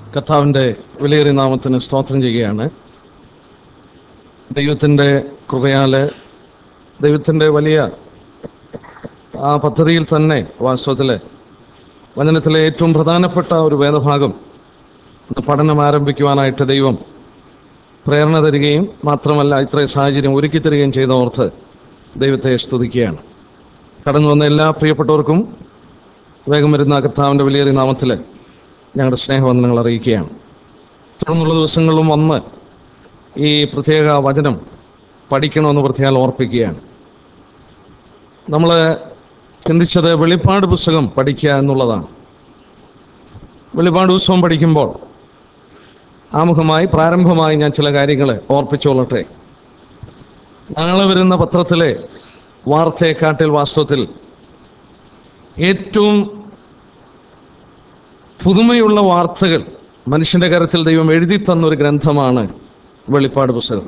കർത്താവിൻ്റെ വിലയേറിയ നാമത്തിന് സ്തോത്രം ചെയ്യുകയാണ് ദൈവത്തിൻ്റെ കൃപയാൽ ദൈവത്തിൻ്റെ വലിയ ആ പദ്ധതിയിൽ തന്നെ വാസ്തവത്തിൽ വചനത്തിലെ ഏറ്റവും പ്രധാനപ്പെട്ട ഒരു വേദഭാഗം ഇന്ന് പഠനം ആരംഭിക്കുവാനായിട്ട് ദൈവം പ്രേരണ തരികയും മാത്രമല്ല ഇത്രയും സാഹചര്യം ഒരുക്കി തരികയും ചെയ്ത ഓർത്ത് ദൈവത്തെ സ്തുതിക്കുകയാണ് കടന്നു വന്ന എല്ലാ പ്രിയപ്പെട്ടവർക്കും വേഗം വരുന്ന കർത്താവിൻ്റെ വിലയേറിയ നാമത്തിൽ ഞങ്ങളുടെ സ്നേഹവന്ദനങ്ങൾ അറിയിക്കുകയാണ് തുടർന്നുള്ള ദിവസങ്ങളിലും വന്ന് ഈ പ്രത്യേക വചനം പഠിക്കണമെന്ന് പ്രത്യേകം ഓർപ്പിക്കുകയാണ് നമ്മൾ ചിന്തിച്ചത് വെളിപ്പാട് പുസ്തകം പഠിക്കുക എന്നുള്ളതാണ് വെളിപ്പാട് പുസ്തകം പഠിക്കുമ്പോൾ ആമുഖമായി പ്രാരംഭമായി ഞാൻ ചില കാര്യങ്ങൾ ഓർപ്പിച്ചുകൊള്ളട്ടെ നാളെ വരുന്ന പത്രത്തിലെ വാർത്തയെക്കാട്ടിൽ വാസ്തവത്തിൽ ഏറ്റവും പുതുമയുള്ള വാർത്തകൾ മനുഷ്യന്റെ കരത്തിൽ ദൈവം എഴുതി തന്നൊരു ഗ്രന്ഥമാണ് വെളിപ്പാട് പുസ്തകം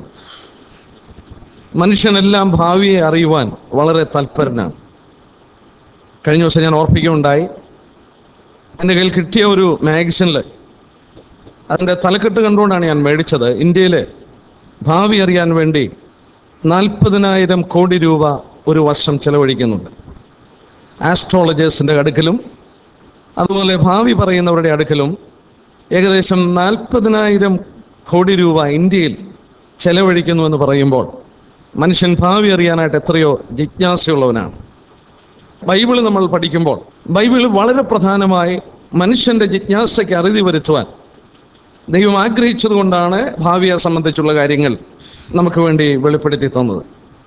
മനുഷ്യനെല്ലാം ഭാവിയെ അറിയുവാൻ വളരെ തൽപരനാണ് കഴിഞ്ഞ ദിവസം ഞാൻ ഓർപ്പിക്കുകയുണ്ടായി എൻ്റെ കയ്യിൽ കിട്ടിയ ഒരു മാഗസിനിൽ അതിൻ്റെ തലക്കെട്ട് കണ്ടുകൊണ്ടാണ് ഞാൻ മേടിച്ചത് ഇന്ത്യയിൽ ഭാവി അറിയാൻ വേണ്ടി നാൽപ്പതിനായിരം കോടി രൂപ ഒരു വർഷം ചെലവഴിക്കുന്നുണ്ട് ആസ്ട്രോളജേഴ്സിൻ്റെ അടുക്കലും അതുപോലെ ഭാവി പറയുന്നവരുടെ അടുക്കലും ഏകദേശം നാൽപ്പതിനായിരം കോടി രൂപ ഇന്ത്യയിൽ ചെലവഴിക്കുന്നു എന്ന് പറയുമ്പോൾ മനുഷ്യൻ ഭാവി അറിയാനായിട്ട് എത്രയോ ജിജ്ഞാസയുള്ളവനാണ് ബൈബിൾ നമ്മൾ പഠിക്കുമ്പോൾ ബൈബിൾ വളരെ പ്രധാനമായി മനുഷ്യന്റെ ജിജ്ഞാസയ്ക്ക് അറുതി വരുത്തുവാൻ ദൈവം ആഗ്രഹിച്ചതുകൊണ്ടാണ് ഭാവിയെ സംബന്ധിച്ചുള്ള കാര്യങ്ങൾ നമുക്ക് വേണ്ടി വെളിപ്പെടുത്തി തന്നത്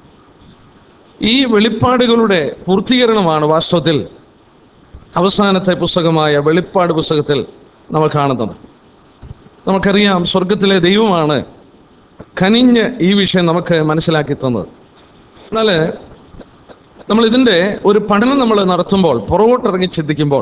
ഈ വെളിപ്പാടുകളുടെ പൂർത്തീകരണമാണ് വാസ്തവത്തിൽ അവസാനത്തെ പുസ്തകമായ വെളിപ്പാട് പുസ്തകത്തിൽ നമ്മൾ കാണുന്നത് നമുക്കറിയാം സ്വർഗത്തിലെ ദൈവമാണ് കനിഞ്ഞ് ഈ വിഷയം നമുക്ക് മനസ്സിലാക്കി തന്നത് എന്നാൽ നമ്മൾ ഇതിൻ്റെ ഒരു പഠനം നമ്മൾ നടത്തുമ്പോൾ പുറകോട്ടിറങ്ങി ചിന്തിക്കുമ്പോൾ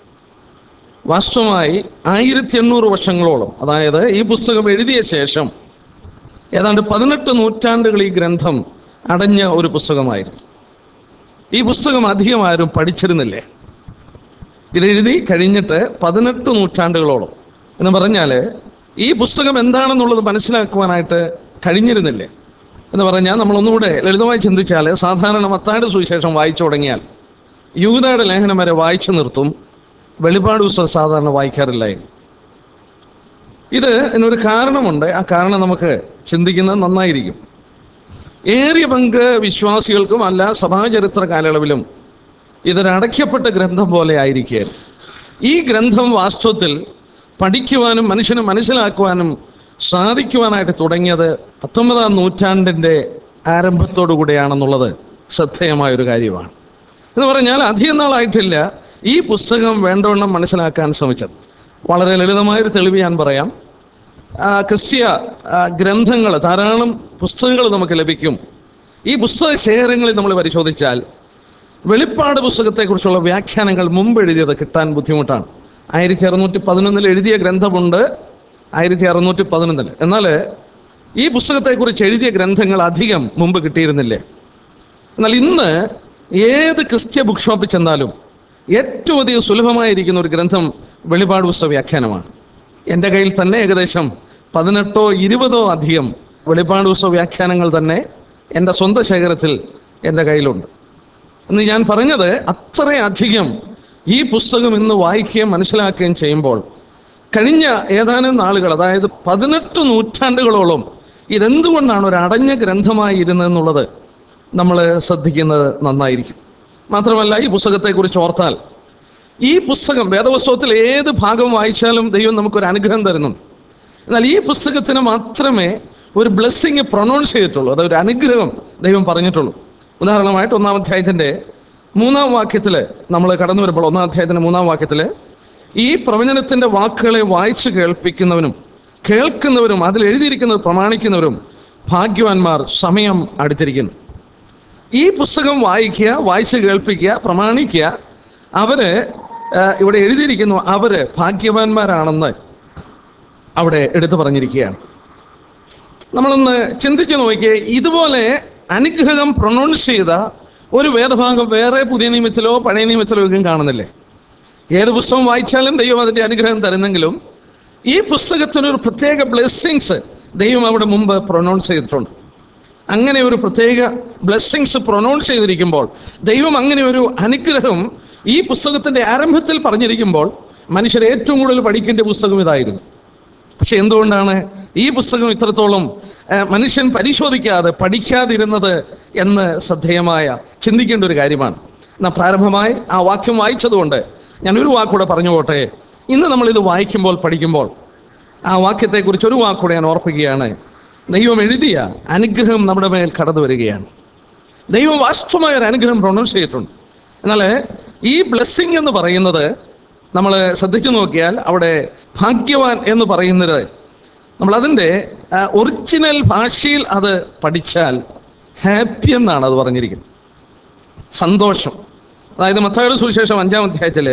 വാസ്തവമായി ആയിരത്തി എണ്ണൂറ് വർഷങ്ങളോളം അതായത് ഈ പുസ്തകം എഴുതിയ ശേഷം ഏതാണ്ട് പതിനെട്ട് നൂറ്റാണ്ടുകൾ ഈ ഗ്രന്ഥം അടഞ്ഞ ഒരു പുസ്തകമായിരുന്നു ഈ പുസ്തകം അധികം ആരും പഠിച്ചിരുന്നില്ലേ ഇതെഴുതി കഴിഞ്ഞിട്ട് പതിനെട്ട് നൂറ്റാണ്ടുകളോളം എന്ന് പറഞ്ഞാൽ ഈ പുസ്തകം എന്താണെന്നുള്ളത് മനസ്സിലാക്കുവാനായിട്ട് കഴിഞ്ഞിരുന്നില്ലേ എന്ന് പറഞ്ഞാൽ നമ്മൾ ഒന്നുകൂടെ ലളിതമായി ചിന്തിച്ചാൽ സാധാരണ മത്തായുടെ സുവിശേഷം വായിച്ചു തുടങ്ങിയാൽ യൂതയുടെ ലേഖനം വരെ വായിച്ചു നിർത്തും വെളിപാട് പുസ്തകം സാധാരണ വായിക്കാറില്ലായിരുന്നു ഇത് ഇതിനൊരു കാരണമുണ്ട് ആ കാരണം നമുക്ക് ചിന്തിക്കുന്നത് നന്നായിരിക്കും ഏറിയ പങ്ക് വിശ്വാസികൾക്കും അല്ല സഭാചരിത്ര കാലയളവിലും ഇതൊരു അടയ്ക്കപ്പെട്ട ഗ്രന്ഥം പോലെ ആയിരിക്കുകയായിരുന്നു ഈ ഗ്രന്ഥം വാസ്തവത്തിൽ പഠിക്കുവാനും മനുഷ്യന് മനസ്സിലാക്കുവാനും സാധിക്കുവാനായിട്ട് തുടങ്ങിയത് പത്തൊമ്പതാം നൂറ്റാണ്ടിൻ്റെ ആരംഭത്തോടു കൂടെയാണെന്നുള്ളത് ശ്രദ്ധേയമായ ഒരു കാര്യമാണ് എന്ന് പറഞ്ഞാൽ അധികം നാളായിട്ടില്ല ഈ പുസ്തകം വേണ്ടവണ്ണം മനസ്സിലാക്കാൻ ശ്രമിച്ചത് വളരെ ലളിതമായൊരു തെളിവ് ഞാൻ പറയാം ആ, ക്രിസ്തീയ ഗ്രന്ഥങ്ങൾ ധാരാളം പുസ്തകങ്ങൾ നമുക്ക് ലഭിക്കും ഈ പുസ്തക ശേഖരങ്ങളിൽ നമ്മൾ പരിശോധിച്ചാൽ വെളിപ്പാട് പുസ്തകത്തെക്കുറിച്ചുള്ള വ്യാഖ്യാനങ്ങൾ മുമ്പ് എഴുതിയത് കിട്ടാൻ ബുദ്ധിമുട്ടാണ് ആയിരത്തി അറുന്നൂറ്റി പതിനൊന്നിൽ എഴുതിയ ഗ്രന്ഥമുണ്ട് ആയിരത്തി അറുന്നൂറ്റി പതിനൊന്നിൽ എന്നാൽ ഈ പുസ്തകത്തെക്കുറിച്ച് എഴുതിയ ഗ്രന്ഥങ്ങൾ അധികം മുമ്പ് കിട്ടിയിരുന്നില്ലേ എന്നാൽ ഇന്ന് ഏത് ക്രിസ്ത്യ ബുക്ക് ഷോപ്പിൽ ചെന്നാലും ഏറ്റവും അധികം സുലഭമായിരിക്കുന്ന ഒരു ഗ്രന്ഥം വെളിപാട് പുസ്തക വ്യാഖ്യാനമാണ് എൻ്റെ കയ്യിൽ തന്നെ ഏകദേശം പതിനെട്ടോ ഇരുപതോ അധികം വെളിപാട് പുസ്തക വ്യാഖ്യാനങ്ങൾ തന്നെ എൻ്റെ സ്വന്തം ശേഖരത്തിൽ എൻ്റെ കയ്യിലുണ്ട് എന്ന് ഞാൻ പറഞ്ഞത് അത്രയധികം ഈ പുസ്തകം ഇന്ന് വായിക്കുകയും മനസ്സിലാക്കുകയും ചെയ്യുമ്പോൾ കഴിഞ്ഞ ഏതാനും നാളുകൾ അതായത് പതിനെട്ട് നൂറ്റാണ്ടുകളോളം ഇതെന്തുകൊണ്ടാണ് ഒരു അടഞ്ഞ ഗ്രന്ഥമായി ഇരുന്നതെന്നുള്ളത് നമ്മൾ ശ്രദ്ധിക്കുന്നത് നന്നായിരിക്കും മാത്രമല്ല ഈ പുസ്തകത്തെക്കുറിച്ച് ഓർത്താൽ ഈ പുസ്തകം വേദപുസ്തകത്തിൽ ഏത് ഭാഗം വായിച്ചാലും ദൈവം നമുക്കൊരു അനുഗ്രഹം തരുന്നു എന്നാൽ ഈ പുസ്തകത്തിന് മാത്രമേ ഒരു ബ്ലെസ്സിങ് പ്രൊനൗൺസ് ചെയ്തിട്ടുള്ളൂ അതൊരു അനുഗ്രഹം ദൈവം പറഞ്ഞിട്ടുള്ളൂ ഉദാഹരണമായിട്ട് ഒന്നാം അധ്യായത്തിൻ്റെ മൂന്നാം വാക്യത്തിൽ നമ്മൾ കടന്നു വരുമ്പോൾ ഒന്നാം അധ്യായത്തിൻ്റെ മൂന്നാം വാക്യത്തിൽ ഈ പ്രവചനത്തിൻ്റെ വാക്കുകളെ വായിച്ചു കേൾപ്പിക്കുന്നവനും കേൾക്കുന്നവരും അതിൽ എഴുതിയിരിക്കുന്നത് പ്രമാണിക്കുന്നവരും ഭാഗ്യവാന്മാർ സമയം അടുത്തിരിക്കുന്നു ഈ പുസ്തകം വായിക്കുക വായിച്ച് കേൾപ്പിക്കുക പ്രമാണിക്കുക അവര് ആ, ഇവിടെ എഴുതിയിരിക്കുന്നു അവര് ഭാഗ്യവാന്മാരാണെന്ന് അവിടെ എടുത്തു പറഞ്ഞിരിക്കുകയാണ് നമ്മളൊന്ന് ചിന്തിച്ചു നോക്കിയേ ഇതുപോലെ അനുഗ്രഹം പ്രൊണൗൺസ് ചെയ്ത ഒരു വേദഭാഗം വേറെ പുതിയ നിയമത്തിലോ പഴയ നിയമത്തിലോ ഒന്നും കാണുന്നില്ലേ ഏത് പുസ്തകം വായിച്ചാലും ദൈവം അതിൻ്റെ അനുഗ്രഹം തരുന്നെങ്കിലും ഈ പുസ്തകത്തിന് ഒരു പ്രത്യേക ബ്ലെസ്സിങ്സ് ദൈവം അവിടെ മുമ്പ് പ്രൊനൗൺസ് ചെയ്തിട്ടുണ്ട് അങ്ങനെ ഒരു പ്രത്യേക ബ്ലെസ്സിങ്സ് പ്രൊനൗൺസ് ചെയ്തിരിക്കുമ്പോൾ ദൈവം അങ്ങനെ ഒരു അനുഗ്രഹം ഈ പുസ്തകത്തിന്റെ ആരംഭത്തിൽ പറഞ്ഞിരിക്കുമ്പോൾ മനുഷ്യർ ഏറ്റവും കൂടുതൽ പഠിക്കേണ്ട പുസ്തകം ഇതായിരുന്നു പക്ഷെ എന്തുകൊണ്ടാണ് ഈ പുസ്തകം ഇത്രത്തോളം ആ, മനുഷ്യൻ പരിശോധിക്കാതെ പഠിക്കാതിരുന്നത് എന്ന് ശ്രദ്ധേയമായ ചിന്തിക്കേണ്ട ഒരു കാര്യമാണ് എന്നാൽ പ്രാരംഭമായി ആ വാക്യം വായിച്ചതുകൊണ്ട് ഞാൻ ഒരു വാക്കൂടെ പറഞ്ഞു പോട്ടെ ഇന്ന് നമ്മൾ ഇത് വായിക്കുമ്പോൾ പഠിക്കുമ്പോൾ ആ വാക്യത്തെക്കുറിച്ച് ഒരു വാക്കൂടെ ഞാൻ ഓർപ്പിക്കുകയാണ് ദൈവം എഴുതിയ അനുഗ്രഹം നമ്മുടെ മേൽ കടന്നു വരികയാണ് ദൈവം വാസ്തവമായ ഒരു അനുഗ്രഹം പ്രൊണൗൺസ് ചെയ്തിട്ടുണ്ട് എന്നാൽ ഈ ബ്ലെസ്സിങ് എന്ന് പറയുന്നത് നമ്മൾ ശ്രദ്ധിച്ചു നോക്കിയാൽ അവിടെ ഭാഗ്യവാൻ എന്ന് പറയുന്നത് നമ്മൾ അതിൻ്റെ ഒറിജിനൽ ഭാഷയിൽ അത് പഠിച്ചാൽ ഹാപ്പി എന്നാണ് അത് പറഞ്ഞിരിക്കുന്നത് സന്തോഷം അതായത് മത്തായുടെ സുവിശേഷം അഞ്ചാം അധ്യായത്തില്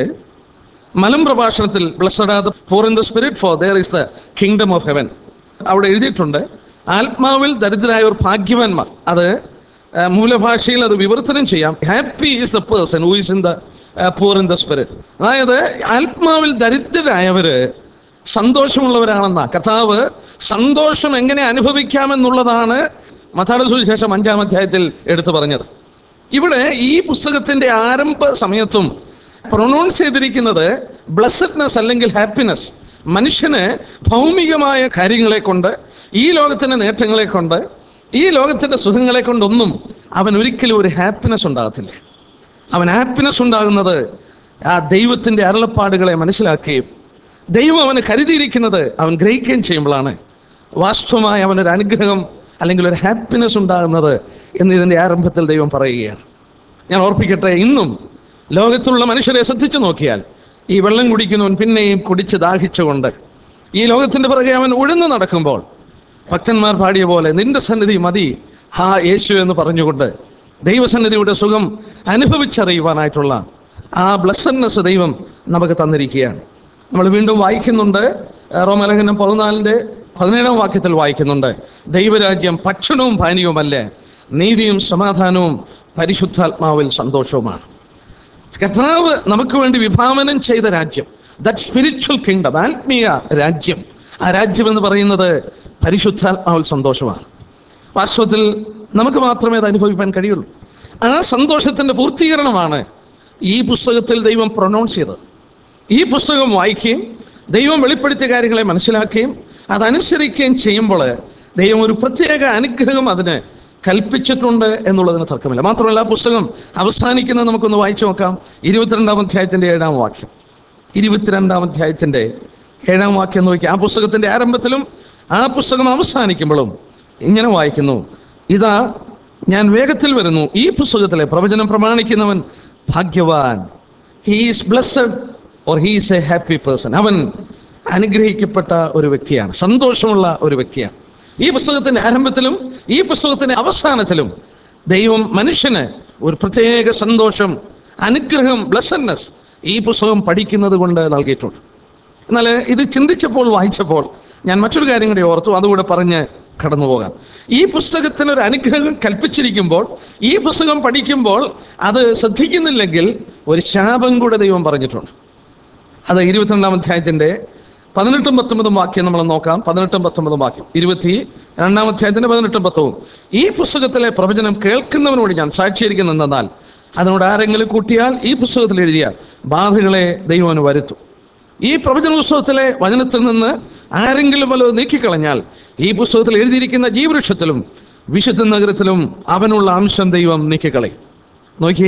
മലം പ്രഭാഷണത്തിൽ blessed are poor in the spirit for theirs is the kingdom of heaven അവിടെ എഴുതിയിട്ടുണ്ട് ആത്മാവിൽ ദരിദ്രരായവർ ഭാഗ്യവാന്മാർ അത് ആ, മൂലഭാഷയിൽ അത് വിവർത്തനം ചെയ്യാം happy is the person who is in the poor in the spirit അതായത് ആത്മാവിൽ ദരിദ്രരായവര് സന്തോഷമുള്ളവരാണെന്ന കർത്താവ് സന്തോഷം എങ്ങനെ അനുഭവിക്കാമെന്നുള്ളതാണ് മത്താടെ സുവിശേഷം അഞ്ചാം അധ്യായത്തിൽ എടുത്തു പറഞ്ഞത് ഇവിടെ ഈ പുസ്തകത്തിന്റെ ആരംഭ സമയത്തും പ്രൊനൗൺസ് ചെയ്തിരിക്കുന്നത് ബ്ലസ്സഡ്നെസ് അല്ലെങ്കിൽ ഹാപ്പിനെസ് മനുഷ്യന് ഭൗമികമായ കാര്യങ്ങളെ കൊണ്ട് ഈ ലോകത്തിന്റെ നേട്ടങ്ങളെ കൊണ്ട് ഈ ലോകത്തിന്റെ സുഖങ്ങളെ കൊണ്ടൊന്നും അവൻ ഒരിക്കലും ഒരു ഹാപ്പിനെസ് ഉണ്ടാകത്തില്ല അവൻ ഹാപ്പിനെസ് ഉണ്ടാകുന്നത് ആ ദൈവത്തിന്റെ അരുളപ്പാടുകളെ മനസ്സിലാക്കുകയും ദൈവം അവന് കരുതിയിരിക്കുന്നത് അവൻ ഗ്രഹിക്കുകയും ചെയ്യുമ്പോഴാണ് വാസ്തവമായ അവനൊരു അനുഗ്രഹം അല്ലെങ്കിൽ ഒരു ഹാപ്പിനെസ് ഉണ്ടാകുന്നത് എന്ന് ഇതിന്റെ ആരംഭത്തിൽ ദൈവം പറയുകയാണ് ഞാൻ ഓർപ്പിക്കട്ടെ ഇന്നും ലോകത്തുള്ള മനുഷ്യരെ ശ്രദ്ധിച്ചു നോക്കിയാൽ ഈ വെള്ളം കുടിക്കുന്നവൻ പിന്നെയും കുടിച്ച് ദാഹിച്ചുകൊണ്ട് ഈ ലോകത്തിന്റെ പിറകെ അവൻ ഉഴന്നു നടക്കുമ്പോൾ ഭക്തന്മാർ പാടിയ പോലെ നിന്റെ സന്നിധി മതി ഹാ യേശു എന്ന് പറഞ്ഞുകൊണ്ട് ദൈവസന്നിധിയുടെ സുഖം അനുഭവിച്ചറിയുവാനായിട്ടുള്ള ആ ബ്ലസ്സഡ്നെസ് ദൈവം നമുക്ക് തന്നിരിക്കുകയാണ് നമ്മൾ വീണ്ടും വായിക്കുന്നുണ്ട് ആ, റോമലേഖനം പതിനാലിന്റെ പതിനേഴാം വാക്യത്തിൽ വായിക്കുന്നുണ്ട് ദൈവരാജ്യം ഭക്ഷണവും പാനീയവുമല്ല നീതിയും സമാധാനവും പരിശുദ്ധാത്മാവിൽ സന്തോഷവുമാണ് കർത്താവ് നമുക്ക് വേണ്ടി വിഭാവനം ചെയ്ത രാജ്യം ദറ്റ് സ്പിരിച്വൽ കിങ്ഡം ആത്മീയ രാജ്യം ആ രാജ്യം എന്ന് പറയുന്നത് പരിശുദ്ധാത്മാവിൽ സന്തോഷമാണ് വാസ്തവത്തിൽ നമുക്ക് മാത്രമേ അത് അനുഭവിക്കാൻ കഴിയുള്ളൂ ആ സന്തോഷത്തിന്റെ പൂർത്തീകരണമാണ് ഈ പുസ്തകത്തിൽ ദൈവം പ്രൊനൗൺസ് ചെയ്തത് ഈ പുസ്തകം വായിക്കുകയും ദൈവം വെളിപ്പെടുത്തിയ കാര്യങ്ങളെ മനസ്സിലാക്കുകയും അതനുസരിക്കുകയും ചെയ്യുമ്പോൾ ദൈവം ഒരു പ്രത്യേക അനുഗ്രഹം അതിന് കൽപ്പിച്ചിട്ടുണ്ട് എന്നുള്ളതിന് തർക്കമില്ല മാത്രമല്ല ആ പുസ്തകം അവസാനിക്കുന്നത് നമുക്കൊന്ന് വായിച്ചു നോക്കാം ഇരുപത്തിരണ്ടാം അധ്യായത്തിന്റെ ഏഴാം വാക്യം ഇരുപത്തിരണ്ടാം അധ്യായത്തിന്റെ ഏഴാം വാക്യം നോക്കി ആ പുസ്തകത്തിന്റെ ആരംഭത്തിലും ആ പുസ്തകം അവസാനിക്കുമ്പോഴും ഇങ്ങനെ വായിക്കുന്നു ഇതാ ഞാൻ വേഗത്തിൽ വരുന്നു ഈ പുസ്തകത്തിലെ പ്രവചനം പ്രമാണിക്കുന്നവൻ ഭാഗ്യവാൻ he's blessed or he's a happy person അവൻ അനുഗ്രഹിക്കപ്പെട്ട ഒരു വ്യക്തിയാണ് സന്തോഷമുള്ള ഒരു വ്യക്തിയാണ് ഈ പുസ്തകത്തിന്റെ ആരംഭത്തിലും ഈ പുസ്തകത്തിന്റെ അവസാനത്തിലും ദൈവം മനുഷ്യന് ഒരു പ്രത്യേക സന്തോഷം അനുഗ്രഹം ബ്ലസ്സഡ്നെസ് ഈ പുസ്തകം പഠിക്കുന്നത് കൊണ്ട് നൽകിയിട്ടുണ്ട് എന്നാൽ ഇത് ചിന്തിച്ചപ്പോൾ വായിച്ചപ്പോൾ ഞാൻ മറ്റൊരു കാര്യം കൂടി ഓർത്തു അതുകൂടെ പറഞ്ഞ് കടന്നു പോകാം ഈ പുസ്തകത്തിന് ഒരു അനുഗ്രഹം കൽപ്പിച്ചിരിക്കുമ്പോൾ ഈ പുസ്തകം പഠിക്കുമ്പോൾ അത് ശ്രദ്ധിക്കുന്നില്ലെങ്കിൽ ഒരു ശാപം കൂടെ ദൈവം പറഞ്ഞിട്ടുണ്ട് അത് ഇരുപത്തിരണ്ടാം അധ്യായത്തിന്റെ പതിനെട്ടും പത്തൊമ്പതും വാക്യം നമ്മൾ നോക്കാം പതിനെട്ടും പത്തൊമ്പതും വാക്യം ഇരുപത്തി രണ്ടാം അധ്യായത്തിന്റെ പതിനെട്ടും പത്തവും ഈ പുസ്തകത്തിലെ പ്രവചനം കേൾക്കുന്നവനോട് ഞാൻ സാക്ഷീകരിക്കുന്നെന്നാൽ അതിനോട് ആരെങ്കിലും കൂട്ടിയാൽ ഈ പുസ്തകത്തിൽ എഴുതിയ ബാധകളെ ദൈവം വരുത്തും ഈ പ്രവചന പുസ്തകത്തിലെ വചനത്തിൽ നിന്ന് ആരെങ്കിലും വല്ലതും നീക്കിക്കളഞ്ഞാൽ ഈ പുസ്തകത്തിൽ എഴുതിയിരിക്കുന്ന ജീവവൃക്ഷത്തിലും വിശുദ്ധ നഗരത്തിലും അവനുള്ള അംശം ദൈവം നീക്കിക്കളയും നോക്കിയേ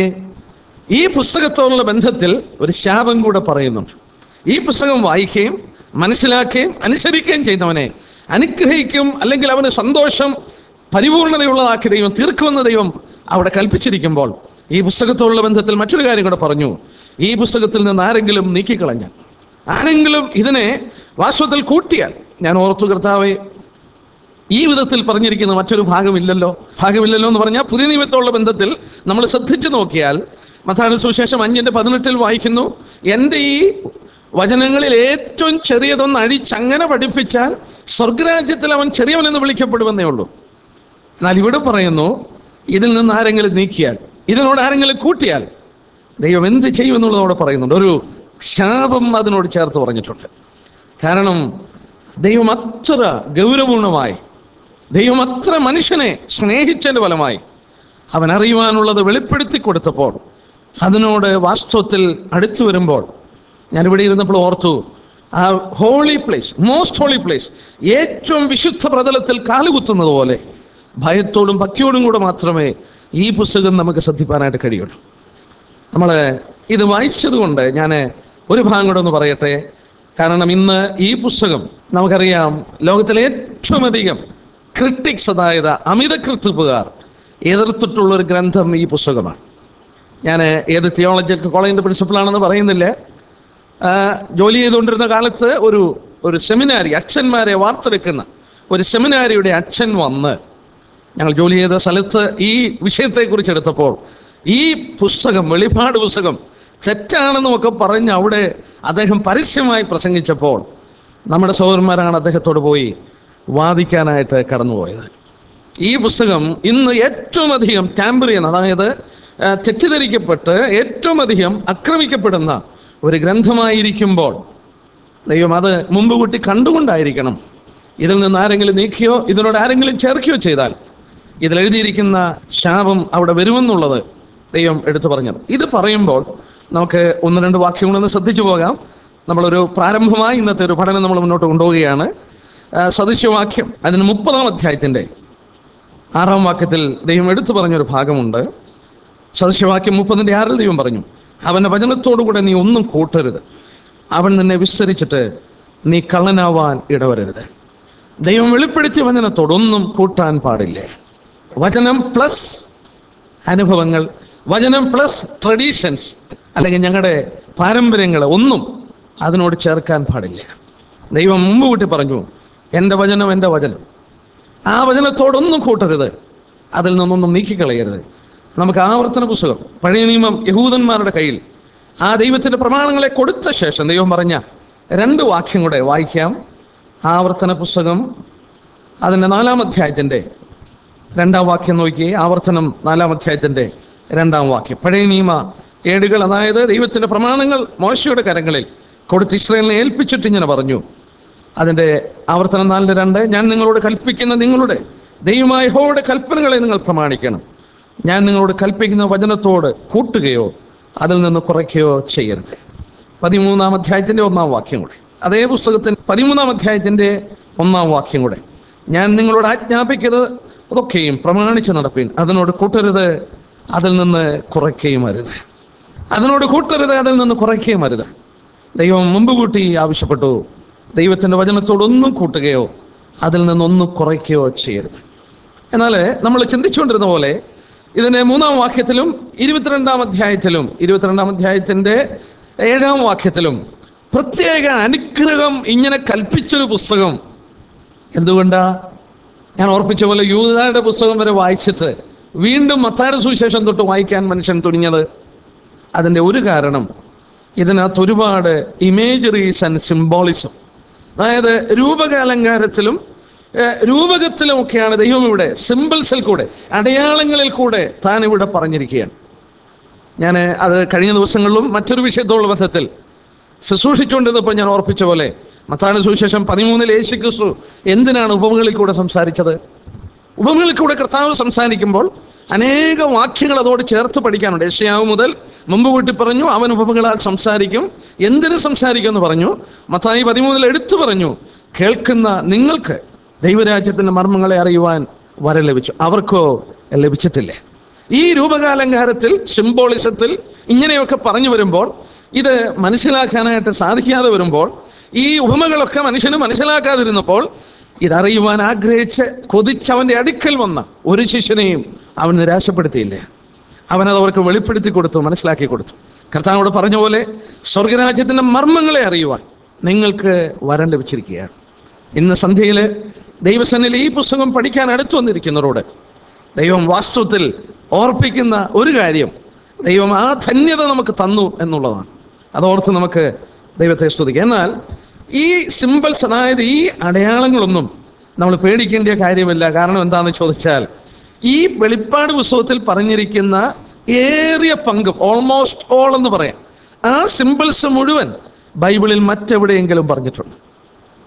ഈ പുസ്തകത്തോടുള്ള ബന്ധത്തിൽ ഒരു ശാപം കൂടെ പറയുന്നുണ്ട് ഈ പുസ്തകം വായിക്കുകയും മനസ്സിലാക്കുകയും അനുസരിക്കുകയും ചെയ്യുന്നവനെ അനുഗ്രഹിക്കും അല്ലെങ്കിൽ അവന് സന്തോഷം പരിപൂർണതയുള്ളതാക്കി ദൈവം തീർക്കുമെന്ന് ദൈവം അവിടെ കൽപ്പിച്ചിരിക്കുമ്പോൾ ഈ പുസ്തകത്തോടുള്ള ബന്ധത്തിൽ മറ്റൊരു കാര്യം കൂടെ പറഞ്ഞു ഈ പുസ്തകത്തിൽ നിന്ന് ആരെങ്കിലും നീക്കിക്കളഞ്ഞാൽ ആരെങ്കിലും ഇതിനെ വാസ്തവത്തിൽ കൂട്ടിയാൽ ഞാൻ ഓർത്തു കർത്താവെ ഈ വിധത്തിൽ പറഞ്ഞിരിക്കുന്ന മറ്റൊരു ഭാഗമില്ലല്ലോ ഭാഗമില്ലല്ലോ എന്ന് പറഞ്ഞാൽ പുതിയ നിയമത്തോടുള്ള ബന്ധത്തിൽ നമ്മൾ ശ്രദ്ധിച്ചു നോക്കിയാൽ മത്താന സുവിശേഷം അഞ്ചിന്റെ പതിനെട്ടിൽ വായിക്കുന്നു എൻ്റെ ഈ വചനങ്ങളിൽ ഏറ്റവും ചെറിയതൊന്ന് അഴിച്ചങ്ങനെ പഠിപ്പിച്ചാൽ സ്വർഗരാജ്യത്തിൽ അവൻ ചെറിയവനെന്ന് വിളിക്കപ്പെടുമെന്നേ ഉള്ളൂ എന്നാൽ ഇവിടെ പറയുന്നു ഇതിൽ നിന്ന് ആരെങ്കിലും നീക്കിയാൽ ഇതിനോട് ആരെങ്കിലും കൂട്ടിയാൽ ദൈവം എന്ത് ചെയ്യുമെന്നുള്ളത് അവിടെ പറയുന്നുണ്ട് ഒരു ശാപം അതിനോട് ചേർത്ത് പറഞ്ഞിട്ടുണ്ട് കാരണം ദൈവം അത്ര ഗൗരവപൂർണമായി ദൈവം അത്ര മനുഷ്യനെ സ്നേഹിച്ചതിൻ്റെ ഫലമായി അവൻ അറിയുവാനുള്ളത് വെളിപ്പെടുത്തി കൊടുത്തപ്പോൾ അതിനോട് വാസ്തവത്തിൽ അടുത്തു വരുമ്പോൾ ഞാനിവിടെ ഇരുന്നപ്പോൾ ഓർത്തു ആ holy place most holy place ഏറ്റവും വിശുദ്ധ പ്രതലത്തിൽ കാലുകുത്തുന്നത് പോലെ ഭയത്തോടും ഭക്തിയോടും കൂടെ മാത്രമേ ഈ പുസ്തകം നമുക്ക് ശ്രദ്ധിപ്പാനായിട്ട് കഴിയുള്ളൂ നമ്മൾ ഇത് വായിച്ചത് കൊണ്ട് ഞാൻ ഒരു ഭാഗം കൂടെ ഒന്ന് പറയട്ടെ കാരണം ഇന്ന് ഈ പുസ്തകം നമുക്കറിയാം ലോകത്തിലെ ഏറ്റവും അധികം ക്രിട്ടിക്സ് അതായത് അമിത കൃത്യപ്പുകാർ എതിർത്തിട്ടുള്ള ഒരു ഗ്രന്ഥം ഈ പുസ്തകമാണ് ഞാൻ ഏത് തിയോളജിക്കൽ കോളേജിൻ്റെ പ്രിൻസിപ്പളാണെന്ന് പറയുന്നില്ല ആ, ജോലി ചെയ്തുകൊണ്ടിരുന്ന കാലത്ത് ഒരു ഒരു സെമിനാരി അച്ഛന്മാരെ വാർത്തെടുക്കുന്ന ഒരു സെമിനാരിയുടെ അച്ഛൻ വന്ന് ഞങ്ങൾ ജോലി ചെയ്ത സ്ഥലത്ത് ഈ വിഷയത്തെക്കുറിച്ച് എടുത്തപ്പോൾ ഈ പുസ്തകം വെളിപാട് പുസ്തകം തെറ്റാണെന്നുമൊക്കെ പറഞ്ഞ് അവിടെ അദ്ദേഹം പരസ്യമായി പ്രസംഗിച്ചപ്പോൾ നമ്മുടെ സഹോദരന്മാരാണ് അദ്ദേഹത്തോട് പോയി വാദിക്കാനായിട്ട് കടന്നുപോയത് ഈ പുസ്തകം ഇന്ന് ഏറ്റവും അധികം ടാമ്പറിയൻ അതായത് ആ, തെറ്റിദ്ധരിക്കപ്പെട്ട് ഏറ്റവും അധികം ആക്രമിക്കപ്പെടുന്ന ഒരു ഗ്രന്ഥമായിരിക്കുമ്പോൾ ദൈവം അത് മുമ്പ് കൂട്ടി കണ്ടുകൊണ്ടായിരിക്കണം ഇതിൽ നിന്ന് ആരെങ്കിലും നീക്കിയോ ഇതിനോട് ആരെങ്കിലും ചേർക്കുകയോ ചെയ്താൽ ഇതിൽ എഴുതിയിരിക്കുന്ന ശാപം അവിടെ വരുമെന്നുള്ളത് ദൈവം എടുത്തു പറഞ്ഞത് ഇത് പറയുമ്പോൾ നമുക്ക് ഒന്ന് രണ്ട് വാക്യങ്ങളൊന്ന് ശ്രദ്ധിച്ചു പോകാം നമ്മളൊരു പ്രാരംഭമായി ഇന്നത്തെ ഒരു പഠനം നമ്മൾ മുന്നോട്ട് കൊണ്ടുപോവുകയാണ് ആ, സദൃശ്യവാക്യം അതിന് മുപ്പതാം അധ്യായത്തിൻ്റെ ആറാം വാക്യത്തിൽ ദൈവം എടുത്തു പറഞ്ഞൊരു ഭാഗമുണ്ട് സദൃശ്യവാക്യം മുപ്പതിൻ്റെ ആറിൽ ദൈവം പറഞ്ഞു അവൻ്റെ വചനത്തോടുകൂടെ നീ ഒന്നും കൂട്ടരുത് അവൻ നിന്നെ വിസ്തരിച്ചിട്ട് നീ കള്ളനാവാൻ ഇടവരരുത് ദൈവം വെളിപ്പെടുത്തിയ വചനത്തോടൊന്നും കൂട്ടാൻ പാടില്ല വചനം പ്ലസ് അനുഭവങ്ങൾ വചനം പ്ലസ് ട്രഡീഷൻസ് അല്ലെങ്കിൽ ഞങ്ങളുടെ പാരമ്പര്യങ്ങൾ ഒന്നും അതിനോട് ചേർക്കാൻ പാടില്ല ദൈവം മുമ്പ് കൂട്ടി പറഞ്ഞു എൻ്റെ വചനം എൻ്റെ വചനം ആ വചനത്തോടൊന്നും കൂട്ടരുത് അതിൽ നിന്നൊന്നും നീക്കിക്കളയരുത് നമുക്ക് ആവർത്തന പുസ്തകം പഴയ നിയമം യഹൂദന്മാരുടെ കയ്യിൽ ആ ദൈവത്തിൻ്റെ പ്രമാണങ്ങളെ കൊടുത്ത ശേഷം ദൈവം പറഞ്ഞ രണ്ട് വാക്യം കൂടെ വായിക്കാം ആവർത്തന പുസ്തകം അതിൻ്റെ നാലാം അധ്യായത്തിൻ്റെ രണ്ടാം വാക്യം നോക്കിയേ ആവർത്തനം നാലാം അധ്യായത്തിൻ്റെ രണ്ടാം വാക്യം പഴയ നിയമ ഏടുകൾ അതായത് ദൈവത്തിൻ്റെ പ്രമാണങ്ങൾ മോശയുടെ കരങ്ങളിൽ കൊടുത്ത് ഇസ്രയേലിനെ ഏൽപ്പിച്ചിട്ട് ഇങ്ങനെ പറഞ്ഞു അതിൻ്റെ ആവർത്തനം നാലിൻ്റെ രണ്ട് ഞാൻ നിങ്ങളോട് കൽപ്പിക്കുന്ന നിങ്ങളുടെ ദൈവമായ യഹോവയുടെ കൽപ്പനകളെ നിങ്ങൾ പ്രമാണിക്കണം ഞാൻ നിങ്ങളോട് കൽപ്പിക്കുന്ന വചനത്തോട് കൂട്ടുകയോ അതിൽ നിന്ന് കുറയ്ക്കുകയോ ചെയ്യരുത് പതിമൂന്നാം അധ്യായത്തിൻ്റെ ഒന്നാം വാക്യം കൂടെ അതേ പുസ്തകത്തിൻ്റെ പതിമൂന്നാം അധ്യായത്തിൻ്റെ ഒന്നാം വാക്യം കൂടെ ഞാൻ നിങ്ങളോട് ആജ്ഞാപിക്കുന്നത് അതൊക്കെയും പ്രമാണിച്ച് നടപ്പീൻ അതിനോട് കൂട്ടരുത് അതിൽ നിന്ന് കുറയ്ക്കുകയും അരുത് അതിനോട് കൂട്ടരുത് അതിൽ നിന്ന് കുറയ്ക്കുകയും അരുത് ദൈവം മുമ്പ് കൂട്ടി ആവശ്യപ്പെട്ടു ദൈവത്തിൻ്റെ വചനത്തോടൊന്നും കൂട്ടുകയോ അതിൽ നിന്നൊന്നും കുറയ്ക്കുകയോ ചെയ്യരുത് എന്നാൽ നമ്മൾ ചിന്തിച്ചുകൊണ്ടിരുന്ന പോലെ ഇതിൻ്റെ മൂന്നാം വാക്യത്തിലും ഇരുപത്തിരണ്ടാം അധ്യായത്തിലും ഇരുപത്തിരണ്ടാം അധ്യായത്തിൻ്റെ ഏഴാം വാക്യത്തിലും പ്രത്യേക അനുഗ്രഹം ഇങ്ങനെ കൽപ്പിച്ചൊരു പുസ്തകം എന്തുകൊണ്ടാ ഞാൻ ഓർപ്പിച്ച പോലെ യൂതയുടെ പുസ്തകം വരെ വായിച്ചിട്ട് വീണ്ടും മത്തായുടെ സുവിശേഷം തൊട്ട് വായിക്കാൻ മനുഷ്യൻ തുനിഞ്ഞത് അതിൻ്റെ ഒരു കാരണം ഇതിനകത്ത് ഒരുപാട് ഇമേജറീസ് ആൻഡ് സിംബോളിസം അതായത് രൂപകാലങ്കാരത്തിലും ഏഹ്, രൂപകത്തിലുമൊക്കെയാണ് ദൈവം ഇവിടെ സിമ്പിൾസിൽ കൂടെ അടയാളങ്ങളിൽ കൂടെ താൻ ഇവിടെ പറഞ്ഞിരിക്കുകയാണ് ഞാൻ അത് കഴിഞ്ഞ ദിവസങ്ങളിലും മറ്റൊരു വിഷയത്തോടുള്ള ബന്ധത്തിൽ ശുശ്രൂഷിച്ചുകൊണ്ടിരുന്നപ്പോൾ ഞാൻ ഓർപ്പിച്ച പോലെ മത്താന സുവിശേഷം പതിമൂന്നിൽ യേശു ക്രിസ്തു എന്തിനാണ് ഉപമകളിൽ കൂടെ സംസാരിച്ചത് ഉപമകളിൽ കൂടെ കർത്താവ് സംസാരിക്കുമ്പോൾ അനേക വാക്യങ്ങൾ അതോട് ചേർത്ത് പഠിക്കാനുണ്ട് യശയാവ് മുതൽ മുമ്പ് കൂട്ടി പറഞ്ഞു അവൻ ഉപമകളാൽ സംസാരിക്കും എന്തിന് സംസാരിക്കും എന്ന് പറഞ്ഞു മത്തായി പതിമൂന്നിൽ എടുത്തു പറഞ്ഞു കേൾക്കുന്ന നിങ്ങൾക്ക് ദൈവരാജ്യത്തിന്റെ മർമ്മങ്ങളെ അറിയുവാൻ വരം ലഭിച്ചു അവർക്കോ ലഭിച്ചിട്ടില്ല ഈ രൂപകാലങ്കാരത്തിൽ സിംബോളിസത്തിൽ ഇങ്ങനെയൊക്കെ പറഞ്ഞു വരുമ്പോൾ ഇത് മനസ്സിലാക്കാനായിട്ട് സാധിക്കാതെ വരുമ്പോൾ ഈ ഉപമകളൊക്കെ മനുഷ്യന് മനസ്സിലാക്കാതിരുന്നപ്പോൾ ഇതറിയുവാൻ ആഗ്രഹിച്ച് കൊതിച്ചവന്റെ അടുക്കൽ വന്ന ഒരു ശിഷ്യനെയും അവൻ നിരാശപ്പെടുത്തിയില്ല അവനത് അവർക്ക് വെളിപ്പെടുത്തി കൊടുത്തു മനസ്സിലാക്കി കൊടുത്തു കർത്താവോട് പറഞ്ഞ പോലെ സ്വർഗരാജ്യത്തിന്റെ മർമ്മങ്ങളെ അറിയുവാൻ നിങ്ങൾക്ക് വരം ലഭിച്ചിരിക്കുകയാണ് ഇന്ന് സന്ധ്യയിൽ ദൈവസന്നിൽ ഈ പുസ്തകം പഠിക്കാൻ അടുത്തു വന്നിരിക്കുന്നവരോട് ദൈവം വാസ്തവത്തിൽ ഓർപ്പിക്കുന്ന ഒരു കാര്യം ദൈവം ആ ധന്യത നമുക്ക് തന്നു എന്നുള്ളതാണ് അതോർത്ത് നമുക്ക് ദൈവത്തെ സ്തുതിക്കാം എന്നാൽ ഈ സിമ്പിൾസ് അതായത് ഈ അടയാളങ്ങളൊന്നും നമ്മൾ പേടിക്കേണ്ട കാര്യമില്ല കാരണം എന്താണെന്ന് ചോദിച്ചാൽ ഈ വെളിപ്പാട് പുസ്തകത്തിൽ പറഞ്ഞിരിക്കുന്ന ഏറിയ പങ്കും ഓൾമോസ്റ്റ് ഓൾ എന്ന് പറയാം ആ സിമ്പിൾസ് മുഴുവൻ ബൈബിളിൽ മറ്റെവിടെയെങ്കിലും പറഞ്ഞിട്ടുണ്ട്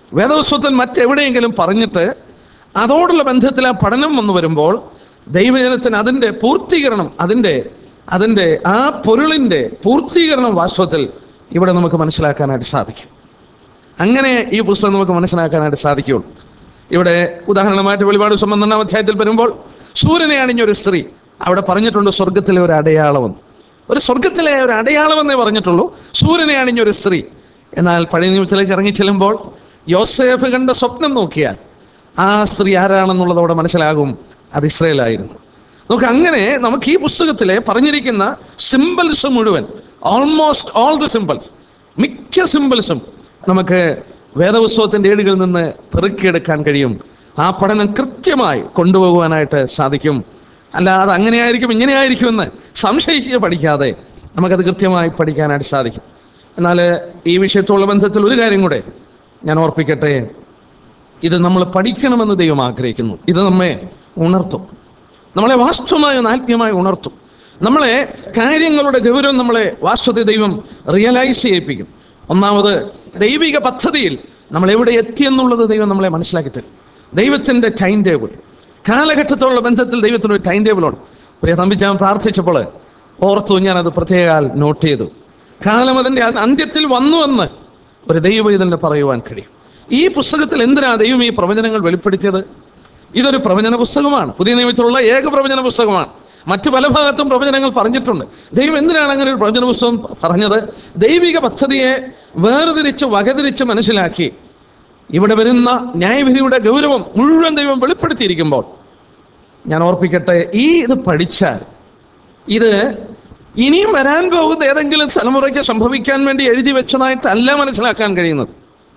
വേദപുസ്തകത്തിൽ മറ്റെവിടെയെങ്കിലും പറഞ്ഞിട്ട് അതോടുള്ള ബന്ധത്തിൽ ആ പഠനം വന്നു വരുമ്പോൾ ദൈവജനത്തിന് അതിൻ്റെ പൂർത്തീകരണം അതിൻ്റെ അതിൻ്റെ ആ പൊരുളിൻ്റെ പൂർത്തീകരണം വാസ്തവത്തിൽ ഇവിടെ നമുക്ക് മനസ്സിലാക്കാനായിട്ട് സാധിക്കും അങ്ങനെ ഈ പുസ്തകം നമുക്ക് മനസ്സിലാക്കാനായിട്ട് സാധിക്കുകയുള്ളൂ ഇവിടെ ഉദാഹരണമായിട്ട് വെളിപാട് സംബന്ധം അധ്യായത്തിൽ വരുമ്പോൾ സൂര്യനെ അണിഞ്ഞ ഒരു സ്ത്രീ അവിടെ പറഞ്ഞിട്ടുണ്ട് സ്വർഗത്തിലെ ഒരു അടയാളമെന്ന് ഒരു സ്വർഗത്തിലെ ഒരു അടയാളമെന്നേ പറഞ്ഞിട്ടുള്ളൂ സൂര്യനെ അണിഞ്ഞ ഒരു സ്ത്രീ എന്നാൽ പഴയ നിയമത്തിലേക്ക് ഇറങ്ങി ചെല്ലുമ്പോൾ യോസേഫ് കണ്ട സ്വപ്നം നോക്കിയാൽ ആ സ്ത്രീ ആരാണെന്നുള്ളത് അവിടെ മനസ്സിലാകും അത് ഇസ്രയേലായിരുന്നു നമുക്ക് അങ്ങനെ നമുക്ക് ഈ പുസ്തകത്തിലെ പറഞ്ഞിരിക്കുന്ന സിമ്പിൾസ് മുഴുവൻ ഓൾമോസ്റ്റ് ഓൾ ദി സിമ്പിൾസ് മിക്ക സിമ്പിൾസും നമുക്ക് വേദപുസ്തകത്തിന്റെ ഏടുകളിൽ നിന്ന് പെറുക്കിയെടുക്കാൻ കഴിയും ആ പഠനം കൃത്യമായി കൊണ്ടുപോകുവാനായിട്ട് സാധിക്കും അല്ലാതെ അങ്ങനെയായിരിക്കും ഇങ്ങനെയായിരിക്കുമെന്ന് സംശയിക്കുക പഠിക്കാതെ നമുക്കത് കൃത്യമായി പഠിക്കാനായിട്ട് സാധിക്കും എന്നാൽ ഈ വിഷയത്തോടുള്ള ബന്ധത്തിൽ ഒരു കാര്യം കൂടെ ഞാൻ ഓർപ്പിക്കട്ടെ ഇത് നമ്മൾ പഠിക്കണമെന്ന് ദൈവം ആഗ്രഹിക്കുന്നു ഇത് നമ്മെ ഉണർത്തും നമ്മളെ വാസ്തവമായി ഒന്ന് ആത്മീയമായി ഉണർത്തും നമ്മളെ കാര്യങ്ങളുടെ ഗൗരവം നമ്മളെ വാസ്തവത്തെ ദൈവം റിയലൈസ് ചെയ്യിപ്പിക്കും ഒന്നാമത് ദൈവിക പദ്ധതിയിൽ നമ്മൾ എവിടെ എത്തിയെന്നുള്ളത് ദൈവം നമ്മളെ മനസ്സിലാക്കി തരും ദൈവത്തിൻ്റെ ടൈം ടേബിൾ കാലഘട്ടത്തോടുള്ള ബന്ധത്തിൽ ദൈവത്തിന് ഒരു ടൈം ടേബിളുണ്ട് പ്രിയ തമ്പിച്ചാൻ പ്രാർത്ഥിച്ചപ്പോൾ ഓർത്തു ഞാനത് പ്രത്യേകാൽ നോട്ട് ചെയ്തു കാലം അതിൻ്റെ അന്ത്യത്തിൽ വന്നുവെന്ന് ഒരു ദൈവ ഇതിനെ പറയുവാൻ കഴിയും ഈ പുസ്തകത്തിൽ എന്തിനാ ദൈവം ഈ പ്രവചനങ്ങൾ വെളിപ്പെടുത്തിയത് ഇതൊരു പ്രവചന പുസ്തകമാണ് പുതിയ നിയമത്തിലുള്ള ഏക പ്രവചന പുസ്തകമാണ് മറ്റു പല ഭാഗത്തും പ്രവചനങ്ങൾ പറഞ്ഞിട്ടുണ്ട് ദൈവം എന്തിനാണ് അങ്ങനെ ഒരു പ്രവചന പുസ്തകം പറഞ്ഞത് ദൈവിക പദ്ധതിയെ വേർതിരിച്ച് വകതിരിച്ച് മനസ്സിലാക്കി ഇവിടെ വരുന്ന ന്യായവിധിയുടെ ഗൗരവം മുഴുവൻ ദൈവം വെളിപ്പെടുത്തിയിരിക്കുമ്പോൾ ഞാൻ ഓർപ്പിക്കട്ടെ ഈ ഇത് പഠിച്ചാൽ ഇത് ഇനിയും വരാൻ പോകുന്ന ഏതെങ്കിലും തലമുറയ്ക്ക് സംഭവിക്കാൻ വേണ്ടി എഴുതി വെച്ചതായിട്ടല്ല മനസ്സിലാക്കാൻ കഴിയുന്നത്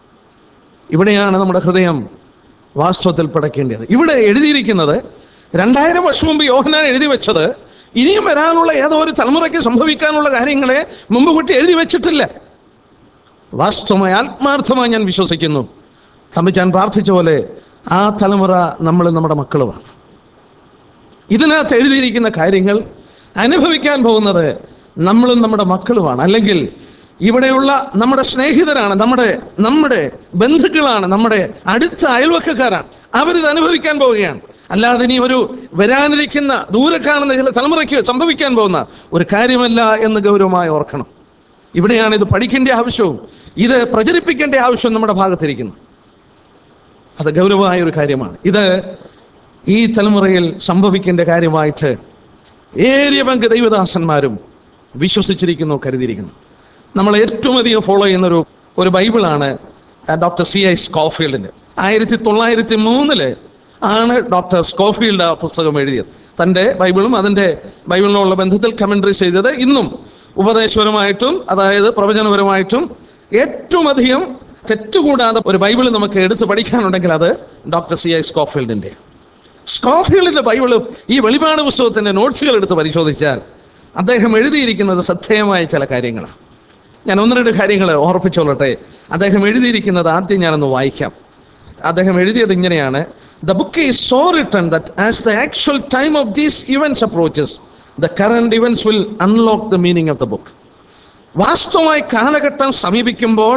ഇവിടെയാണ് നമ്മുടെ ഹൃദയം വാസ്തവത്തിൽ പടക്കേണ്ടത് ഇവിടെ എഴുതിയിരിക്കുന്നത് രണ്ടായിരം വർഷം മുമ്പ് യോഹനാൻ എഴുതി വെച്ചത് ഇനിയും വരാനുള്ള ഏതോ ഒരു തലമുറയ്ക്ക് സംഭവിക്കാനുള്ള കാര്യങ്ങളെ മുമ്പ് കൂട്ടി എഴുതി വെച്ചിട്ടില്ല വാസ്തവമായി ആത്മാർത്ഥമായി ഞാൻ വിശ്വസിക്കുന്നു തമ്മിച്ചാൻ പ്രാർത്ഥിച്ച പോലെ ആ തലമുറ നമ്മൾ നമ്മുടെ മക്കളുമാണ് ഇതിനകത്ത് എഴുതിയിരിക്കുന്ന കാര്യങ്ങൾ അനുഭവിക്കാൻ പോകുന്നത് നമ്മളും നമ്മുടെ മക്കളുമാണ് അല്ലെങ്കിൽ ഇവിടെയുള്ള നമ്മുടെ സ്നേഹിതരാണ് നമ്മുടെ നമ്മുടെ ബന്ധുക്കളാണ് നമ്മുടെ അടുത്ത അയൽവക്കക്കാരാണ് അവരിത് അനുഭവിക്കാൻ പോവുകയാണ് അല്ലാതെ ഇനി ഒരു വരാനിരിക്കുന്ന ദൂരെ കാണുന്ന ചില തലമുറയ്ക്ക് സംഭവിക്കാൻ പോകുന്ന ഒരു കാര്യമല്ല എന്ന് ഗൗരവമായി ഓർക്കണം ഇവിടെയാണ് ഇത് പഠിക്കേണ്ട ആവശ്യവും ഇത് പ്രചരിപ്പിക്കേണ്ട ആവശ്യവും നമ്മുടെ ഭാഗത്തിരിക്കുന്നു അത് ഗൗരവമായ ഒരു കാര്യമാണ് ഇത് ഈ തലമുറയിൽ സംഭവിക്കേണ്ട കാര്യമായിട്ട് ഏറിയ പങ്ക് ദൈവദാസന്മാരും വിശ്വസിച്ചിരിക്കുന്നു കരുതിയിരിക്കുന്നു നമ്മൾ ഏറ്റവും അധികം ഫോളോ ചെയ്യുന്ന ഒരു ഒരു ബൈബിളാണ് ഡോക്ടർ സി ഐ സ്കോഫീൽഡിൻ്റെ ആയിരത്തി തൊള്ളായിരത്തി മൂന്നില് ആണ് ഡോക്ടർ സ്കോഫീൽഡ് ആ പുസ്തകം എഴുതിയത് തൻ്റെ ബൈബിളും അതിൻ്റെ ബൈബിളിനുള്ള ബന്ധത്തിൽ കമൻട്രീസ് ചെയ്തത് ഇന്നും ഉപദേശപരമായിട്ടും അതായത് പ്രവചനപരമായിട്ടും ഏറ്റവും അധികം തെറ്റുകൂടാതെ ഒരു ബൈബിൾ നമുക്ക് എടുത്ത് പഠിക്കാനുണ്ടെങ്കിൽ അത് ഡോക്ടർ സി ഐ സ്കോഫീൽഡിൻ്റെ സ്കോഫീൽഡിന്റെ ബൈബിള് ഈ വെളിപാട് പുസ്തകത്തിന്റെ നോട്ട്സുകൾ എടുത്ത് പരിശോധിച്ചാൽ അദ്ദേഹം എഴുതിയിരിക്കുന്നത് ശ്രദ്ധേയമായ ചില കാര്യങ്ങളാണ് ഞാൻ ഒന്ന് രണ്ട് കാര്യങ്ങൾ ഓർപ്പിച്ചോളട്ടെ അദ്ദേഹം എഴുതിയിരിക്കുന്നത് ആദ്യം ഞാനൊന്ന് വായിക്കാം അദ്ദേഹം എഴുതിയത് ഇങ്ങനെയാണ് the book is so written that as the actual time of these events approaches the current events will unlock the meaning of the book വാസ്തവമായി കാലഘട്ടം സമീപിക്കുമ്പോൾ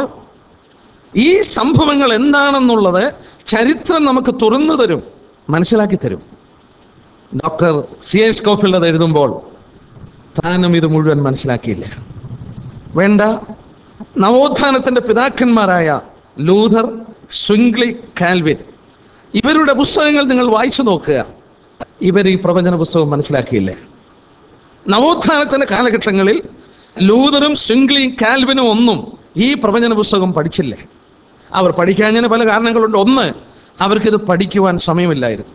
ഈ സംഭവങ്ങൾ എന്താണെന്നുള്ളത് ചരിത്രം നമുക്ക് തുറന്നു തരും മനസ്സിലാക്കി തരും ഡോക്ടർ സി എസ് കോഫിൽഡ് അത് എഴുതുമ്പോൾ താനും ഇത് മുഴുവൻ മനസ്സിലാക്കിയില്ല വേണ്ട നവോത്ഥാനത്തിന്റെ പിതാക്കന്മാരായ ലൂഥർ സ്വിംഗ്ലി കാൽവിൻ ഇവരുടെ പുസ്തകങ്ങൾ നിങ്ങൾ വായിച്ചു നോക്കുക ഇവർ ഈ പ്രവചന പുസ്തകം മനസ്സിലാക്കിയില്ല നവോത്ഥാനത്തിന്റെ കാലഘട്ടങ്ങളിൽ ലൂതറും സ്വിംഗ്ലിയും കാൽവിനും ഒന്നും ഈ പ്രവചന പുസ്തകം പഠിച്ചില്ലേ അവർ പഠിക്കാഞ്ഞതിന് പല കാരണങ്ങളുണ്ട് ഒന്ന് അവർക്കിത് പഠിക്കുവാൻ സമയമില്ലായിരുന്നു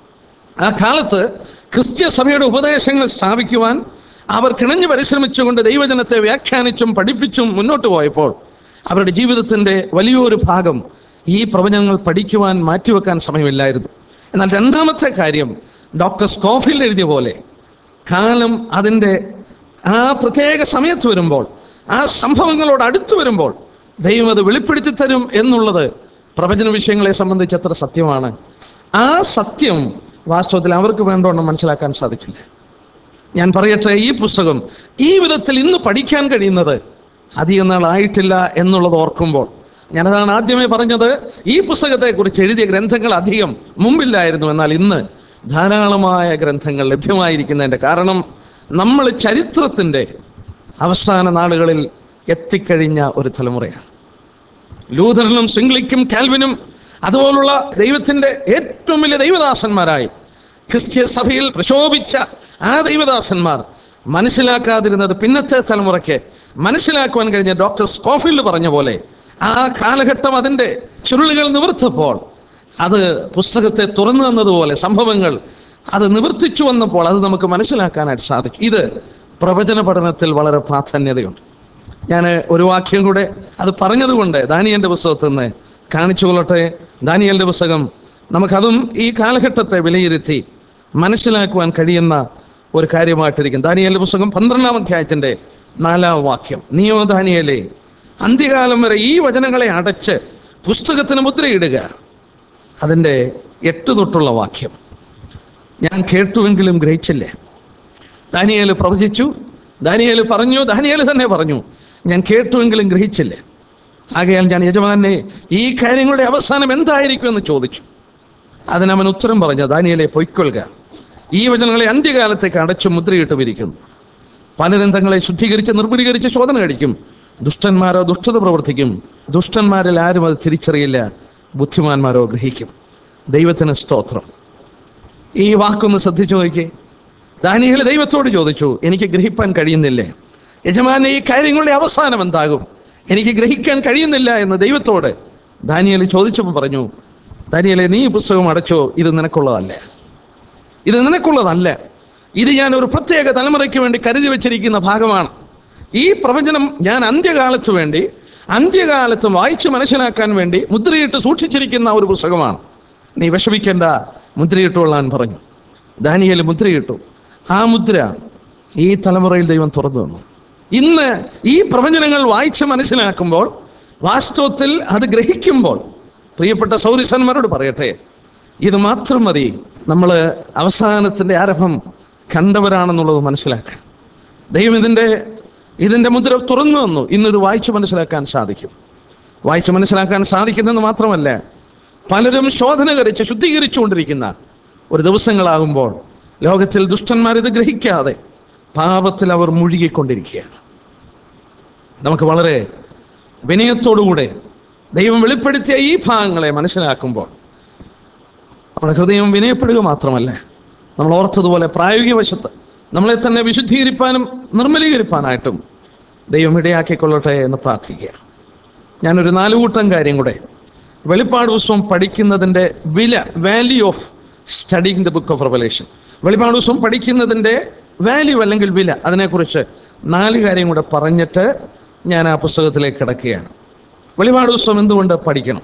ആ കാലത്ത് ക്രിസ്ത്യ സഭയുടെ ഉപദേശങ്ങൾ സ്ഥാപിക്കുവാൻ അവർ കിണഞ്ഞു പരിശ്രമിച്ചുകൊണ്ട് ദൈവജനത്തെ വ്യാഖ്യാനിച്ചും പഠിപ്പിച്ചും മുന്നോട്ട് പോയപ്പോൾ അവരുടെ ജീവിതത്തിൻ്റെ വലിയൊരു ഭാഗം ഈ പ്രവചനങ്ങൾ പഠിക്കുവാൻ മാറ്റിവെക്കാൻ സമയമില്ലായിരുന്നു എന്നാൽ രണ്ടാമത്തെ കാര്യം ഡോക്ടർ സ്കോഫിൽഡ് എഴുതിയ പോലെ കാലം അതിൻ്റെ ആ പ്രത്യേക സമയത്ത് വരുമ്പോൾ ആ സംഭവങ്ങളോട് അടുത്ത് വരുമ്പോൾ ദൈവം അത് വെളിപ്പെടുത്തി തരും എന്നുള്ളത് പ്രവചന വിഷയങ്ങളെ സംബന്ധിച്ച് എത്ര സത്യമാണ് ആ സത്യം വാസ്തവത്തിൽ അവർക്ക് വേണ്ടോണം മനസ്സിലാക്കാൻ സാധിച്ചില്ല ഞാൻ പറയട്ടെ ഈ പുസ്തകം ഈ വിധത്തിൽ ഇന്ന് പഠിക്കാൻ കഴിയുന്നത് അധികം നാളായിട്ടില്ല എന്നുള്ളത് ഓർക്കുമ്പോൾ ഞാനതാണ് ആദ്യമേ പറഞ്ഞത് ഈ പുസ്തകത്തെക്കുറിച്ച് എഴുതിയ ഗ്രന്ഥങ്ങൾ അധികം മുമ്പില്ലായിരുന്നു എന്നാൽ ഇന്ന് ധാരാളമായ ഗ്രന്ഥങ്ങൾ ലഭ്യമായിരിക്കുന്നതിൻ്റെ കാരണം നമ്മൾ ചരിത്രത്തിൻ്റെ അവസാന നാളുകളിൽ എത്തിക്കഴിഞ്ഞ ഒരു തലമുറയാണ് ലൂഥറിനും സിംഗ്ലിക്കും കാൽവിനും അതുപോലുള്ള ദൈവത്തിന്റെ ഏറ്റവും വലിയ ദൈവദാസന്മാരായി ക്രിസ്ത്യ സഭയിൽ പ്രശോഭിച്ച ആ ദൈവദാസന്മാർ മനസ്സിലാക്കാതിരുന്നത് പിന്നത്തെ തലമുറയ്ക്ക് മനസ്സിലാക്കുവാൻ കഴിഞ്ഞ ഡോക്ടർ സ്കോഫീൽഡ് പറഞ്ഞ പോലെ ആ കാലഘട്ടം അതിൻ്റെ ചുരുളുകൾ നിവർത്തപ്പോൾ അത് പുസ്തകത്തെ തുറന്നു തന്നതുപോലെ സംഭവങ്ങൾ അത് നിവർത്തിച്ചു വന്നപ്പോൾ അത് നമുക്ക് മനസ്സിലാക്കാനായിട്ട് സാധിക്കും ഇത് പ്രവചന പഠനത്തിൽ വളരെ പ്രാധാന്യതയുണ്ട് ഞാൻ ഒരു വാക്യം കൂടെ അത് പറഞ്ഞതുകൊണ്ട് ദാനിയലിന്റെ പുസ്തകത്തിൽ നിന്ന് കാണിച്ചു കൊള്ളട്ടെ ദാനിയലിന്റെ പുസ്തകം നമുക്കതും ഈ കാലഘട്ടത്തെ വിലയിരുത്തി മനസ്സിലാക്കുവാൻ കഴിയുന്ന ഒരു കാര്യമായിട്ടിരിക്കും ദാനിയലിന്റെ പുസ്തകം പന്ത്രണ്ടാം അധ്യായത്തിന്റെ നാലാം വാക്യം നീയോ ദാനിയലേ അന്ത്യകാലം വരെ ഈ വചനങ്ങളെ അടച്ച് പുസ്തകത്തിന് മുദ്രയിടുക അതിൻ്റെ എട്ട് തൊട്ടുള്ള വാക്യം ഞാൻ കേട്ടുവെങ്കിലും ഗ്രഹിച്ചില്ലേ ദാനിയേൽ പ്രവചിച്ചു ദാനിയേൽ പറഞ്ഞു ദാനിയേൽ തന്നെ പറഞ്ഞു ഞാൻ കേട്ടുവെങ്കിലും ഗ്രഹിച്ചില്ലേ ആകയാൽ ഞാൻ യജമാനെ ഈ കാര്യങ്ങളുടെ അവസാനം എന്തായിരിക്കും എന്ന് ചോദിച്ചു അതിനവൻ ഉത്തരം പറഞ്ഞു ദാനിയേലെ പൊയ്ക്കൊള്ളുക ഈ വചനങ്ങളെ അന്ത്യകാലത്തേക്ക് അടച്ചു മുദ്രയിട്ടും ഇരിക്കുന്നു പലരും തങ്ങളെ ശുദ്ധീകരിച്ച് നിർമ്മലീകരിച്ച് ശോധന കഴിക്കും ദുഷ്ടന്മാരോ ദുഷ്ടത പ്രവർത്തിക്കും ദുഷ്ടന്മാരിൽ ആരും അത് തിരിച്ചറിയില്ല ബുദ്ധിമാന്മാരോ ഗ്രഹിക്കും ദൈവത്തിന് സ്തോത്രം ഈ വാക്കൊന്ന് ശ്രദ്ധിച്ചു നോക്കിയേ ദാനിയേൽ ദൈവത്തോട് ചോദിച്ചു എനിക്ക് ഗ്രഹിപ്പാൻ കഴിയുന്നില്ലേ യജമാനെ ഈ കാര്യങ്ങളുടെ അവസാനം എന്താകും എനിക്ക് ഗ്രഹിക്കാൻ കഴിയുന്നില്ല എന്ന് ദൈവത്തോട് ദാനിയേൽ ചോദിച്ചപ്പോൾ പറഞ്ഞു ദാനിയേലെ നീ ഈ പുസ്തകം അടച്ചോ ഇത് നിനക്കുള്ളതല്ല ഇത് നിനക്കുള്ളതല്ല ഇത് ഞാൻ ഒരു പ്രത്യേക തലമുറയ്ക്ക് വേണ്ടി കരുതി വെച്ചിരിക്കുന്ന ഭാഗമാണ് ഈ പ്രവചനം ഞാൻ അന്ത്യകാലത്ത് വേണ്ടി അന്ത്യകാലത്ത് വായിച്ച് മനസ്സിലാക്കാൻ വേണ്ടി മുദ്രയിട്ട് സൂക്ഷിച്ചിരിക്കുന്ന ഒരു പുസ്തകമാണ് നീ വിഷമിക്കേണ്ട മുദ്രയിട്ടുകൊള്ളാൻ പറഞ്ഞു ദാനിയേൽ മുദ്രയിട്ടു ആ മുദ്ര ഈ തലമുറയിൽ ദൈവം തുറന്നു തന്നു ഇന്ന് ഈ പ്രവചനങ്ങൾ വായിച്ച് മനസ്സിലാക്കുമ്പോൾ വാസ്തവത്തിൽ അത് ഗ്രഹിക്കുമ്പോൾ പ്രിയപ്പെട്ട സൗരിസന്മാരോട് പറയട്ടെ ഇത് മാത്രം മതി നമ്മൾ അവസാനത്തിൻ്റെ ആരംഭം കണ്ടവരാണെന്നുള്ളത് മനസ്സിലാക്കാൻ ദൈവം ഇതിൻ്റെ ഇതിൻ്റെ മുദ്ര തുറന്നു വന്നു ഇന്നിത് വായിച്ചു മനസ്സിലാക്കാൻ സാധിക്കും വായിച്ചു മനസ്സിലാക്കാൻ സാധിക്കുന്നെന്ന് മാത്രമല്ല പലരും ശോധന കഴിച്ച് ശുദ്ധീകരിച്ചുകൊണ്ടിരിക്കുന്ന ഒരു ദിവസങ്ങളാകുമ്പോൾ ലോകത്തിൽ ദുഷ്ടന്മാർ ഇത് ഗ്രഹിക്കാതെ പാപത്തിൽ അവർ മുഴുകിക്കൊണ്ടിരിക്കുകയാണ് നമുക്ക് വളരെ വിനയത്തോടുകൂടെ ദൈവം വെളിപ്പെടുത്തിയ ഈ ഭാഗങ്ങളെ മനസ്സിലാക്കുമ്പോൾ നമ്മുടെ ഹൃദയം വിനയപ്പെടുക മാത്രമല്ല നമ്മൾ ഓർത്തതുപോലെ പ്രായോഗിക വശത്ത് നമ്മളെ തന്നെ വിശുദ്ധീകരിപ്പാനും നിർമ്മലീകരിപ്പാനായിട്ടും ദൈവം ഇടയാക്കിക്കൊള്ളട്ടെ എന്ന് പ്രാർത്ഥിക്കുക ഞാനൊരു നാലുകൂട്ടം കാര്യം കൂടെ വെളിപ്പാട് പുസ്തകം പഠിക്കുന്നതിൻ്റെ വില value of studying the book of Revelation വെളിപ്പാട് പുസ്തകം പഠിക്കുന്നതിൻ്റെ വാല്യൂ അല്ലെങ്കിൽ വില അതിനെക്കുറിച്ച് നാല് കാര്യം കൂടെ പറഞ്ഞിട്ട് ഞാൻ ആ പുസ്തകത്തിലേക്ക് കിടക്കുകയാണ് വെളിപാട് പുസ്തകം എന്തുകൊണ്ട് പഠിക്കണം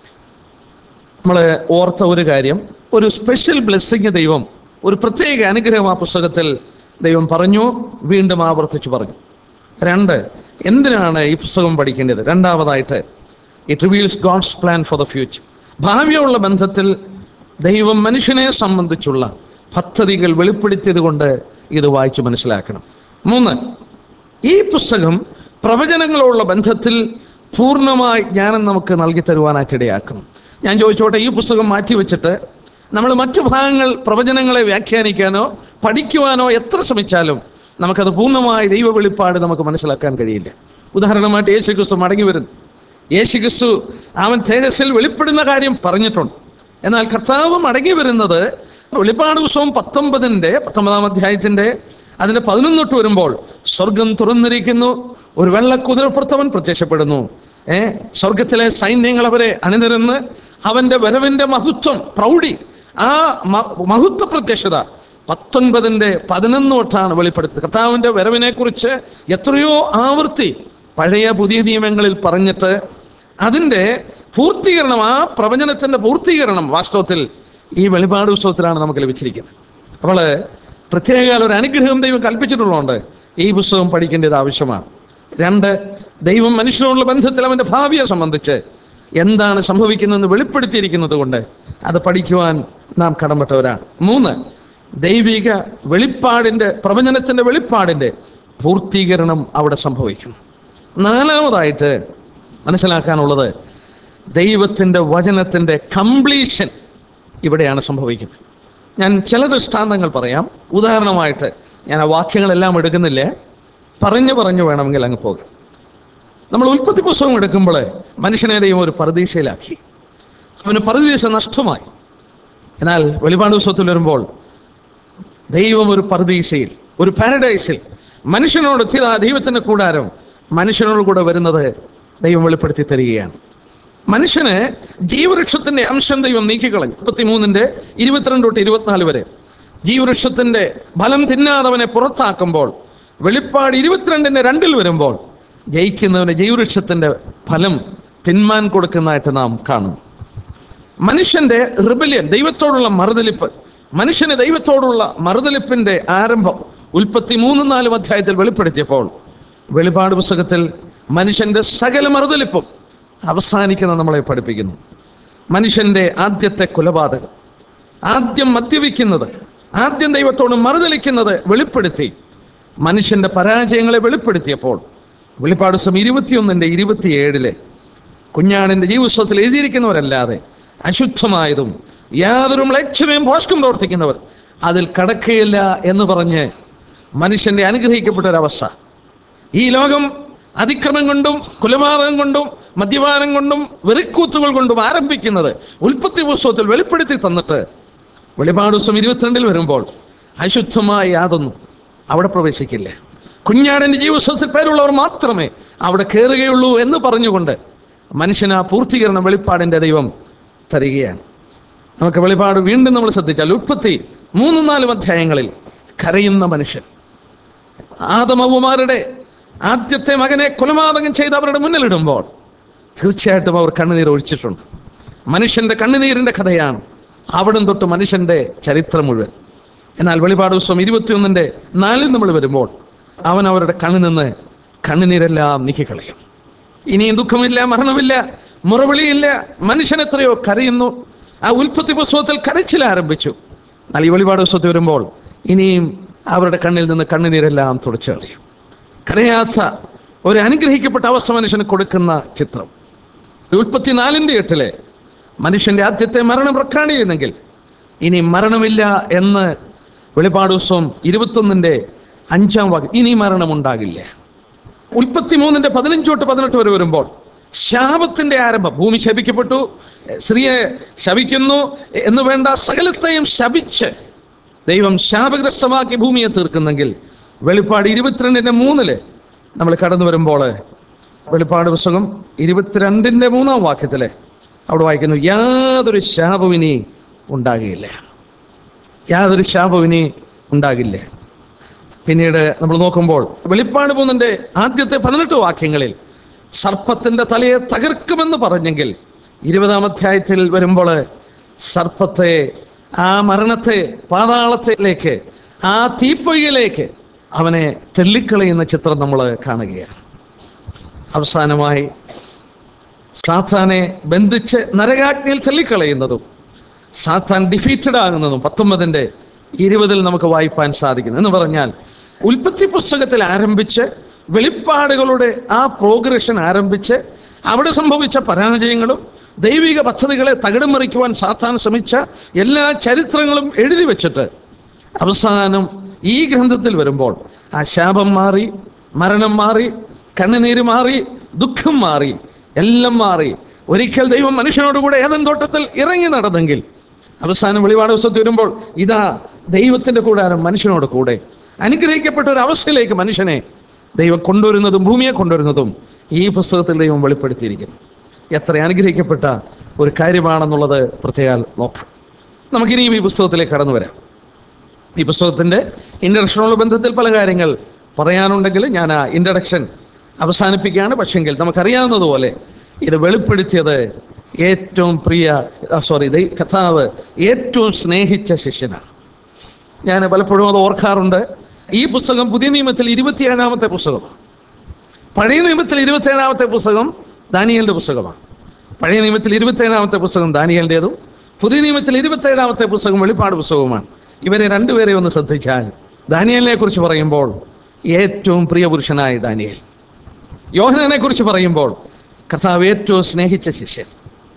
നമ്മൾ ഓർത്ത ഒരു കാര്യം ഒരു സ്പെഷ്യൽ ബ്ലെസ്സിങ് ദൈവം ഒരു പ്രത്യേക അനുഗ്രഹം ആ പുസ്തകത്തിൽ ദൈവം പറഞ്ഞു വീണ്ടും ആവർത്തിച്ചു പറഞ്ഞു രണ്ട് എന്തിനാണ് ഈ പുസ്തകം പഠിക്കേണ്ടത് രണ്ടാമതായിട്ട് it reveals God's plan for the future ഭാവിയുള്ള ബന്ധത്തിൽ ദൈവം മനുഷ്യനെ സംബന്ധിച്ചുള്ള പദ്ധതികൾ വെളിപ്പെടുത്തിയത് കൊണ്ട് ഇത് വായിച്ച് മനസ്സിലാക്കണം മൂന്ന് ഈ പുസ്തകം പ്രവചനങ്ങളുള്ള ബന്ധത്തിൽ പൂർണ്ണമായി ജ്ഞാനം നമുക്ക് നൽകി തരുവാനായിട്ട് ഇടയാക്കുന്നു ഞാൻ ചോദിച്ചോട്ടെ ഈ പുസ്തകം മാറ്റിവെച്ചിട്ട് നമ്മൾ മറ്റു ഭാഗങ്ങൾ പ്രവചനങ്ങളെ വ്യാഖ്യാനിക്കാനോ പഠിക്കുവാനോ എത്ര ശ്രമിച്ചാലും നമുക്കത് പൂർണ്ണമായി ദൈവ വെളിപ്പാട് നമുക്ക് മനസ്സിലാക്കാൻ കഴിയില്ല ഉദാഹരണമായിട്ട് യേശു ക്രിസ്തു മടങ്ങി വരുന്നു യേശു ക്രിസ്തു അവൻ തേജസ്സിൽ വെളിപ്പെടുന്ന കാര്യം പറഞ്ഞിട്ടുണ്ട് എന്നാൽ കർത്താവ് മടങ്ങി വരുന്നത് വെളിപ്പാട് പുസ്തകം പത്തൊമ്പതിൻ്റെ പത്തൊമ്പതാം അധ്യായത്തിൻ്റെ അതിൻ്റെ പതിനൊന്നൊട്ട് വരുമ്പോൾ സ്വർഗം തുറന്നിരിക്കുന്നു ഒരു വെള്ള കുതിരപ്പുറത്തവൻ പ്രത്യക്ഷപ്പെടുന്നു ഏ സ്വർഗത്തിലെ സൈന്യങ്ങൾ അവരെ അണിനിരന്ന് അവന്റെ വരവിന്റെ മഹത്വം പ്രൗഢി ആ മ- മഹത്വ പ്രത്യക്ഷത പത്തൊൻപതിൻ്റെ പതിനൊന്ന് തൊട്ടാണ് വെളിപ്പെടുത്തുന്നത് കർത്താവിൻ്റെ വരവിനെ കുറിച്ച് എത്രയോ ആവർത്തി പഴയ പുതിയ നിയമങ്ങളിൽ പറഞ്ഞിട്ട് അതിൻ്റെ പൂർത്തീകരണം ആ പ്രവചനത്തിൻ്റെ പൂർത്തീകരണം വാസ്തവത്തിൽ ഈ വെളിപാട് പുസ്തകത്തിലാണ് നമുക്ക് ലഭിച്ചിരിക്കുന്നത് അപ്പോൾ പ്രത്യേക ഒരു അനുഗ്രഹം ദൈവം കൽപ്പിച്ചിട്ടുള്ളതുകൊണ്ട് ഈ പുസ്തകം പഠിക്കേണ്ടത് ആവശ്യമാണ് രണ്ട് ദൈവം മനുഷ്യനോടുള്ള ബന്ധത്തിൽ അവൻ്റെ ഭാവിയെ സംബന്ധിച്ച് എന്താണ് സംഭവിക്കുന്നതെന്ന് വെളിപ്പെടുത്തിയിരിക്കുന്നത് കൊണ്ട് അത് പഠിക്കുവാൻ നാം കടമ്പെട്ടവരാണ് മൂന്ന് ദൈവിക വെളിപ്പാടിൻ്റെ പ്രവചനത്തിൻ്റെ വെളിപ്പാടിൻ്റെ പൂർത്തീകരണം അവിടെ സംഭവിക്കും നാലാമതായിട്ട് മനസ്സിലാക്കാനുള്ളത് ദൈവത്തിൻ്റെ വചനത്തിൻ്റെ കംപ്ലീഷൻ ഇവിടെയാണ് സംഭവിക്കുന്നത് ഞാൻ ചില ദൃഷ്ടാന്തങ്ങൾ പറയാം ഉദാഹരണമായിട്ട് ഞാൻ ആ വാക്യങ്ങളെല്ലാം എടുക്കുന്നില്ല പറഞ്ഞു പറഞ്ഞു വേണമെങ്കിൽ അങ്ങ് പോകാം നമ്മൾ ഉൽപ്പത്തി പുസ്തകം എടുക്കുമ്പോൾ മനുഷ്യനെ ദൈവം ഒരു പരദീശയിലാക്കി അവന് പരദീശ നഷ്ടമായി എന്നാൽ വെളിപാട് പുസ്തകത്തിൽ വരുമ്പോൾ ദൈവം ഒരു പരദീശയിൽ ഒരു പാരഡൈസിൽ മനുഷ്യനോട് എത്തിയതാ ദൈവത്തിന്റെ കൂടാരം മനുഷ്യനോട് കൂടെ വരുന്നത് ദൈവം വെളിപ്പെടുത്തി തരികയാണ് മനുഷ്യന് ജീവവൃക്ഷത്തിന്റെ അംശം ദൈവം നീക്കിക്കളഞ്ഞു മുപ്പത്തിമൂന്നിന്റെ ഇരുപത്തിരണ്ട് തൊട്ട് ഇരുപത്തിനാല് വരെ ജീവവൃക്ഷത്തിന്റെ ഫലം തിന്നാതവനെ പുറത്താക്കുമ്പോൾ വെളിപ്പാട് ഇരുപത്തിരണ്ടിന്റെ രണ്ടിൽ വരുമ്പോൾ ജയിക്കുന്നവന് ജീവവൃക്ഷത്തിന്റെ ഫലം തിന്മാൻ കൊടുക്കുന്നതായിട്ട് നാം കാണുന്നു മനുഷ്യന്റെ റിബല്യൻ ദൈവത്തോടുള്ള മറുതലിപ്പ് മനുഷ്യന് ദൈവത്തോടുള്ള മറുതലിപ്പിന്റെ ആരംഭം ഉൽപ്പത്തി മൂന്നും നാലും അധ്യായത്തിൽ വെളിപ്പെടുത്തിയപ്പോൾ വെളിപാട് പുസ്തകത്തിൽ മനുഷ്യന്റെ സകല മറുതലിപ്പും അവസാനിക്കുന്ന നമ്മളെ പഠിപ്പിക്കുന്നു മനുഷ്യന്റെ ആദ്യത്തെ കൊലപാതകം ആദ്യം മദ്യപിക്കുന്നത് ആദ്യം ദൈവത്തോട് മറുതലിക്കുന്നത് വെളിപ്പെടുത്തി മനുഷ്യന്റെ പരാജയങ്ങളെ വെളിപ്പെടുത്തിയപ്പോൾ വെളിപ്പാട് ദിവസം ഇരുപത്തിയൊന്നിന്റെ ഇരുപത്തിയേഴിലെ കുഞ്ഞാടിന്റെ ജീവസ്വത്തിൽ എഴുതിയിരിക്കുന്നവരല്ലാതെ അശുദ്ധമായതും യാതൊരു ലക്ഷ്യവും പോഷ്കം പ്രവർത്തിക്കുന്നവർ അതിൽ കടക്കുകയില്ല എന്ന് പറഞ്ഞ് മനുഷ്യന്റെ അനുഗ്രഹിക്കപ്പെട്ട ഒരവസ്ഥ ഈ ലോകം അതിക്രമം കൊണ്ടും കൊലപാതകം കൊണ്ടും മദ്യപാനം കൊണ്ടും വെറിക്കൂത്തുകൾ കൊണ്ടും ആരംഭിക്കുന്നത് ഉൽപ്പത്തി പുസ്തകത്തിൽ വെളിപ്പെടുത്തി തന്നിട്ട് വെളിപാട് ദിവസം ഇരുപത്തിരണ്ടിൽ വരുമ്പോൾ അശുദ്ധമായ യാതൊന്നും അവിടെ പ്രവേശിക്കില്ല കുഞ്ഞാടിന്റെ ജീവിതത്തിൽ പേരുള്ളവർ മാത്രമേ അവിടെ കയറുകയുള്ളൂ എന്ന് പറഞ്ഞുകൊണ്ട് മനുഷ്യന് ആ പൂർത്തീകരണം വെളിപ്പാടിന്റെ ദൈവം തരികയാണ് നമുക്ക് വെളിപാട് വീണ്ടും നമ്മൾ ശ്രദ്ധിച്ചാൽ ഉൽപ്പത്തി മൂന്നും നാലും അധ്യായങ്ങളിൽ കരയുന്ന മനുഷ്യൻ ആദമവുമാരുടെ ആദ്യത്തെ മകനെ കൊലപാതകം ചെയ്ത് അവരുടെ മുന്നിലിടുമ്പോൾ തീർച്ചയായിട്ടും അവർ കണ്ണുനീർ ഒഴിച്ചിട്ടുണ്ട് മനുഷ്യന്റെ കണ്ണുനീരിന്റെ കഥയാണ് അവിടം തൊട്ട് മനുഷ്യന്റെ ചരിത്രം മുഴുവൻ എന്നാൽ വെളിപാട് ദിവസം ഇരുപത്തിയൊന്നിന്റെ നാലിൽ നമ്മൾ വരുമ്പോൾ അവൻ അവരുടെ കണ്ണിൽ നിന്ന് കണ്ണുനീരെല്ലാം നീക്കിക്കളയും ഇനിയും ദുഃഖമില്ല മരണമില്ല മുറവിളിയില്ല മനുഷ്യൻ എത്രയോ കരയുന്നു ആ ഉൽപ്പത്തി പുസ്തകത്തിൽ കരച്ചിൽ ആരംഭിച്ചു എന്നാൽ ഈ വെളിപാട് പുസ്തകത്തിൽ വരുമ്പോൾ ഇനിയും അവരുടെ കണ്ണിൽ നിന്ന് കണ്ണുനീരെല്ലാം തുടച്ചു കളയും കരയാത്ത ഒരു അനുഗ്രഹിക്കപ്പെട്ട അവസ്ഥ മനുഷ്യന് കൊടുക്കുന്ന ചിത്രം ഉൽപ്പത്തിനാലിൻ്റെ എട്ടിലെ മനുഷ്യന്റെ ആദ്യത്തെ മരണം റെക്കോർഡ് ചെയ്യുന്നെങ്കിൽ ഇനി മരണമില്ല എന്ന് വെളിപാട് ദിവസം ഇരുപത്തൊന്നിൻ്റെ അഞ്ചാം വാക്യം ഇനി മരണമുണ്ടാകില്ല ഉൽപ്പത്തി മൂന്നിന്റെ പതിനഞ്ച് തൊട്ട് പതിനെട്ട് വരെ വരുമ്പോൾ ശാപത്തിന്റെ ആരംഭം ഭൂമി ശപിക്കപ്പെട്ടു സ്ത്രീയെ ശപിക്കുന്നു എന്ന് വേണ്ട സകലത്തെയും ശപിച്ച് ദൈവം ശാപഗ്രസ്തമാക്കി ഭൂമിയെ തീർക്കുന്നെങ്കിൽ വെളിപ്പാട് ഇരുപത്തിരണ്ടിന്റെ മൂന്നില് നമ്മൾ കടന്നു വരുമ്പോൾ വെളിപ്പാട് പുസ്തകം ഇരുപത്തിരണ്ടിന്റെ മൂന്നാം വാക്യത്തില് അവിടെ വായിക്കുന്നു യാതൊരു ശാപവും ഇനി ഉണ്ടാകുകയില്ല യാതൊരു ശാപവും ഇനി ഉണ്ടാകില്ല പിന്നീട് നമ്മൾ നോക്കുമ്പോൾ വെളിപ്പാട് മൂന്നിന്റെ ആദ്യത്തെ പതിനെട്ട് വാക്യങ്ങളിൽ സർപ്പത്തിന്റെ തലയെ തകർക്കുമെന്ന് പറഞ്ഞെങ്കിൽ ഇരുപതാം അധ്യായത്തിൽ വരുമ്പോൾ സർപ്പത്തെ ആ മരണത്തെ പാതാളത്തിലേക്ക് ആ തീപ്പൊയ്യിലേക്ക് അവനെ തെള്ളിക്കളയുന്ന ചിത്രം നമ്മൾ കാണുകയാണ് അവസാനമായി സാത്താനെ ബന്ധിച്ച് നരകാഗ്നിയിൽ തള്ളിക്കളയുന്നതും സാത്താൻ ഡിഫീറ്റഡ് ആകുന്നതും പത്തൊമ്പതിൻ്റെ ഇരുപതിൽ നമുക്ക് വായിപ്പാൻ സാധിക്കുന്നു എന്ന് പറഞ്ഞാൽ ഉൽപ്പത്തി പുസ്തകത്തിൽ ആരംഭിച്ച് വെളിപ്പാടുകളുടെ ആ പ്രോഗ്രഷൻ ആരംഭിച്ച് അവിടെ സംഭവിച്ച പരാജയങ്ങളും ദൈവിക പദ്ധതികളെ തകിടം മറിക്കുവാൻ സാത്താൻ ശ്രമിച്ച എല്ലാ ചരിത്രങ്ങളും എഴുതി വെച്ചിട്ട് അവസാനം ഈ ഗ്രന്ഥത്തിൽ വരുമ്പോൾ ആ ശാപം മാറി മരണം മാറി കണ്ണുനീര് മാറി ദുഃഖം മാറി എല്ലാം മാറി ഒരിക്കൽ ദൈവം മനുഷ്യനോടുകൂടെ ഏതൻ തോട്ടത്തിൽ ഇറങ്ങി നടന്നെങ്കിൽ അവസാനം വെളിപാട് ദിവസത്തിൽ വരുമ്പോൾ ഇതാ ദൈവത്തിന്റെ കൂടാരം മനുഷ്യനോട് കൂടെ അനുഗ്രഹിക്കപ്പെട്ട ഒരു അവസ്ഥയിലേക്ക് മനുഷ്യനെ ദൈവം കൊണ്ടുവരുന്നതും ഭൂമിയെ കൊണ്ടുവരുന്നതും ഈ പുസ്തകത്തിൽ ദൈവം വെളിപ്പെടുത്തിയിരിക്കുന്നു എത്ര അനുഗ്രഹിക്കപ്പെട്ട ഒരു കാര്യമാണെന്നുള്ളത് പ്രത്യേകം നോക്കാം നമുക്കിനിയും ഈ പുസ്തകത്തിലേക്ക് കടന്നു വരാം ഈ പുസ്തകത്തിന്റെ ഇൻട്രഡക്ഷനോട് ബന്ധത്തിൽ പല കാര്യങ്ങൾ പറയാനുണ്ടെങ്കിൽ ഞാൻ ആ ഇൻട്രഡക്ഷൻ അവസാനിപ്പിക്കുകയാണ് പക്ഷെങ്കിൽ നമുക്കറിയാവുന്നതുപോലെ ഇത് വെളിപ്പെടുത്തിയത് ഏറ്റവും പ്രിയ സോറി കഥാവ് ഏറ്റവും സ്നേഹിച്ച ശിഷ്യനാണ് ഞാൻ പലപ്പോഴും അത് ഓർക്കാറുണ്ട് ഈ പുസ്തകം പുതിയ നിയമത്തിൽ ഇരുപത്തിയേഴാമത്തെ പുസ്തകമാണ് പഴയ നിയമത്തിൽ ഇരുപത്തിയേഴാമത്തെ പുസ്തകം ദാനിയലിന്റെ പുസ്തകമാണ് പഴയ നിയമത്തിൽ ഇരുപത്തിയേഴാമത്തെ പുസ്തകം ദാനിയലിൻ്റെതും പുതിയ നിയമത്തിൽ ഇരുപത്തിയേഴാമത്തെ പുസ്തകം വെളിപ്പാട് പുസ്തകവുമാണ് ഇവരെ രണ്ടുപേരെ ഒന്ന് ശ്രദ്ധിച്ചാൽ ദാനിയലിനെ കുറിച്ച് പറയുമ്പോൾ ഏറ്റവും പ്രിയ പുരുഷനായ ദാനിയൽ യോഹനനെ കുറിച്ച് പറയുമ്പോൾ കർത്താവ് ഏറ്റവും സ്നേഹിച്ച ശിഷ്യൻ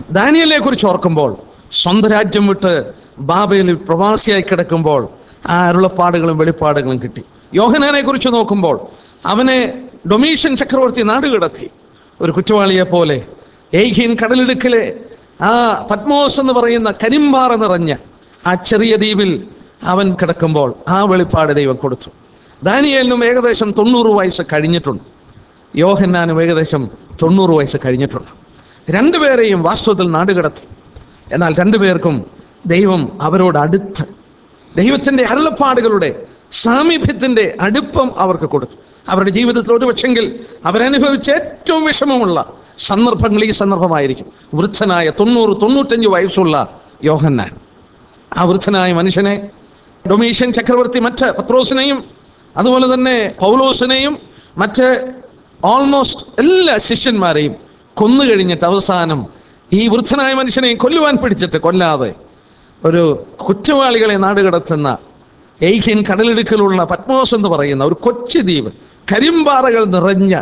ദാനിയലിനെ കുറിച്ച് ഓർക്കുമ്പോൾ സ്വന്തം രാജ്യം വിട്ട് ബാബയിൽ പ്രവാസിയായി കിടക്കുമ്പോൾ ആ അരുളപ്പാടുകളും വെളിപ്പാടുകളും കിട്ടി യോഹനാനെ കുറിച്ച് നോക്കുമ്പോൾ അവനെ ഡൊമീഷ്യൻ ചക്രവർത്തി നാടുകടത്തി ഒരു കുറ്റവാളിയെ പോലെ ഏഹീൻ കടലിടുക്കിലെ ആ പത്മോസ് എന്ന് പറയുന്ന കരിമ്പാറ നിറഞ്ഞ ആ ചെറിയ ദ്വീപിൽ അവൻ കിടക്കുമ്പോൾ ആ വെളിപ്പാട് ദൈവം കൊടുത്തു ദാനിയേലിനും ഏകദേശം തൊണ്ണൂറ് വയസ്സ് കഴിഞ്ഞിട്ടുണ്ട് യോഹന്നാനും ഏകദേശം തൊണ്ണൂറ് വയസ്സ് കഴിഞ്ഞിട്ടുണ്ട് രണ്ടുപേരെയും വാസ്തവത്തിൽ നാടുകടത്തി എന്നാൽ രണ്ടുപേർക്കും ദൈവം അവരോട് അടുത്ത് ദൈവത്തിന്റെ അരുളപ്പാടുകളുടെ സാമീപ്യത്തിന്റെ അടുപ്പം അവർക്ക് കൊടുത്തു അവരുടെ ജീവിതത്തിൽ ഒരു പക്ഷെങ്കിൽ അവരനുഭവിച്ച ഏറ്റവും വിഷമമുള്ള സന്ദർഭങ്ങൾ ഈ സന്ദർഭമായിരിക്കും വൃദ്ധനായ തൊണ്ണൂറ് തൊണ്ണൂറ്റഞ്ച് വയസ്സുള്ള യോഹന്നാൻ ആ വൃദ്ധനായ മനുഷ്യനെ ഡൊമീഷ്യൻ ചക്രവർത്തി മറ്റ് പത്രോസിനെയും അതുപോലെ തന്നെ പൗലോസിനെയും മറ്റ് ഓൾമോസ്റ്റ് എല്ലാ ശിഷ്യന്മാരെയും കൊന്നു കഴിഞ്ഞിട്ട് അവസാനം ഈ വൃദ്ധനായ മനുഷ്യനെയും കൊല്ലുവാൻ പിടിച്ചിട്ട് കൊല്ലാതെ ഒരു കുറ്റവാളികളെ നാടുകടത്തുന്ന ഏഖ്യൻ കടലിടുക്കിലുള്ള പത്മോസ് എന്ന് പറയുന്ന ഒരു കൊച്ചു ദ്വീപ് കരിമ്പാറകൾ നിറഞ്ഞ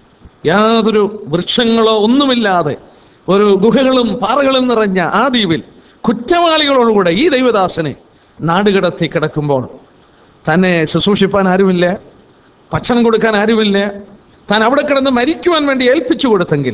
യാതൊരു വൃക്ഷങ്ങളോ ഒന്നുമില്ലാതെ ഒരു ഗുഹകളും പാറകളും നിറഞ്ഞ ആ ദ്വീപിൽ കുറ്റവാളികളോടുകൂടെ ഈ ദൈവദാസനെ നാടുകടത്തി കിടക്കുമ്പോൾ തന്നെ ശുശ്രൂഷിപ്പാൻ ആരുമില്ല ഭക്ഷണം കൊടുക്കാൻ ആരുമില്ല താൻ അവിടെ കിടന്ന് മരിക്കുവാൻ വേണ്ടി ഏൽപ്പിച്ചു കൊടുത്തെങ്കിൽ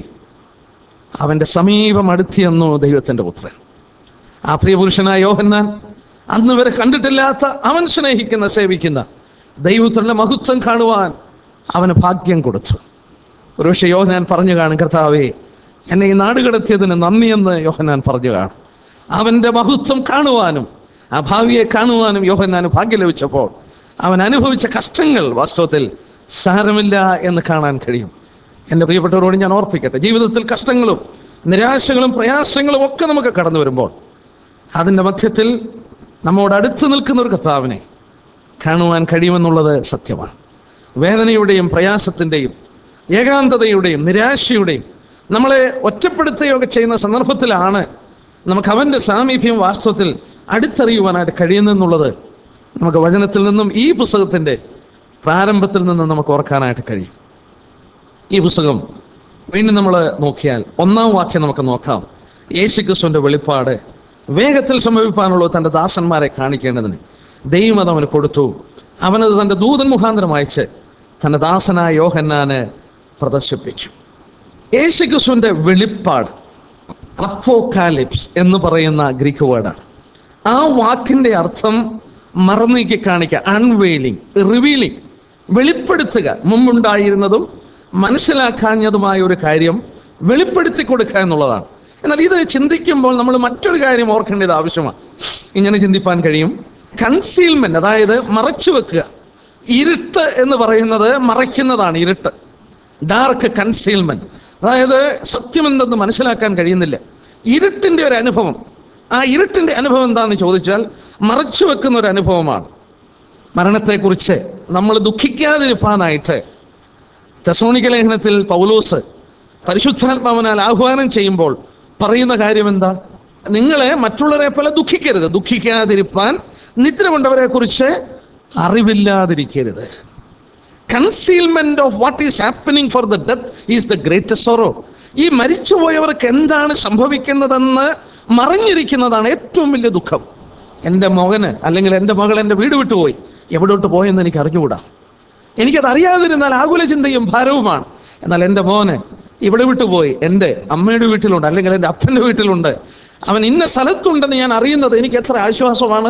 അവന്റെ സമീപം അടുത്തിയെന്നു ദൈവത്തിന്റെ പുത്രൻ ആ പ്രിയപുരുഷനായ യോഹന്നാൻ അന്ന് വരെ കണ്ടിട്ടില്ലാത്ത അവൻ സ്നേഹിക്കുന്ന സേവിക്കുന്ന ദൈവത്തിന്റെ മഹത്വം കാണുവാൻ അവന് ഭാഗ്യം കൊടുത്തു ഒരുപക്ഷെ യോഹനാൻ പറഞ്ഞു കാണും കർത്താവേ എന്നെ ഈ നാട് കടത്തിയതിന് നന്ദിയെന്ന് യോഹനാൻ പറഞ്ഞു കാണും അവന്റെ മഹത്വം കാണുവാനും ആ ഭാവിയെ കാണുവാനും യോഹന്നാന് ഭാഗ്യം ലഭിച്ചപ്പോൾ അവൻ അനുഭവിച്ച കഷ്ടങ്ങൾ വാസ്തവത്തിൽ സാരമില്ല എന്ന് കാണാൻ കഴിയും എൻ്റെ പ്രിയപ്പെട്ടവരോട് ഞാൻ ഓർപ്പിക്കട്ടെ ജീവിതത്തിൽ കഷ്ടങ്ങളും നിരാശകളും പ്രയാസങ്ങളും ഒക്കെ നമുക്ക് കടന്നു വരുമ്പോൾ അതിൻ്റെ മധ്യത്തിൽ നമ്മോട് അടുത്ത് നിൽക്കുന്ന ഒരു കർത്താവിനെ കാണുവാൻ കഴിയുമെന്നുള്ളത് സത്യമാണ് വേദനയുടെയും പ്രയാസത്തിൻ്റെയും ഏകാന്തതയുടെയും നിരാശയുടെയും നമ്മളെ ഒറ്റപ്പെടുത്തുകയൊക്കെ ചെയ്യുന്ന സന്ദർഭത്തിലാണ് നമുക്ക് അവൻ്റെ സാമീപ്യം വാസ്തവത്തിൽ അടുത്തറിയുവാനായിട്ട് കഴിയുന്നെന്നുള്ളത് നമുക്ക് വചനത്തിൽ നിന്നും ഈ പുസ്തകത്തിൻ്റെ പ്രാരംഭത്തിൽ നിന്നും നമുക്ക് ഓർക്കാനായിട്ട് കഴിയും ഈ പുസ്തകം വീണ്ടും നമ്മൾ നോക്കിയാൽ ഒന്നാം വാക്യം നമുക്ക് നോക്കാം യേശുക്രിസ്തുവിന്റെ വെളിപ്പാട് വേഗത്തിൽ സംഭവിപ്പാനുള്ളത് തൻ്റെ ദാസന്മാരെ കാണിക്കേണ്ടതിന് ദൈവം അത് അവന് കൊടുത്തു അവനത് തൻ്റെ ദൂതൻ മുഖാന്തരം അയച്ച് തൻ്റെ ദാസനായ യോഹന്നാന് പ്രദർശിപ്പിച്ചു യേശുക്രിസ്തുവിന്റെ വെളിപ്പാട് അപ്പോക്കാലിപ്സ് എന്ന് പറയുന്ന ഗ്രീക്ക് വേർഡാണ് ആ വാക്കിന്റെ അർത്ഥം മറന്നീക്കി കാണിക്കുക അൺവെയിലിംഗ് റിവീലിംഗ് വെളിപ്പെടുത്തുക മുമ്പുണ്ടായിരുന്നതും മനസ്സിലാക്കാഞ്ഞതുമായ ഒരു കാര്യം വെളിപ്പെടുത്തി കൊടുക്കുക എന്നുള്ളതാണ് എന്നാൽ ഇത് ചിന്തിക്കുമ്പോൾ നമ്മൾ മറ്റൊരു കാര്യം ഓർക്കേണ്ടത് ആവശ്യമാണ് ഇങ്ങനെ ചിന്തിപ്പാൻ കഴിയും കൺസീൽമെന്റ് അതായത് മറച്ചു വെക്കുക ഇരുട്ട് എന്ന് പറയുന്നത് മറയ്ക്കുന്നതാണ് ഇരുട്ട് ഡാർക്ക് കൺസീൽമെന്റ് അതായത് സത്യമെന്തെന്ന് മനസ്സിലാക്കാൻ കഴിയുന്നില്ല ഇരുട്ടിന്റെ ഒരു അനുഭവം ആ ഇരുട്ടിന്റെ അനുഭവം എന്താണെന്ന് ചോദിച്ചാൽ മറച്ചു വെക്കുന്ന ഒരു അനുഭവമാണ് മരണത്തെക്കുറിച്ച് നമ്മൾ ദുഃഖിക്കാതിരിക്കാനായിട്ട് തെസോണിക്ക ലേഖനത്തിൽ പൗലോസ് പരിശുദ്ധാത്മാവനാൽ ആഹ്വാനം ചെയ്യുമ്പോൾ പറയുന്ന കാര്യം എന്താ നിങ്ങളെ മറ്റുള്ളവരെ പോലെ ദുഃഖിക്കരുത് ദുഃഖിക്കാതിരിപ്പാൻ നിദ്ര കൊണ്ടവരെ കുറിച്ച് അറിവില്ലാതിരിക്കരുത് concealment of what is happening for the death is the greatest sorrow ഈ മരിച്ചുപോയവർക്ക് എന്താണ് സംഭവിക്കുന്നതെന്ന് മറിഞ്ഞിരിക്കുന്നതാണ് ഏറ്റവും വലിയ ദുഃഖം എൻ്റെ മകന് അല്ലെങ്കിൽ എൻ്റെ മകൾ എൻ്റെ വീട് വിട്ടുപോയി എവിടോട്ട് പോയെന്ന് എനിക്ക് അറിഞ്ഞുകൂടാ എനിക്കത് അറിയാതിരുന്നാൽ ആകുല ചിന്തയും ഭാരവുമാണ് എന്നാൽ എൻ്റെ മോന് ഇവിടെ വിട്ടുപോയി എൻ്റെ അമ്മയുടെ വീട്ടിലുണ്ട് അല്ലെങ്കിൽ എൻ്റെ അപ്പൻ്റെ വീട്ടിലുണ്ട് അവൻ ഇന്ന സ്ഥലത്തുണ്ടെന്ന് ഞാൻ അറിയുന്നത് എനിക്ക് എത്ര ആശ്വാസമാണ്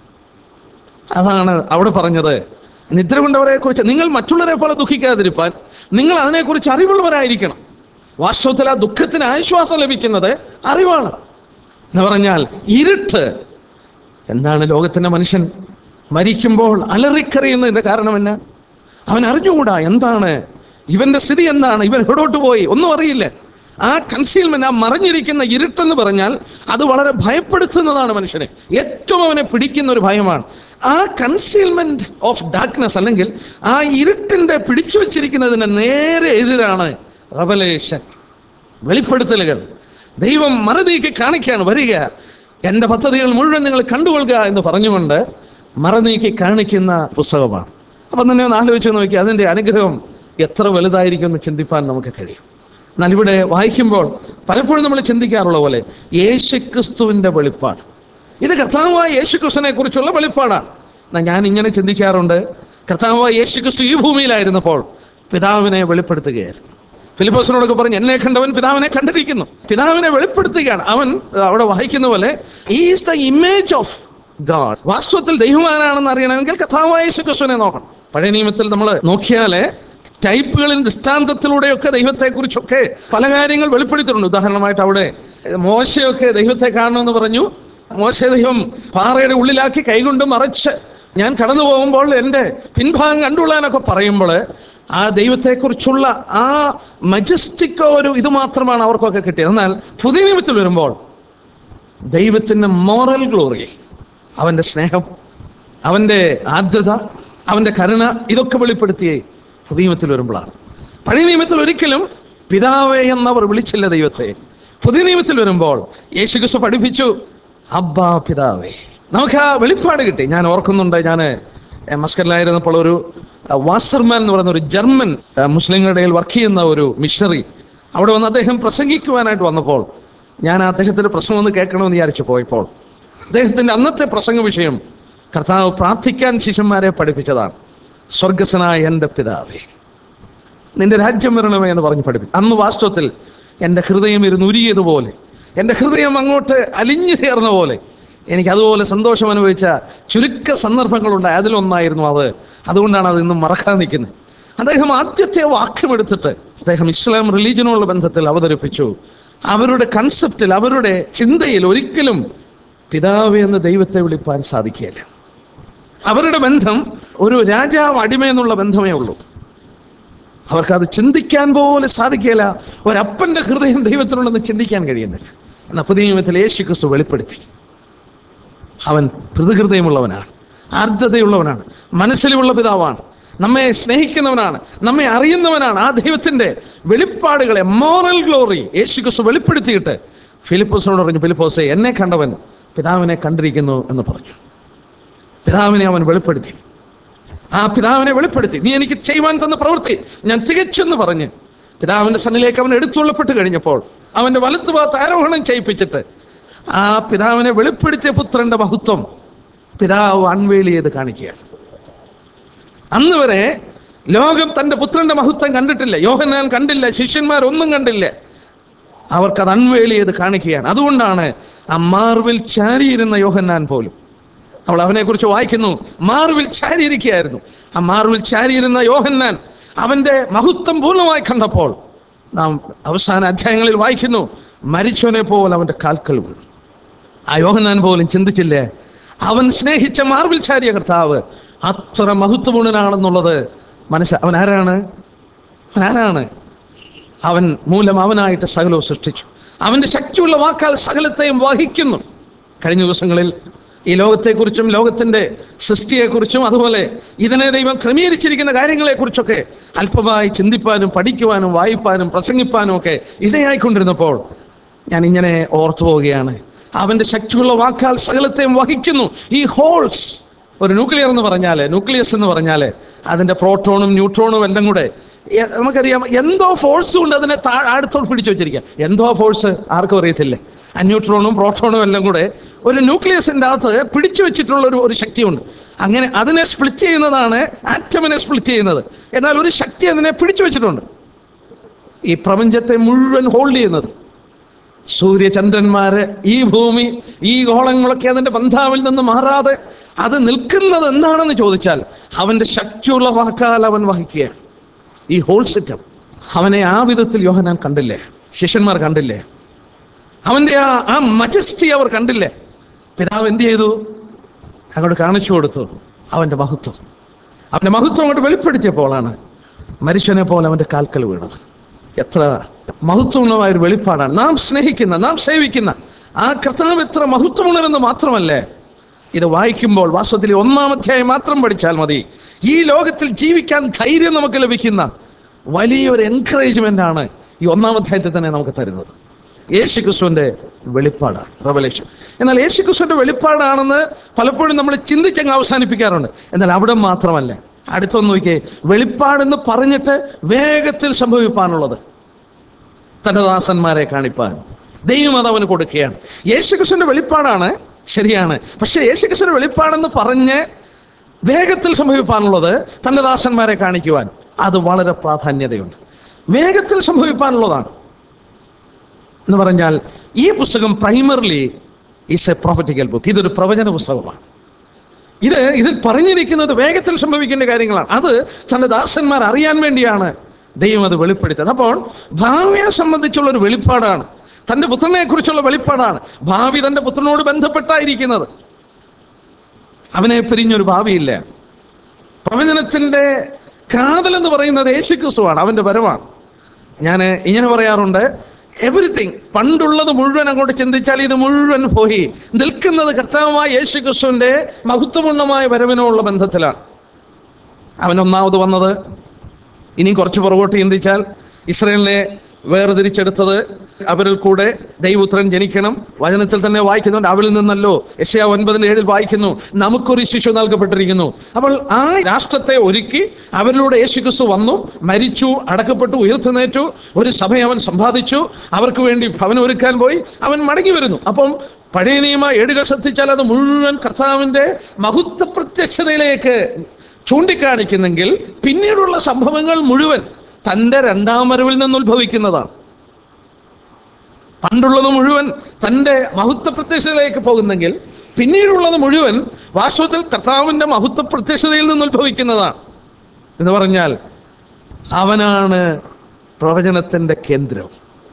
അതാണ് അവിടെ പറഞ്ഞത് നിദ്ര കൊണ്ടവരെ കുറിച്ച് നിങ്ങൾ മറ്റുള്ളവരെ പോലെ ദുഃഖിക്കാതിരിപ്പാൻ നിങ്ങൾ അതിനെക്കുറിച്ച് അറിവുള്ളവരായിരിക്കണം വാസ്തവത്തിൽ ആ ദുഃഖത്തിന് ആശ്വാസം ലഭിക്കുന്നത് അറിവാണ് എന്ന് പറഞ്ഞാൽ ഇരുട്ട് എന്താണ് ലോകത്തിന്റെ മനുഷ്യൻ മരിക്കുമ്പോൾ അലറിക്കറിയുന്നതിന്റെ കാരണം എന്നാ അവൻ അറിഞ്ഞുകൂടാ എന്താണ് ഇവന്റെ സ്ഥിതി എന്താണ് ഇവൻ എവിടോട്ട് പോയി ഒന്നും അറിയില്ല ആ കൺസീൽമെന്റ് ആ മറഞ്ഞിരിക്കുന്ന ഇരുട്ടെന്ന് പറഞ്ഞാൽ അത് വളരെ ഭയപ്പെടുത്തുന്നതാണ് മനുഷ്യനെ ഏറ്റവും അവനെ പിടിക്കുന്ന ഒരു ഭയമാണ് ആ കൺസീൽമെന്റ് ഓഫ് ഡാർക്ക്നെസ് അല്ലെങ്കിൽ ആ ഇരുട്ടിന്റെ പിടിച്ചു വെച്ചിരിക്കുന്നതിന് നേരെ എതിരാണ് റവലേഷൻ വെളിപ്പെടുത്തലുകൾ ദൈവം മറുതീക്ക് കാണിക്കാണ് വരിക എൻ്റെ പദ്ധതികൾ മുഴുവൻ നിങ്ങൾ കണ്ടുകൊള്ളുക എന്ന് പറഞ്ഞുകൊണ്ട് മറനീക്കി കാണിക്കുന്ന പുസ്തകമാണ് അപ്പം തന്നെ ഒന്ന് ആലോചിച്ച് നോക്കി അതിൻ്റെ അനുഗ്രഹം എത്ര വലുതായിരിക്കും എന്ന് ചിന്തിപ്പാൻ നമുക്ക് കഴിയും എന്നാൽ ഇവിടെ വായിക്കുമ്പോൾ പലപ്പോഴും നമ്മൾ ചിന്തിക്കാറുള്ള പോലെ യേശുക്രിസ്തുവിന്റെ വെളിപ്പാട് ഇത് കർത്താവായ യേശുക്രിസ്തുവിനെ കുറിച്ചുള്ള വെളിപ്പാടാണ് എന്നാ ഞാൻ ഇങ്ങനെ ചിന്തിക്കാറുണ്ട് കർത്താവായ യേശുക്രിസ്തു ഈ ഭൂമിയിലായിരുന്നപ്പോൾ പിതാവിനെ വെളിപ്പെടുത്തുകയായിരുന്നു ഫിലിപ്പോസിനോടൊക്കെ പറഞ്ഞു എന്നെ കണ്ടവൻ പിതാവിനെ കണ്ടിരിക്കുന്നു പിതാവിനെ വെളിപ്പെടുത്തുകയാണ് അവൻ ഏർ, അവിടെ വായിക്കുന്ന പോലെ is the image of God വാസ്തവത്തിൽ ദൈവമാനാണെന്ന് അറിയണമെങ്കിൽ കഥാവായ യേശുക്രിസ്തുവിനെ നോക്കണം പഴയ നിയമത്തിൽ നമ്മൾ നോക്കിയാല് ടൈപ്പുകളിൽ ദൃഷ്ടാന്തത്തിലൂടെയൊക്കെ ദൈവത്തെക്കുറിച്ചൊക്കെ പല കാര്യങ്ങൾ വെളിപ്പെടുത്തിയിട്ടുണ്ട് ഉദാഹരണമായിട്ട് അവിടെ ഏർ, മോശയൊക്കെ ദൈവത്തെ കാണണമെന്ന് പറഞ്ഞു മോശ ദൈവം പാറയുടെ ഉള്ളിലാക്കി കൈകൊണ്ട് മറച്ച് ഞാൻ കടന്നു പോകുമ്പോൾ എൻ്റെ പിൻഭാഗം കണ്ടുകൊള്ളാനൊക്കെ പറയുമ്പോൾ ആ ദൈവത്തെക്കുറിച്ചുള്ള ആ മജസ്റ്റിക് ഒരു ഇത് മാത്രമാണ് അവർക്കൊക്കെ കിട്ടിയത് എന്നാൽ പുതിയ നിയമത്തിൽ വരുമ്പോൾ ദൈവത്തിൻ്റെ മോറൽ ഗ്ലോറി അവൻ്റെ സ്നേഹം അവൻ്റെ ആർദ്രത അവൻ്റെ കരുണ ഇതൊക്കെ വെളിപ്പെടുത്തിയേ പുതിയ നിയമത്തിൽ വരുമ്പോഴാണ് പഴയ നിയമത്തിൽ ഒരിക്കലും പിതാവേ എന്നവർ വിളിച്ചില്ല ദൈവത്തെ പുതിയ നിയമത്തിൽ വരുമ്പോൾ യേശുക്രിസ്തു പഠിപ്പിച്ചു അബ്ബാ പിതാവേ നമുക്ക് ആ വെളിപ്പാട് കിട്ടി ഞാൻ ഓർക്കുന്നുണ്ട് ഞാൻ മസ്കറിലായിരുന്നപ്പോൾ ഒരു അഹ്, വാസർമാൻ എന്ന് പറയുന്ന ഒരു ജർമ്മൻ അഹ്, മുസ്ലിങ്ങളുടെ ഇടയിൽ വർക്ക് ചെയ്യുന്ന ഒരു മിഷണറി അവിടെ വന്ന് അദ്ദേഹം പ്രസംഗിക്കുവാനായിട്ട് വന്നപ്പോൾ ഞാൻ അദ്ദേഹത്തിന്റെ പ്രസംഗം ഒന്ന് കേൾക്കണമെന്ന് വിചാരിച്ചു പോയപ്പോൾ അദ്ദേഹത്തിന്റെ അന്നത്തെ പ്രസംഗ വിഷയം കർത്താവ് പ്രാർത്ഥിക്കാൻ ശിഷ്യന്മാരെ പഠിപ്പിച്ചതാണ് സ്വർഗസ്വനായ എൻ്റെ പിതാവേ നിന്റെ രാജ്യം വരണമേ എന്ന് പറഞ്ഞ് പഠിപ്പിച്ചു അന്ന് വാസ്തവത്തിൽ എൻ്റെ ഹൃദയം ഇരുന്ന് ഉരുകിയതുപോലെ എൻ്റെ ഹൃദയം അങ്ങോട്ട് അലിഞ്ഞു ചേർന്ന പോലെ എനിക്ക് അതുപോലെ സന്തോഷം അനുഭവിച്ച ചുരുക്ക സന്ദർഭങ്ങളുണ്ടായി അതിലൊന്നായിരുന്നു അത് അതുകൊണ്ടാണ് അത് ഇന്നും മറക്കാൻ നിൽക്കുന്നത് അദ്ദേഹം ആദ്യത്തെ വാക്യം എടുത്തിട്ട് അദ്ദേഹം ഇസ്ലാം റിലീജിയനുള്ള ബന്ധത്തിൽ അവതരിപ്പിച്ചു അവരുടെ കൺസെപ്റ്റിൽ അവരുടെ ചിന്തയിൽ ഒരിക്കലും പിതാവ് എന്ന ദൈവത്തെ വിളിപ്പാൻ സാധിക്കുകയില്ല അവരുടെ ബന്ധം ഒരു രാജാവ് അടിമ എന്നുള്ള ബന്ധമേ ഉള്ളൂ അവർക്കത് ചിന്തിക്കാൻ പോലും സാധിക്കില്ല ഒരപ്പന്റെ ഹൃദയം ദൈവത്തിനുണ്ടെന്ന് ചിന്തിക്കാൻ കഴിയുന്നില്ല എന്നാൽ പുതിയ നിയമത്തിൽ യേശു ക്രിസ്തു വെളിപ്പെടുത്തി അവൻ പ്രതിഹൃദയമുള്ളവനാണ് ആർദ്രതയുള്ളവനാണ് മനസ്സിലുള്ള പിതാവാണ് നമ്മെ സ്നേഹിക്കുന്നവനാണ് നമ്മെ അറിയുന്നവനാണ് ആ ദൈവത്തിന്റെ വെളിപ്പാടുകളെ മോറൽ ഗ്ലോറി യേശു ക്രിസ്തു വെളിപ്പെടുത്തിയിട്ട് ഫിലിപ്പോസിനോട് പറഞ്ഞു ഫിലിപ്പോസെ എന്നെ കണ്ടവൻ പിതാവിനെ കണ്ടിരിക്കുന്നു എന്ന് പറഞ്ഞു പിതാവിനെ അവൻ വെളിപ്പെടുത്തി ആ പിതാവിനെ വെളിപ്പെടുത്തി നീ എനിക്ക് ചെയ്യുവാൻ തന്ന പ്രവൃത്തി ഞാൻ തികച്ചെന്ന് പറഞ്ഞ് പിതാവിന്റെ സന്നിലേക്ക് അവൻ എടുത്തുള്ളപ്പെട്ട് കഴിഞ്ഞപ്പോൾ അവന്റെ വലത്ത് ഭാഗത്ത് ആരോഹണം ചെയ്യിപ്പിച്ചിട്ട് ആ പിതാവിനെ വെളിപ്പെടുത്തിയ പുത്രന്റെ മഹത്വം പിതാവ് അൺവേളി ചെയ്ത് കാണിക്കുകയാണ് അന്ന് വരെ ലോകം തന്റെ പുത്രന്റെ മഹത്വം കണ്ടിട്ടില്ല യോഹന്നാൻ കണ്ടില്ല ശിഷ്യന്മാർ ഒന്നും കണ്ടില്ല അവർക്കത് അൺവേളി ചെയ്ത് കാണിക്കുകയാണ് അതുകൊണ്ടാണ് ആ മാർവിൽ ചാരിയിരുന്ന യോഹന്നാൻ പോലും നമ്മൾ അവനെക്കുറിച്ച് വായിക്കുന്നു മാർവിൽ ചാരിയിരിക്കുകയായിരുന്നു ആ മാർവിൽ ചാരിയിരുന്ന യോഹന്നാൻ അവന്റെ മഹത്വം പൂർണ്ണമായി കണ്ടപ്പോൾ നാം അവസാന അധ്യായങ്ങളിൽ വായിക്കുന്നു മരിച്ചവനെ പോലെ അവന്റെ കാൽക്കൽ വീണു ആ യോഹന്നാൻ പോലും ചിന്തിച്ചില്ലേ അവൻ സ്നേഹിച്ച മാർവിൽ ചാരിയ കർത്താവ് അത്ര മഹത്വപൂർണനാണെന്നുള്ളത് മനസ്സ അവൻ ആരാണ് അവൻ ആരാണ് അവൻ മൂലം അവനായിട്ട് സകലവും സൃഷ്ടിച്ചു അവന്റെ ശക്തിയുള്ള വാക്കാൽ സകലത്തെയും വഹിക്കുന്നു കഴിഞ്ഞ ദിവസങ്ങളിൽ ഈ ലോകത്തെക്കുറിച്ചും ലോകത്തിന്റെ സൃഷ്ടിയെക്കുറിച്ചും അതുപോലെ ഇതിനെ ദൈവം ക്രമീകരിച്ചിരിക്കുന്ന കാര്യങ്ങളെക്കുറിച്ചൊക്കെ അല്പമായി ചിന്തിപ്പാനും പഠിക്കുവാനും വായിപ്പാനും പ്രസംഗിപ്പാനും ഒക്കെ ഇടയായിക്കൊണ്ടിരുന്നപ്പോൾ ഞാൻ ഇങ്ങനെ ഓർത്തു പോവുകയാണ് അവന്റെ ശക്തിയുള്ള വാക്കാൽ സകലത്തെയും വഹിക്കുന്നു ഈ ഹോൾസ് ഒരു ന്യൂക്ലിയർ എന്ന് പറഞ്ഞാല് ന്യൂക്ലിയസ് എന്ന് പറഞ്ഞാല് അതിന്റെ പ്രോട്ടോണും ന്യൂട്രോണും എല്ലാം കൂടെ എ- നമുക്കറിയാം എന്തോ ഫോഴ്സ് കൊണ്ട് അതിനെ താ അടുത്തോട്ട് പിടിച്ചു വെച്ചിരിക്കുക എന്തോ ഫോഴ്സ് ആർക്കും അറിയത്തില്ലേ ആ ന്യൂട്രോണും പ്രോട്ടോണും എല്ലാം കൂടെ ഒരു ന്യൂക്ലിയസിന്റെ അകത്ത് പിടിച്ചു വെച്ചിട്ടുള്ള ഒരു ഒരു ശക്തിയുണ്ട് അങ്ങനെ അതിനെ സ്പ്ലിറ്റ് ചെയ്യുന്നതാണ് ആറ്റമിനെ സ്പ്ലിറ്റ് ചെയ്യുന്നത് എന്നാൽ ഒരു ശക്തി അതിനെ പിടിച്ചു വെച്ചിട്ടുണ്ട് ഈ പ്രപഞ്ചത്തെ മുഴുവൻ ഹോൾഡ് ചെയ്യുന്നത് സൂര്യചന്ദ്രന്മാര് ഈ ഭൂമി ഈ ഗോളങ്ങളൊക്കെ അതിന്റെ ബന്ധാവിൽ നിന്ന് മാറാതെ അത് നിൽക്കുന്നത് എന്താണെന്ന് ചോദിച്ചാൽ അവന്റെ ശക്തിയുള്ള വാക്കാൽ അവൻ വഹിക്കുകയാണ് ഈ ഹോൾ സിറ്റം അവനെ ആ വിധത്തിൽ യോഹനാൻ കണ്ടില്ലേ ശിഷ്യന്മാർ കണ്ടില്ലേ അവന്റെ ആ ആ മജസ്റ്റി അവർ കണ്ടില്ലേ പിതാവ് എന്ത് ചെയ്തു അങ്ങോട്ട് കാണിച്ചു കൊടുത്തു അവന്റെ മഹത്വം അവന്റെ മഹത്വം അങ്ങോട്ട് വെളിപ്പെടുത്തിയപ്പോഴാണ് മനുഷ്യനെ പോലെ അവന്റെ കാൽക്കൽ വീണത് എത്ര മഹത്വമുള്ളമായ ഒരു വെളിപ്പാടാണ് നാം സ്നേഹിക്കുന്ന നാം സേവിക്കുന്ന ആ കർത്തനം എത്ര മഹത്വമുള്ളതെന്ന് മാത്രമല്ലേ ഇത് വായിക്കുമ്പോൾ വാസ്തവത്തിൽ ഈ ഒന്നാം അധ്യായം മാത്രം പഠിച്ചാൽ മതി ഈ ലോകത്തിൽ ജീവിക്കാൻ ധൈര്യം നമുക്ക് ലഭിക്കുന്ന വലിയൊരു എൻകറേജ്മെന്റ് ആണ് ഈ ഒന്നാം അധ്യായത്തിൽ തന്നെ നമുക്ക് തരുന്നത് യേശു ക്രിസ്തുവിന്റെ വെളിപ്പാടാണ് റവലേഷൻ എന്നാൽ യേശു ക്രിസ്തുവിന്റെ വെളിപ്പാടാണെന്ന് പലപ്പോഴും നമ്മൾ ചിന്തിച്ചങ്ങ് അവസാനിപ്പിക്കാറുണ്ട് എന്നാൽ അവിടെ മാത്രമല്ല അടുത്തൊന്ന് നോക്കിയേ വെളിപ്പാടെന്ന് പറഞ്ഞിട്ട് വേഗത്തിൽ സംഭവിപ്പാനുള്ളത് തന്റെ ദാസന്മാരെ കാണിപ്പാൻ ദൈവം അത് അവന് കൊടുക്കുകയാണ് യേശുക്രിസ്തുവിന്റെ വെളിപ്പാടാണ് ശരിയാണ് പക്ഷെ യേശുക്രിസ്തുവിന്റെ വെളിപ്പാടെന്ന് പറഞ്ഞ് വേഗത്തിൽ സംഭവിപ്പാനുള്ളത് തന്റെ ദാസന്മാരെ കാണിക്കുവാൻ അത് വളരെ പ്രാധാന്യതയുണ്ട് വേഗത്തിൽ സംഭവിപ്പാനുള്ളതാണ് എന്ന് പറഞ്ഞാൽ ഈ പുസ്തകം primarily is a prophetical book ഇതൊരു പ്രവചന പുസ്തകമാണ് ഇത് ഇതിൽ പറഞ്ഞിരിക്കുന്നത് വേഗത്തിൽ സംഭവിക്കേണ്ട കാര്യങ്ങളാണ് അത് തന്റെ ദാസന്മാർ അറിയാൻ വേണ്ടിയാണ് ദൈവം അത് വെളിപ്പെടുത്തിയത് അപ്പോൾ ഭാവിയെ സംബന്ധിച്ചുള്ള ഒരു വെളിപ്പാടാണ് തന്റെ പുത്രനെ കുറിച്ചുള്ള വെളിപ്പാടാണ് ഭാവി തന്റെ പുത്രനോട് ബന്ധപ്പെട്ടായിരിക്കുന്നത് അവനെ പിരിഞ്ഞൊരു ഭാവിയില്ല പ്രവചനത്തിന്റെ കാതൽ എന്ന് പറയുന്നത് യേശുക്രിസ്തുവാണ് അവന്റെ വരവാണ് ഞാൻ ഇങ്ങനെ പറയാറുണ്ട് എവറിത്തിങ് പണ്ടുള്ളത് മുഴുവൻ അങ്ങോട്ട് ചിന്തിച്ചാൽ ഇത് മുഴുവൻ പോയി നിൽക്കുന്നത് കർത്താവായ യേശുക്രിസ്തുവിന്റെ മഹത്വപൂർണ്ണമായ വരവിനുള്ള ബന്ധത്തിലാണ് അവൻ ഒന്നാമത് വന്നത് ഇനി കുറച്ച് പുറകോട്ട് ചിന്തിച്ചാൽ ഇസ്രയേലിനെ വേർതിരിച്ചെടുത്തത് അവരിൽ കൂടെ ദൈവപുത്രൻ ജനിക്കണം വചനത്തിൽ തന്നെ വായിക്കുന്നുണ്ട് അവരിൽ നിന്നല്ലോ യശയ ഒൻപതിന് ഏഴിൽ വായിക്കുന്നു നമുക്കൊരു ശിശു നൽകപ്പെട്ടിരിക്കുന്നു അപ്പോൾ ആ രാഷ്ട്രത്തെ ഒരുക്കി അവരിലൂടെ യേശുക്രിസ്തു വന്നു മരിച്ചു അടക്കപ്പെട്ടു ഉയർത്തുന്നേറ്റു ഒരു സഭ അവൻ സമ്പാദിച്ചു അവർക്ക് വേണ്ടി ഭവനം ഒരുക്കാൻ പോയി അവൻ മടങ്ങി വരുന്നു അപ്പം പഴയ നിയമ ഏടുകൾ ശ്രദ്ധിച്ചാൽ അത് മുഴുവൻ കർത്താവിന്റെ മഹത്വ പ്രത്യക്ഷതയിലേക്ക് ചൂണ്ടിക്കാണിക്കുന്നെങ്കിൽ പിന്നീടുള്ള സംഭവങ്ങൾ മുഴുവൻ തന്റെ രണ്ടാം വരവിൽ നിന്ന് ഉത്ഭവിക്കുന്നതാണ് പണ്ടുള്ളത് മുഴുവൻ തന്റെ മഹത്വ പ്രത്യക്ഷതയിലേക്ക് പോകുന്നെങ്കിൽ പിന്നീടുള്ളത് മുഴുവൻ വാസ്തവത്തിൽ കർത്താവിന്റെ മഹത്വ പ്രത്യക്ഷതയിൽ നിന്ന് ഉത്ഭവിക്കുന്നതാണ് എന്ന് പറഞ്ഞാൽ അവനാണ് പ്രവചനത്തിന്റെ കേന്ദ്രം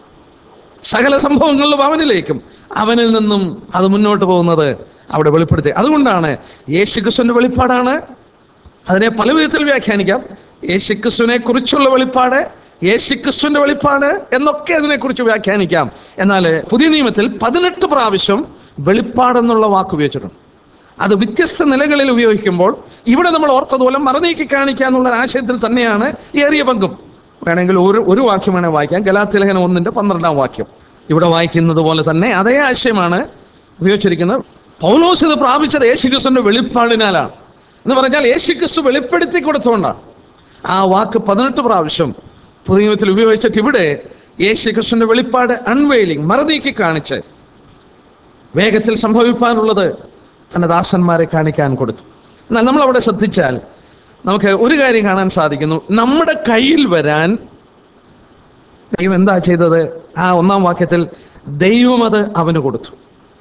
സകല സംഭവങ്ങളിലും അവനിലേക്കും അവനിൽ നിന്നും അത് മുന്നോട്ട് പോകുന്നത് അവിടെ വെളിപ്പെടുത്തി അതുകൊണ്ടാണ് യേശുക്രിസ്തുവിന്റെ വെളിപ്പാടാണ് അതിനെ പല വിധത്തിൽ വ്യാഖ്യാനിക്കാം യേശുക്രിസ്തുവിനെ കുറിച്ചുള്ള വെളിപ്പാട് യേശുക്രിസ്തുവിന്റെ വെളിപ്പാട് എന്നൊക്കെ അതിനെക്കുറിച്ച് വ്യാഖ്യാനിക്കാം എന്നാൽ പുതിയ നിയമത്തിൽ പതിനെട്ട് പ്രാവശ്യം വെളിപ്പാടെന്നുള്ള വാക്ക് ഉപയോഗിച്ചിട്ടുണ്ട് അത് വ്യത്യസ്ത നിലകളിൽ ഉപയോഗിക്കുമ്പോൾ ഇവിടെ നമ്മൾ ഓർത്തതുപോലെ മറനീക്കി കാണിക്കുക എന്നുള്ള ആശയത്തിൽ തന്നെയാണ് ഏറിയ പങ്കും വേണമെങ്കിൽ ഒരു ഒരു വാക്യം വേണേൽ വായിക്കാം ഗലാത്തിലേഖനം ഒന്നിന്റെ പന്ത്രണ്ടാം വാക്യം ഇവിടെ വായിക്കുന്നത് പോലെ തന്നെ അതേ ആശയമാണ് ഉപയോഗിച്ചിരിക്കുന്നത് പൗലോസ് ഇത് പ്രാപിച്ചത് യേശുക്രിസ്തുവിന്റെ വെളിപ്പാടിനാലാണ് എന്ന് പറഞ്ഞാൽ യേശുക്രിസ്തു വെളിപ്പെടുത്തി കൊടുത്തുകൊണ്ടാണ് ആ വാക്ക് പതിനെട്ട് പ്രാവശ്യം പുതിയത്തിൽ ഉപയോഗിച്ചിട്ട് ഇവിടെ യേശുക്രിസ്തുവിന്റെ വെളിപ്പാട് അൺവെയിലിംഗ് മറനീക്കി കാണിച്ച് വേഗത്തിൽ സംഭവിപ്പാനുള്ളത് തന്റെ ദാസന്മാരെ കാണിക്കാൻ കൊടുത്തു എന്നാൽ നമ്മൾ അവിടെ ശ്രദ്ധിച്ചാൽ നമുക്ക് ഒരു കാര്യം കാണാൻ സാധിക്കുന്നു നമ്മുടെ കയ്യിൽ വരാൻ ദൈവം എന്താ ചെയ്തത് ആ ഒന്നാം വാക്യത്തിൽ ദൈവം അത് അവന് കൊടുത്തു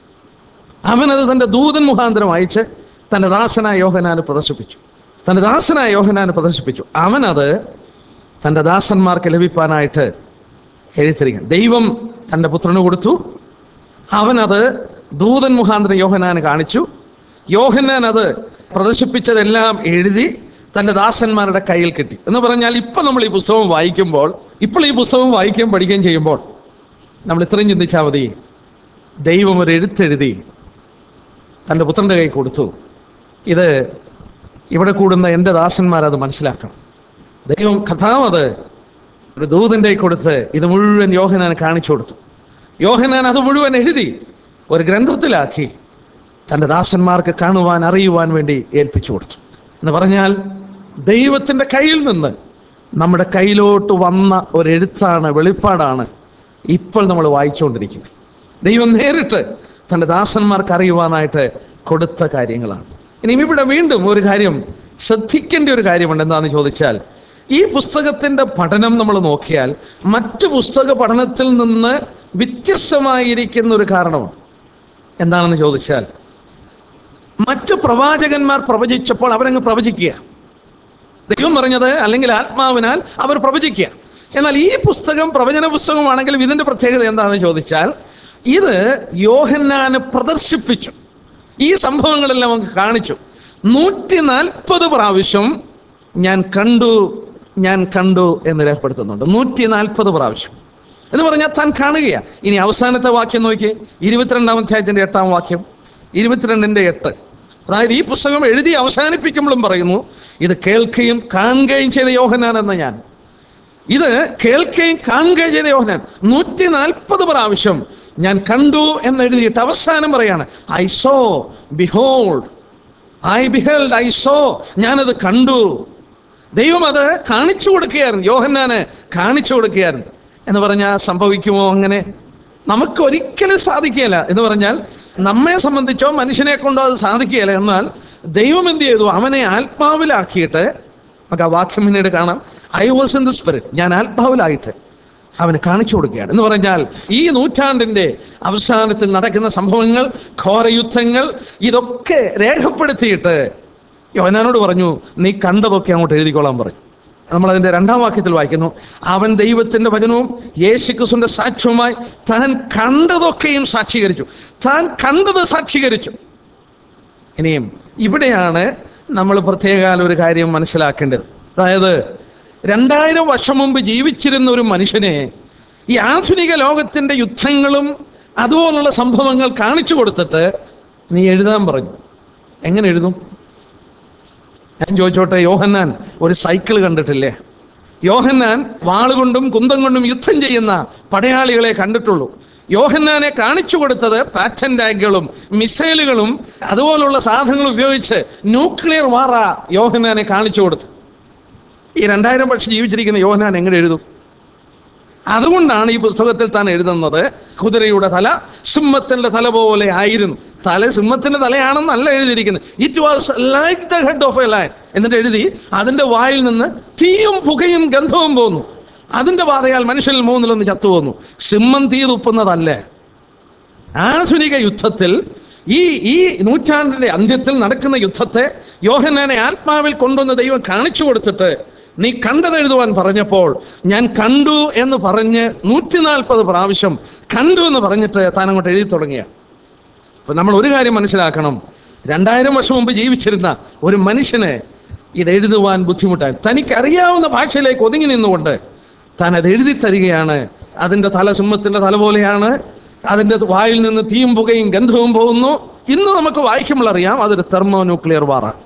അവനത് തന്റെ ദൂതൻ മുഖാന്തരം അയച്ച് തന്റെ ദാസനായ യോഹനാന് പ്രദർശിപ്പിച്ചു തന്റെ ദാസനായ യോഹനാന് പ്രദർശിപ്പിച്ചു അവനത് തന്റെ ദാസന്മാർക്ക് ലഭിപ്പാനായിട്ട് എഴുത്തിരിക്കണം ദൈവം തന്റെ പുത്രന് കൊടുത്തു അവനത് ദൂതൻ മുഖാന്തരം യോഹനാന് കാണിച്ചു യോഹന്നാൻ അത് പ്രദർശിപ്പിച്ചതെല്ലാം എഴുതി തന്റെ ദാസന്മാരുടെ കയ്യിൽ കിട്ടി എന്ന് പറഞ്ഞാൽ ഇപ്പൊ നമ്മൾ ഈ പുസ്തകം വായിക്കുമ്പോൾ ഇപ്പോൾ ഈ പുസ്തകം വായിക്കുകയും പഠിക്കുകയും ചെയ്യുമ്പോൾ നമ്മൾ ഇത്രയും ചിന്തിച്ചാൽ മതി ദൈവം ഒരു എഴുത്തെഴുതി തൻ്റെ പുത്രൻ്റെ കൈ കൊടുത്തു ഇത് ഇവിടെ കൂടുന്ന എൻ്റെ ദാസന്മാരത് മനസ്സിലാക്കണം ദൈവം കഥാവത് ഒരു ദൂതൻ്റെ കൈ കൊടുത്ത് ഇത് മുഴുവൻ യോഹനാൻ കാണിച്ചു കൊടുത്തു യോഹനാൻ അത് മുഴുവൻ എഴുതി ഒരു ഗ്രന്ഥത്തിലാക്കി തൻ്റെ ദാസന്മാർക്ക് കാണുവാൻ അറിയുവാൻ വേണ്ടി ഏൽപ്പിച്ചു കൊടുത്തു എന്ന് പറഞ്ഞാൽ ദൈവത്തിൻ്റെ കയ്യിൽ നിന്ന് നമ്മുടെ കയ്യിലോട്ട് വന്ന ഒരു എഴുത്താണ് വെളിപ്പാടാണ് ഇപ്പോൾ നമ്മൾ വായിച്ചുകൊണ്ടിരിക്കുന്നത് ദൈവം നേരിട്ട് തൻ്റെ ദാസന്മാർക്ക് അറിയുവാനായിട്ട് കൊടുത്ത കാര്യങ്ങളാണ് ഇനി ഇവിടെ വീണ്ടും ഒരു കാര്യം ശ്രദ്ധിക്കേണ്ട ഒരു കാര്യമുണ്ട് എന്താണെന്ന് ചോദിച്ചാൽ ഈ പുസ്തകത്തിന്റെ പഠനം നമ്മൾ നോക്കിയാൽ മറ്റു പുസ്തക പഠനത്തിൽ നിന്ന് വ്യത്യസ്തമായിരിക്കുന്ന ഒരു കാരണമാണ് എന്താണെന്ന് ചോദിച്ചാൽ മറ്റു പ്രവാചകന്മാർ പ്രവചിച്ചപ്പോൾ അവരങ്ങ് പ്രവചിക്കുക ദൈവം പറഞ്ഞത് അല്ലെങ്കിൽ ആത്മാവിനാൽ അവർ പ്രവചിക്കുക എന്നാൽ ഈ പുസ്തകം പ്രവചന പുസ്തകമാണെങ്കിലും ഇതിന്റെ പ്രത്യേകത എന്താണെന്ന് ചോദിച്ചാൽ ഇത് യോഹന്നാന് പ്രദർശിപ്പിച്ചു ഈ സംഭവങ്ങളെല്ലാം നമുക്ക് കാണിച്ചു നൂറ്റി നാൽപ്പത് പ്രാവശ്യം ഞാൻ കണ്ടു ഞാൻ കണ്ടു എന്ന് രേഖപ്പെടുത്തുന്നുണ്ട് നൂറ്റി നാൽപ്പത് പ്രാവശ്യം എന്ന് പറഞ്ഞാൽ താൻ കാണുകയാണ് ഇനി അവസാനത്തെ വാക്യം നോക്കി ഇരുപത്തിരണ്ടാം അധ്യായത്തിന്റെ എട്ടാം വാക്യം ഇരുപത്തിരണ്ടിന്റെ എട്ട് അതായത് ഈ പുസ്തകം എഴുതി അവസാനിപ്പിക്കുമ്പോഴും പറയുന്നു ഇത് കേൾക്കുകയും കാണുകയും ചെയ്ത യോഹനാൻ എന്ന ഞാൻ ഇത് കേൾക്കുകയും കാണുകയും ചെയ്ത യോഹനാൻ നൂറ്റി നാൽപ്പത് പ്രാവശ്യം ഞാൻ കണ്ടു എന്ന് എഴുതിയിട്ട് അവസാനം പറയാണ് I saw behold I beheld I saw ഞാനത് കണ്ടു ദൈവം അത് കാണിച്ചു കൊടുക്കുകയായിരുന്നു യോഹന്നാന് കാണിച്ചു കൊടുക്കുകയായിരുന്നു എന്ന് പറഞ്ഞാൽ സംഭവിക്കുമോ അങ്ങനെ നമുക്ക് ഒരിക്കലും സാധിക്കുകയില്ല എന്ന് പറഞ്ഞാൽ നമ്മെ സംബന്ധിച്ചോ മനുഷ്യനെ കൊണ്ടോ അത് സാധിക്കുകയില്ല എന്നാൽ ദൈവം എന്ത് ചെയ്തു അവനെ ആത്മാവിലാക്കിയിട്ട് നമുക്ക് ആ വാക്യം പിന്നീട് കാണാം I was in the spirit ഞാൻ ആത്മാവിലായിട്ട് അവന് കാണിച്ചു കൊടുക്കുകയാണ് എന്ന് പറഞ്ഞാൽ ഈ നൂറ്റാണ്ടിന്റെ അവസാനത്തിൽ നടക്കുന്ന സംഭവങ്ങൾ ഘോരയുദ്ധങ്ങൾ ഇതൊക്കെ രേഖപ്പെടുത്തിയിട്ട് യോഹനാനോട് പറഞ്ഞു നീ കണ്ടതൊക്കെ അങ്ങോട്ട് എഴുതിക്കോളാൻ പറഞ്ഞു നമ്മൾ അതിന്റെ രണ്ടാം വാക്യത്തിൽ വായിക്കുന്നു അവൻ ദൈവത്തിന്റെ വചനവും യേശുക്രിസ്തുവിന്റെ സാക്ഷ്യവുമായി താൻ കണ്ടതൊക്കെയും സാക്ഷീകരിച്ചു താൻ കണ്ടത് സാക്ഷീകരിച്ചു ഇനിയും ഇവിടെയാണ് നമ്മൾ പ്രത്യേക ഒരു കാര്യം മനസ്സിലാക്കേണ്ടത് അതായത് രണ്ടായിരം വർഷം മുമ്പ് ജീവിച്ചിരുന്ന ഒരു മനുഷ്യനെ ഈ ആധുനിക ലോകത്തിന്റെ യുദ്ധങ്ങളും അതുപോലുള്ള സംഭവങ്ങൾ കാണിച്ചു കൊടുത്തിട്ട് നീ എഴുതാൻ പറഞ്ഞു എങ്ങനെ എഴുതും ഞാൻ ചോദിച്ചോട്ടെ യോഹന്നാൻ ഒരു സൈക്കിൾ കണ്ടിട്ടില്ലേ യോഹന്നാൻ വാളുകൊണ്ടും കുന്തം കൊണ്ടും യുദ്ധം ചെയ്യുന്ന പടയാളികളെ കണ്ടിട്ടുള്ളൂ യോഹന്നാനെ കാണിച്ചു കൊടുത്തത് പാറ്റൻ ടാങ്കുകളും മിസൈലുകളും അതുപോലുള്ള സാധനങ്ങൾ ഉപയോഗിച്ച് ന്യൂക്ലിയർ വാറ യോഹന്നാനെ കാണിച്ചു കൊടുത്തു ഈ രണ്ടായിരം വർഷം ജീവിച്ചിരിക്കുന്ന യോഹന്നാൻ എങ്ങനെ എഴുതും അതുകൊണ്ടാണ് ഈ പുസ്തകത്തിൽ താൻ എഴുതുന്നത് കുതിരയുടെ തല സിംഹത്തിന്റെ തല പോലെ ആയിരുന്നു തല സിംഹത്തിന്റെ തലയാണെന്നല്ല എഴുതിയിരിക്കുന്നത് it was like the head of a lion എന്നിട്ട് എഴുതി അതിന്റെ വായിൽ നിന്ന് തീയും പുകയും ഗന്ധവും പോന്നു അതിന്റെ ബാധയാൽ മനുഷ്യനിൽ മൂന്നിലൊന്ന് ചത്തുപോന്നു സിംഹം തീ തുപ്പുന്നതല്ലേ ആധുനിക യുദ്ധത്തിൽ ഈ ഈ നൂറ്റാണ്ടിന്റെ അന്ത്യത്തിൽ നടക്കുന്ന യുദ്ധത്തെ യോഹന്നാനെ ആത്മാവിൽ കൊണ്ടുവന്ന് ദൈവം കാണിച്ചു കൊടുത്തിട്ട് നീ കണ്ടതെഴുതുവാൻ പറഞ്ഞപ്പോൾ ഞാൻ കണ്ടു എന്ന് പറഞ്ഞ് നൂറ്റി നാൽപ്പത് പ്രാവശ്യം കണ്ടു എന്ന് പറഞ്ഞിട്ട് താൻ അങ്ങോട്ട് എഴുതി തുടങ്ങിയ അപ്പൊ നമ്മൾ ഒരു കാര്യം മനസ്സിലാക്കണം രണ്ടായിരം വർഷം മുമ്പ് ജീവിച്ചിരുന്ന ഒരു മനുഷ്യന് ഇത് എഴുതുവാൻ ബുദ്ധിമുട്ടാണ് തനിക്കറിയാവുന്ന ഭാഷയിലേക്ക് ഒതുങ്ങി നിന്നുകൊണ്ട് താൻ അത് എഴുതി തരികയാണ് അതിന്റെ തല സിംഹത്തിന്റെ തല പോലെയാണ് അതിന്റെ വായിൽ നിന്ന് തീയും പുകയും ഗന്ധവും പോകുന്നു ഇന്ന് നമുക്ക് വായിക്കുമ്പോൾ അറിയാം അതൊരു തെർമോ ന്യൂക്ലിയർ വാറാണ്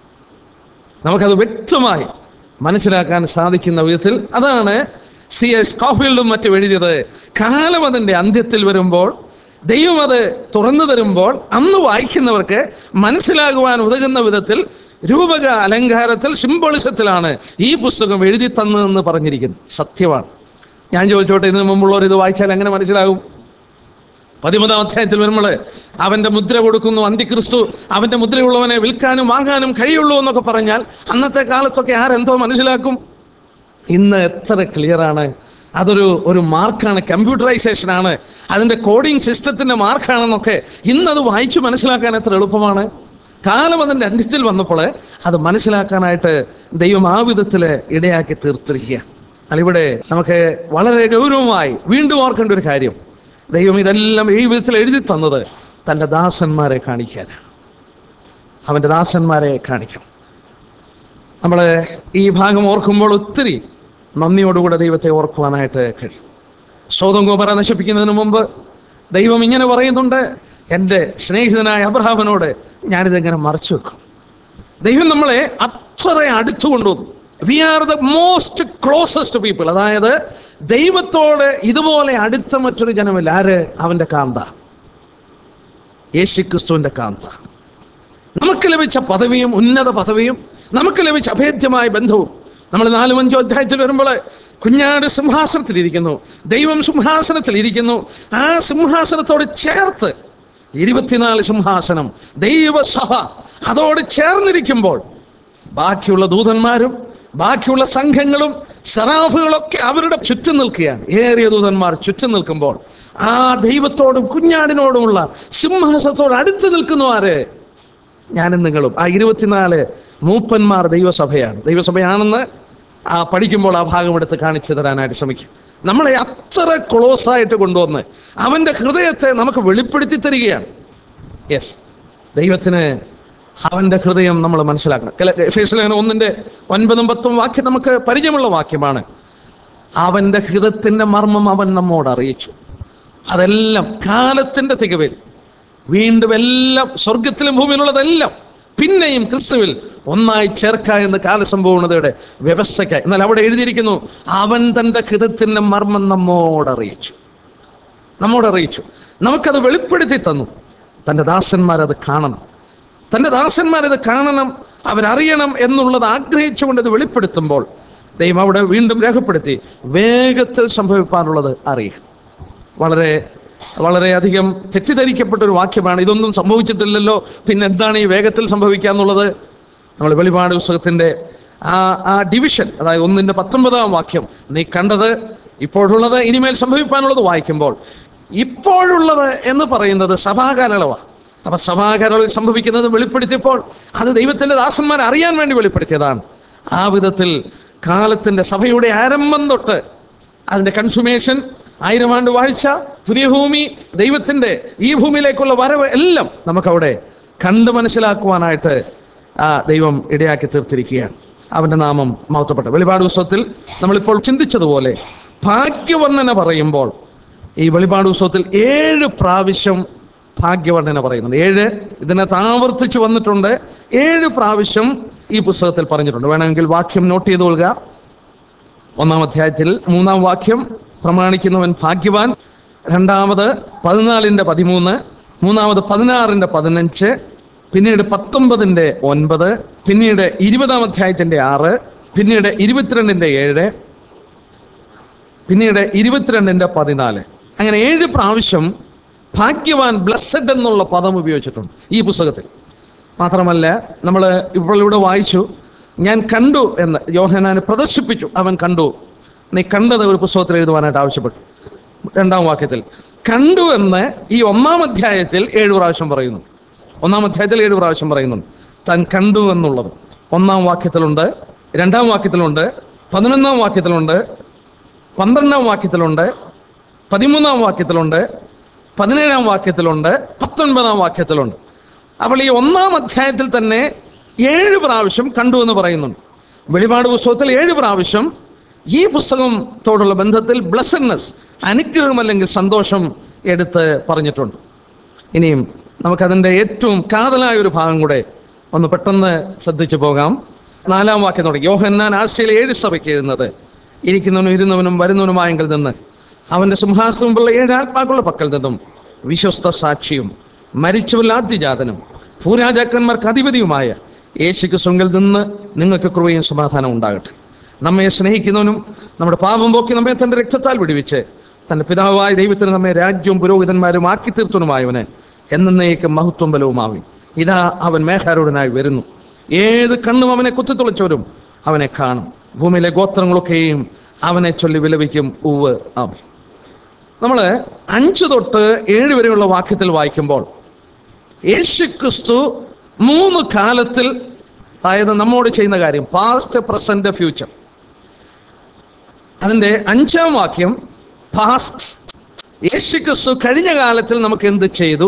നമുക്കത് വ്യക്തമായി മനസ്സിലാക്കാൻ സാധിക്കുന്ന വിധത്തിൽ അതാണ് സി എസ് കോഫീൽഡും മറ്റും എഴുതിയത് കാലം അതിൻ്റെ അന്ത്യത്തിൽ വരുമ്പോൾ ദൈവം അത് തുറന്നു തരുമ്പോൾ അന്ന് വായിക്കുന്നവർക്ക് മനസ്സിലാകുവാൻ ഉതകുന്ന വിധത്തിൽ രൂപക അലങ്കാരത്തിൽ സിംബോളിസത്തിലാണ് ഈ പുസ്തകം എഴുതി തന്നതെന്ന് പറഞ്ഞിരിക്കുന്നത് സത്യമാണ് ഞാൻ ചോദിച്ചോട്ടെ ഇതിനു മുമ്പുള്ളവർ ഇത് വായിച്ചാൽ എങ്ങനെ മനസ്സിലാകും പതിമൂന്നാം അധ്യായത്തിൽ വരുമ്പോൾ അവന്റെ മുദ്ര കൊടുക്കുന്നു അന്തിക്രിസ്തു അവന്റെ മുദ്രയുള്ളവനെ വിൽക്കാനും വാങ്ങാനും കഴിയുള്ളൂ എന്നൊക്കെ പറഞ്ഞാൽ അന്നത്തെ കാലത്തൊക്കെ ആരെന്തോ മനസ്സിലാക്കും ഇന്ന് എത്ര ക്ലിയർ ആണ് അതൊരു ഒരു മാർക്കാണ് കമ്പ്യൂട്ടറൈസേഷൻ ആണ് അതിന്റെ കോഡിംഗ് സിസ്റ്റത്തിന്റെ മാർക്കാണെന്നൊക്കെ ഇന്നത് വായിച്ചു മനസ്സിലാക്കാൻ എത്ര എളുപ്പമാണ് കാലം അതിന്റെ അന്ത്യത്തിൽ വന്നപ്പോൾ അത് മനസ്സിലാക്കാനായിട്ട് ദൈവം ആ വിധത്തിൽ ഇടയാക്കി തീർത്തിരിക്കുക എന്നാൽ ഇവിടെ നമുക്ക് വളരെ ഗൗരവമായി വീണ്ടും ഓർക്കേണ്ട ഒരു കാര്യം ദൈവം ഇതെല്ലാം ഈ വിധത്തിൽ എഴുതി തന്നത് തൻ്റെ ദാസന്മാരെ കാണിക്കാനാണ് അവൻ്റെ ദാസന്മാരെ കാണിക്കണം നമ്മൾ ഈ ഭാഗം ഓർക്കുമ്പോൾ ഒത്തിരി നന്ദിയോടുകൂടെ ദൈവത്തെ ഓർക്കുവാനായിട്ട് കഴിയും സ്വതം ഗോപര നശിപ്പിക്കുന്നതിന് മുമ്പ് ദൈവം ഇങ്ങനെ പറയുന്നുണ്ട് എൻ്റെ സ്നേഹിതനായ അബ്രഹാമിനോട് ഞാനിതെങ്ങനെ മറച്ചു വെക്കും ദൈവം നമ്മളെ അത്ര അടുത്തു കൊണ്ടുവന്നു we are the most closest people അതായത് ദൈവത്തോട് ഇതുപോലെ അടുത്ത മറ്റൊരു ജനമില്ല ആര് അവന്റെ കാന്ത യേശുക്രിസ്തുവിന്റെ കാന്ത നമുക്ക് ലഭിച്ച പദവിയും ഉന്നത പദവിയും നമുക്ക് ലഭിച്ച അഭേദ്യമായ ബന്ധവും നമ്മൾ നാലും അഞ്ചോ അധ്യായത്തിൽ വരുമ്പോൾ കുഞ്ഞാട് സിംഹാസനത്തിലിരിക്കുന്നു ദൈവം സിംഹാസനത്തിലിരിക്കുന്നു ആ സിംഹാസനത്തോട് ചേർത്ത് ഇരുപത്തിനാല് സിംഹാസനം ദൈവസഭ അതോട് ചേർന്നിരിക്കുമ്പോൾ ബാക്കിയുള്ള ദൂതന്മാരും ബാക്കിയുള്ള സംഘങ്ങളും സറാഫുകളൊക്കെ അവരുടെ ചുറ്റും നിൽക്കുകയാണ് ഏറിയ ദൂതന്മാർ ചുറ്റും നിൽക്കുമ്പോൾ ആ ദൈവത്തോടും കുഞ്ഞാടിനോടുമുള്ള സിംഹാസനത്തോട് അടുത്ത് നിൽക്കുന്നു ആര് ഞാനും നിങ്ങളും ആ ഇരുപത്തിനാല് മൂപ്പന്മാർ ദൈവസഭയാണ് ദൈവസഭയാണെന്ന് ആ പഠിക്കുമ്പോൾ ആ ഭാഗം എടുത്ത് കാണിച്ചു തരാനായിട്ട് ശ്രമിക്കും നമ്മളെ അത്ര ക്ലോസ് ആയിട്ട് കൊണ്ടുവന്ന് അവന്റെ ഹൃദയത്തെ നമുക്ക് വെളിപ്പെടുത്തി തരികയാണ് യെസ് ദൈവത്തിന് അവന്റെ ഹൃദയം നമ്മൾ മനസ്സിലാക്കണം ഫേസ്ലേഖനം ഒന്നിന്റെ ഒൻപതും പത്തും വാക്യം നമുക്ക് പരിചയമുള്ള വാക്യമാണ് അവന്റെ ഹൃദയത്തിന്റെ മർമ്മം അവൻ നമ്മോട് അറിയിച്ചു അതെല്ലാം കാലത്തിന്റെ തികവിൽ വീണ്ടും എല്ലാം സ്വർഗത്തിലും ഭൂമിയിലുള്ളതെല്ലാം പിന്നെയും ക്രിസ്തുവിൽ ഒന്നായി ചേർക്ക എന്ന് കാലസംഭവണതയുടെ വ്യവസ്ഥയ്ക്കായി എന്നാൽ അവിടെ എഴുതിയിരിക്കുന്നു അവൻ തന്റെ ഹൃദയത്തിന്റെ മർമ്മം നമ്മോട് അറിയിച്ചു നമ്മോട് അറിയിച്ചു നമുക്കത് വെളിപ്പെടുത്തി തന്നു തൻ്റെ ദാസന്മാരത് കാണണം തൻ്റെ ദാസന്മാരത് കാണണം അവരറിയണം എന്നുള്ളത് ആഗ്രഹിച്ചുകൊണ്ട് ഇത് വെളിപ്പെടുത്തുമ്പോൾ ദൈവം അവിടെ വീണ്ടും രേഖപ്പെടുത്തി വേഗത്തിൽ സംഭവിക്കാനുള്ളത് അറിയുക വളരെ വളരെയധികം തെറ്റിദ്ധരിക്കപ്പെട്ട ഒരു വാക്യമാണ് ഇതൊന്നും സംഭവിച്ചിട്ടില്ലല്ലോ പിന്നെ എന്താണ് ഈ വേഗത്തിൽ സംഭവിക്കുക എന്നുള്ളത് നമ്മൾ വെളിപാട് പുസ്തകത്തിന്റെ ആ ആ ഡിവിഷൻ അതായത് ഒന്നിന്റെ പത്തൊമ്പതാം വാക്യം നീ കണ്ടത് ഇപ്പോഴുള്ളത് ഇനിമേൽ സംഭവിക്കാനുള്ളത് വായിക്കുമ്പോൾ ഇപ്പോഴുള്ളത് എന്ന് പറയുന്നത് സഭാകാലളവാണ് അപ്പൊ സഭാകാലങ്ങളിൽ സംഭവിക്കുന്നത് വെളിപ്പെടുത്തിയപ്പോൾ അത് ദൈവത്തിന്റെ ദാസന്മാർ അറിയാൻ വേണ്ടി വെളിപ്പെടുത്തിയതാണ് ആ വിധത്തിൽ കാലത്തിന്റെ സഭയുടെ ആരംഭം തൊട്ട് അതിന്റെ കൺസുമേഷൻ ആയിരം ആണ്ട് വാഴ്ച പുതിയ ഭൂമി ദൈവത്തിന്റെ ഈ ഭൂമിയിലേക്കുള്ള വരവ് എല്ലാം നമുക്കവിടെ കണ്ട് മനസ്സിലാക്കുവാനായിട്ട് ആ ദൈവം ഇടയാക്കി തീർത്തിരിക്കുകയാണ് അവന്റെ നാമം മഹത്വപ്പെട്ട വെളിപാട് പുസ്തകത്തിൽ നമ്മളിപ്പോൾ ചിന്തിച്ചതുപോലെ ഭാഗ്യവർണ്ണന പറയുമ്പോൾ ഈ വെളിപാട് പുസ്തകത്തിൽ ഏഴ് പ്രാവശ്യം ഭാഗ്യവർണ്ണന പറയുന്നുണ്ട് ഏഴ് ഇതിനകത്ത് ആവർത്തിച്ച് വന്നിട്ടുണ്ട് ഏഴ് പ്രാവശ്യം ഈ പുസ്തകത്തിൽ പറഞ്ഞിട്ടുണ്ട് വേണമെങ്കിൽ വാക്യം നോട്ട് ചെയ്ത് കൊള്ളുക ഒന്നാം അധ്യായത്തിൽ മൂന്നാം വാക്യം പ്രമാണിക്കുന്നവൻ ഭാഗ്യവാൻ രണ്ടാമത് പതിനാലിന്റെ പതിമൂന്ന് മൂന്നാമത് പതിനാറിന്റെ പതിനഞ്ച് പിന്നീട് പത്തൊമ്പതിന്റെ ഒൻപത് പിന്നീട് ഇരുപതാം അധ്യായത്തിന്റെ ആറ് പിന്നീട് ഇരുപത്തിരണ്ടിന്റെ ഏഴ് പിന്നീട് ഇരുപത്തിരണ്ടിന്റെ പതിനാല് അങ്ങനെ ഏഴ് പ്രാവശ്യം ഭാഗ്യവാൻ ബ്ലസ്സഡ് എന്നുള്ള പദം ഉപയോഗിച്ചിട്ടുണ്ട് ഈ പുസ്തകത്തിൽ മാത്രമല്ല നമ്മൾ ഇപ്പോൾ ഇവിടെ വായിച്ചു ഞാൻ കണ്ടു എന്ന് യോഹനാന് പ്രദർശിപ്പിച്ചു അവൻ കണ്ടു നീ കണ്ടത് ഒരു പുസ്തകത്തിൽ എഴുതുവാനായിട്ട് ആവശ്യപ്പെട്ടു രണ്ടാം വാക്യത്തിൽ കണ്ടു എന്ന് ഈ ഒന്നാം അധ്യായത്തിൽ ഏഴ് പ്രാവശ്യം പറയുന്നു ഒന്നാം അധ്യായത്തിൽ ഏഴ് പ്രാവശ്യം പറയുന്നുണ്ട് താൻ കണ്ടു എന്നുള്ളത് ഒന്നാം വാക്യത്തിലുണ്ട് രണ്ടാം വാക്യത്തിലുണ്ട് പതിനൊന്നാം വാക്യത്തിലുണ്ട് പന്ത്രണ്ടാം വാക്യത്തിലുണ്ട് പതിമൂന്നാം വാക്യത്തിലുണ്ട് പതിനേഴാം വാക്യത്തിലുണ്ട് പത്തൊൻപതാം വാക്യത്തിലുണ്ട് അപ്പോൾ ഈ ഒന്നാം അധ്യായത്തിൽ തന്നെ ഏഴ് പ്രാവശ്യം കണ്ടു എന്ന് പറയുന്നുണ്ട് വെളിപാട് പുസ്തകത്തിൽ ഏഴ് പ്രാവശ്യം ഈ പുസ്തകത്തോടുള്ള ബന്ധത്തിൽ ബ്ലസ്സഡ്നെസ് അനുഗ്രഹം അല്ലെങ്കിൽ സന്തോഷം എടുത്ത് പറഞ്ഞിട്ടുണ്ട് ഇനിയും നമുക്കതിൻ്റെ ഏറ്റവും കാതലായ ഒരു ഭാഗം കൂടെ ഒന്ന് പെട്ടെന്ന് ശ്രദ്ധിച്ചു പോകാം നാലാം വാക്യം തുടങ്ങി യോഹന്നാൻ ആശയിലെ ഏഴ് സഭയ്ക്ക് എഴുതുന്നത് ഇരിക്കുന്നവനും ഇരുന്നവനും വരുന്നവനുമായെങ്കിൽ നിന്ന് അവന്റെ സിംഹാസനം മുമ്പുള്ള ഏഴ് ആത്മാക്കളുടെ പക്കൽ നിന്നും വിശ്വസ്ത സാക്ഷിയും മരിച്ചവല്ലാദ്യജാതനും ഭൂരാജാക്കന്മാർക്ക് അധിപതിയുമായ യേശുക്ക് സ്വങ്കിൽ നിന്ന് നിങ്ങൾക്ക് കൃപയും സമാധാനം ഉണ്ടാകട്ടെ നമ്മെ സ്നേഹിക്കുന്നവനും നമ്മുടെ പാപം പോക്കി നമ്മെ തന്റെ രക്തത്താൽ വിടുവിച്ച് തന്റെ പിതാവായ ദൈവത്തിന് നമ്മെ രാജ്യവും പുരോഹിതന്മാരും ആക്കി തീർത്തനുമായവന് എന്നേക്കും മഹത്വം ബലവുമാവി ഇതാ അവൻ മേഘാരൂഢനായി വരുന്നു ഏത് കണ്ണും അവനെ കുത്തിത്തുളച്ചവരും അവനെ കാണും ഭൂമിയിലെ ഗോത്രങ്ങളൊക്കെയും അവനെ ചൊല്ലി വിലപിക്കും ഉവ് ആമി നമ്മൾ അഞ്ച് തൊട്ട് ഏഴ് വരെയുള്ള വാക്യത്തിൽ വായിക്കുമ്പോൾ യേശുക്രിസ്തു മൂന്ന് കാലത്തിൽ അതായത് നമ്മോട് ചെയ്യുന്ന കാര്യം പാസ്റ്റ് പ്രസന്റ് ഫ്യൂച്ചർ അതിന്റെ അഞ്ചാം വാക്യം പാസ്റ്റ് യേശുക്രിസ്തു കഴിഞ്ഞ കാലത്തിൽ നമുക്ക് എന്ത് ചെയ്തു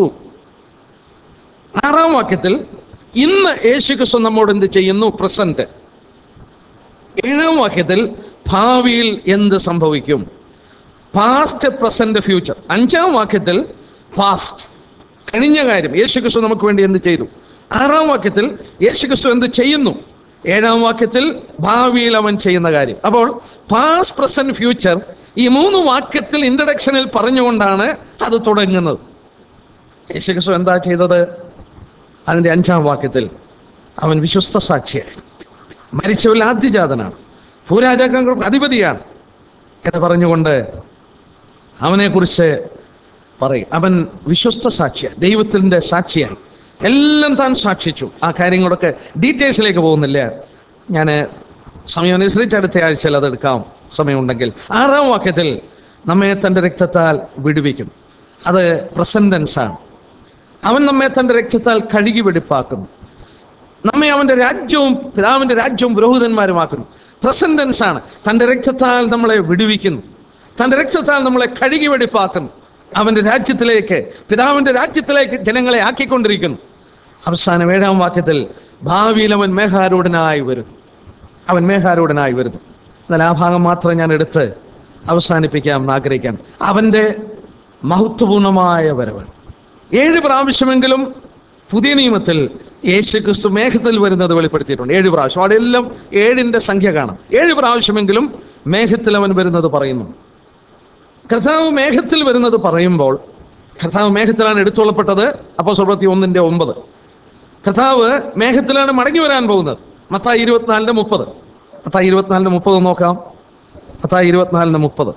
ആറാം വാക്യത്തിൽ ഇന്ന് യേശുക്രിസ്തു നമ്മോട് എന്ത് ചെയ്യുന്നു പ്രസന്റ് ഏഴാം വാക്യത്തിൽ ഭാവിയിൽ എന്ത് സംഭവിക്കും പാസ്റ്റ് പ്രസന്റ് ഫ്യൂച്ചർ അഞ്ചാം വാക്യത്തിൽ പാസ്റ്റ് കഴിഞ്ഞ കാര്യം യേശുക്രിസ്തു നമുക്ക് വേണ്ടി എന്ത് ചെയ്തു ആറാം വാക്യത്തിൽ യേശുക്രിസ്തു എന്ത് ചെയ്യുന്നു ഏഴാം വാക്യത്തിൽ ഭാവിയിൽ അവൻ ചെയ്യുന്ന കാര്യം അപ്പോൾ പാസ്റ്റ് പ്രസന്റ് ഫ്യൂച്ചർ ഈ മൂന്ന് വാക്യത്തിൽ ഇൻട്രഡക്ഷനിൽ പറഞ്ഞുകൊണ്ടാണ് അത് തുടങ്ങുന്നത് യേശുക്രിസ്തു എന്താ ചെയ്തത് അതിന്റെ അഞ്ചാം വാക്യത്തിൽ അവൻ വിശ്വസ്ത സാക്ഷിയായി മരിച്ചവരിൽ ആദ്യജാതനാണ് ഭൂരാജാക്കൾക്ക് അധിപതിയാണ് എന്ന് പറഞ്ഞുകൊണ്ട് അവനെക്കുറിച്ച് പറയും അവൻ വിശ്വസ്ത സാക്ഷിയായി ദൈവത്തിൻ്റെ സാക്ഷിയായി എല്ലാം താൻ സാക്ഷിച്ചു ആ കാര്യങ്ങളൊക്കെ ഡീറ്റെയിൽസിലേക്ക് പോകുന്നില്ല ഞാൻ സമയമനുസരിച്ച് അടുത്ത ആഴ്ചയിൽ അത് എടുക്കാം സമയമുണ്ടെങ്കിൽ ആറാം വാക്യത്തിൽ നമ്മെ തൻ്റെ രക്തത്താൽ വിടുവിക്കും അത് പ്രസൻറ്റൻസ് ആണ് അവൻ നമ്മെ തൻ്റെ രക്തത്താൽ കഴുകി വെടിപ്പാക്കുന്നു നമ്മെ അവന്റെ രാജ്യവും പിതാവിന്റെ രാജ്യവും പുരോഹിതന്മാരുമാക്കുന്നു പ്രസന്റൻസ് ആണ് തന്റെ രക്തത്താൽ നമ്മളെ വിടുവിക്കുന്നു തന്റെ രക്തത്താൽ നമ്മളെ കഴുകി വെടിപ്പാക്കുന്നു അവന്റെ രാജ്യത്തിലേക്ക് പിതാവിന്റെ രാജ്യത്തിലേക്ക് ജനങ്ങളെ ആക്കിക്കൊണ്ടിരിക്കുന്നു അവസാനം ഏഴാം വാക്യത്തിൽ ഭാവിയിൽ അവൻ മേഘാരൂഢനായി വരുന്നു അവൻ മേഘാരൂഢനായി വരുന്നു എന്നാൽ ആ ഭാഗം മാത്രം ഞാൻ എടുത്ത് അവസാനിപ്പിക്കാം എന്ന് ആഗ്രഹിക്കാം അവന്റെ മഹത്വപൂർണമായ വരവ് ഏഴ് പ്രാവശ്യമെങ്കിലും പുതിയ നിയമത്തിൽ യേശു ക്രിസ്തു മേഘത്തിൽ വരുന്നത് വെളിപ്പെടുത്തിയിട്ടുണ്ട് ഏഴ് പ്രാവശ്യം അവിടെ എല്ലാം ഏഴിന്റെ സംഖ്യ കാണാം ഏഴ് പ്രാവശ്യമെങ്കിലും മേഘത്തിൽ അവൻ വരുന്നത് പറയുന്നു കർത്താവ് മേഘത്തിൽ വരുന്നത് പറയുമ്പോൾ കർത്താവ് മേഘത്തിലാണ് എടുത്തുകൊള്ളപ്പെട്ടത് അപ്പോൾ സ്വർപ്പത്തി ഒന്നിന്റെ ഒമ്പത് കർത്താവ് മേഘത്തിലാണ് മടങ്ങി വരാൻ പോകുന്നത് മത്തായി ഇരുപത്തിനാലിന്റെ മുപ്പത് മത്തായി ഇരുപത്തിനാലിന്റെ മുപ്പത് നോക്കാം മത്തായി ഇരുപത്തിനാലിന്റെ മുപ്പത്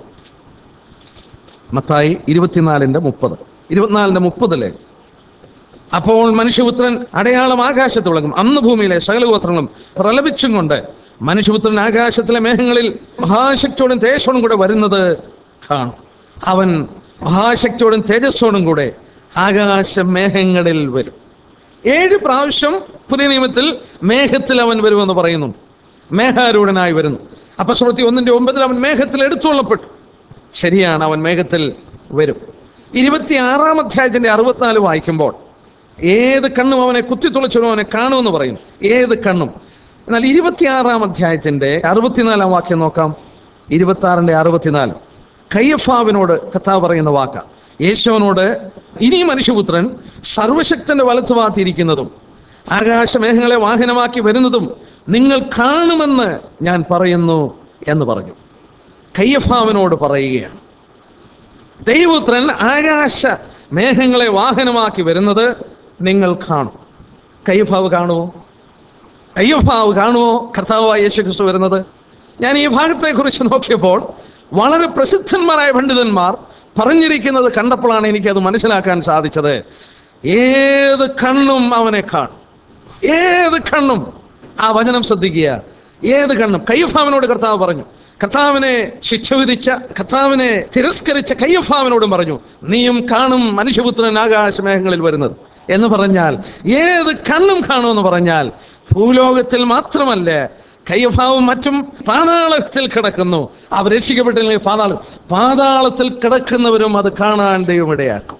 മത്തായി ഇരുപത്തിനാലിന്റെ മുപ്പത് ഇരുപത്തിനാലിന്റെ മുപ്പതിലെ അപ്പോൾ മനുഷ്യപുത്രൻ അടയാളം ആകാശത്ത് വിളങ്ങും അന്ന് ഭൂമിയിലെ സകല ഗോത്രങ്ങളും പ്രലപിച്ചും കൊണ്ട് മനുഷ്യപുത്രൻ ആകാശത്തിലെ മേഘങ്ങളിൽ മഹാശക്തിയോടും തേജസ്സോടും കൂടെ വരുന്നത് കാണും അവൻ മഹാശക്തിയോടും തേജസ്സോടും കൂടെ ആകാശ മേഘങ്ങളിൽ വരും ഏഴ് പ്രാവശ്യം പുതിയ നിയമത്തിൽ മേഘത്തിൽ അവൻ വരുമെന്ന് പറയുന്നു മേഘാരൂഢനായി വരുന്നു അപ്പൊ ശ്രുതി ഒന്നിന്റെ ഒമ്പതിൽ അവൻ മേഘത്തിൽ എടുത്തുകൊള്ളപ്പെട്ടു ശരിയാണ് അവൻ മേഘത്തിൽ വരും ഇരുപത്തിയാറാം അധ്യായത്തിന്റെ അറുപത്തിനാല് വായിക്കുമ്പോൾ ഏത് കണ്ണും അവനെ കുത്തിത്തുളച്ചവനും അവനെ കാണുമെന്ന് പറയും ഏത് കണ്ണും എന്നാൽ ഇരുപത്തിയാറാം അധ്യായത്തിന്റെ അറുപത്തിനാലാം വാക്യം നോക്കാം ഇരുപത്തി ആറിന്റെ അറുപത്തിനാല് കയ്യഫാവിനോട് കഥാ പറയുന്ന വാക്ക യേശുവിനോട് ഇനി മനുഷ്യപുത്രൻ സർവശക്തന്റെ വലത്ത് ഭാഗത്തിരിക്കുന്നതും ആകാശമേഘങ്ങളെ വാഹനമാക്കി വരുന്നതും നിങ്ങൾ കാണുമെന്ന് ഞാൻ പറയുന്നു എന്ന് പറഞ്ഞു കയ്യഫാവിനോട് പറയുകയാണ് ദൈവപുത്രൻ ആകാശ മേഘങ്ങളെ വാഹനമാക്കി വരുന്നത് നിങ്ങൾ കാണും കയ്യഫാവ് കാണുമോ കയ്യഫാവ് കാണുമോ കർത്താവായ യേശു ക്രിസ്തു വരുന്നത് ഞാൻ ഈ ഭാഗത്തെക്കുറിച്ച് നോക്കിയപ്പോൾ വളരെ പ്രസിദ്ധന്മാരായ പണ്ഡിതന്മാർ പറഞ്ഞിരിക്കുന്നത് കണ്ടപ്പോഴാണ് എനിക്കത് മനസ്സിലാക്കാൻ സാധിച്ചത് ഏത് കണ്ണും അവനെ കാണും ഏത് കണ്ണും ആ വചനം ശ്രദ്ധിക്കുക ഏത് കണ്ണും കയ്യഫാവിനോട് കർത്താവ് പറഞ്ഞു കർത്താവിനെ ശിക്ഷ വിധിച്ച കർത്താവിനെ തിരസ്കരിച്ച കയ്യഫാവിനോടും പറഞ്ഞു നീയും കാണും മനുഷ്യപുത്രൻ ആകാശമേഘങ്ങളിൽ വരുന്നത് എന്ന് പറഞ്ഞാൽ ഏത് കണ്ണും കാണുമെന്ന് പറഞ്ഞാൽ ഭൂലോകത്തിൽ മാത്രമല്ല കയ്യഭാവും മറ്റും പാതാളത്തിൽ കിടക്കുന്നു അവർ രക്ഷിക്കപ്പെട്ടില്ലെങ്കിൽ പാതാളം പാതാളത്തിൽ കിടക്കുന്നവരും അത് കാണാൻ ദൈവം ഇടയാക്കും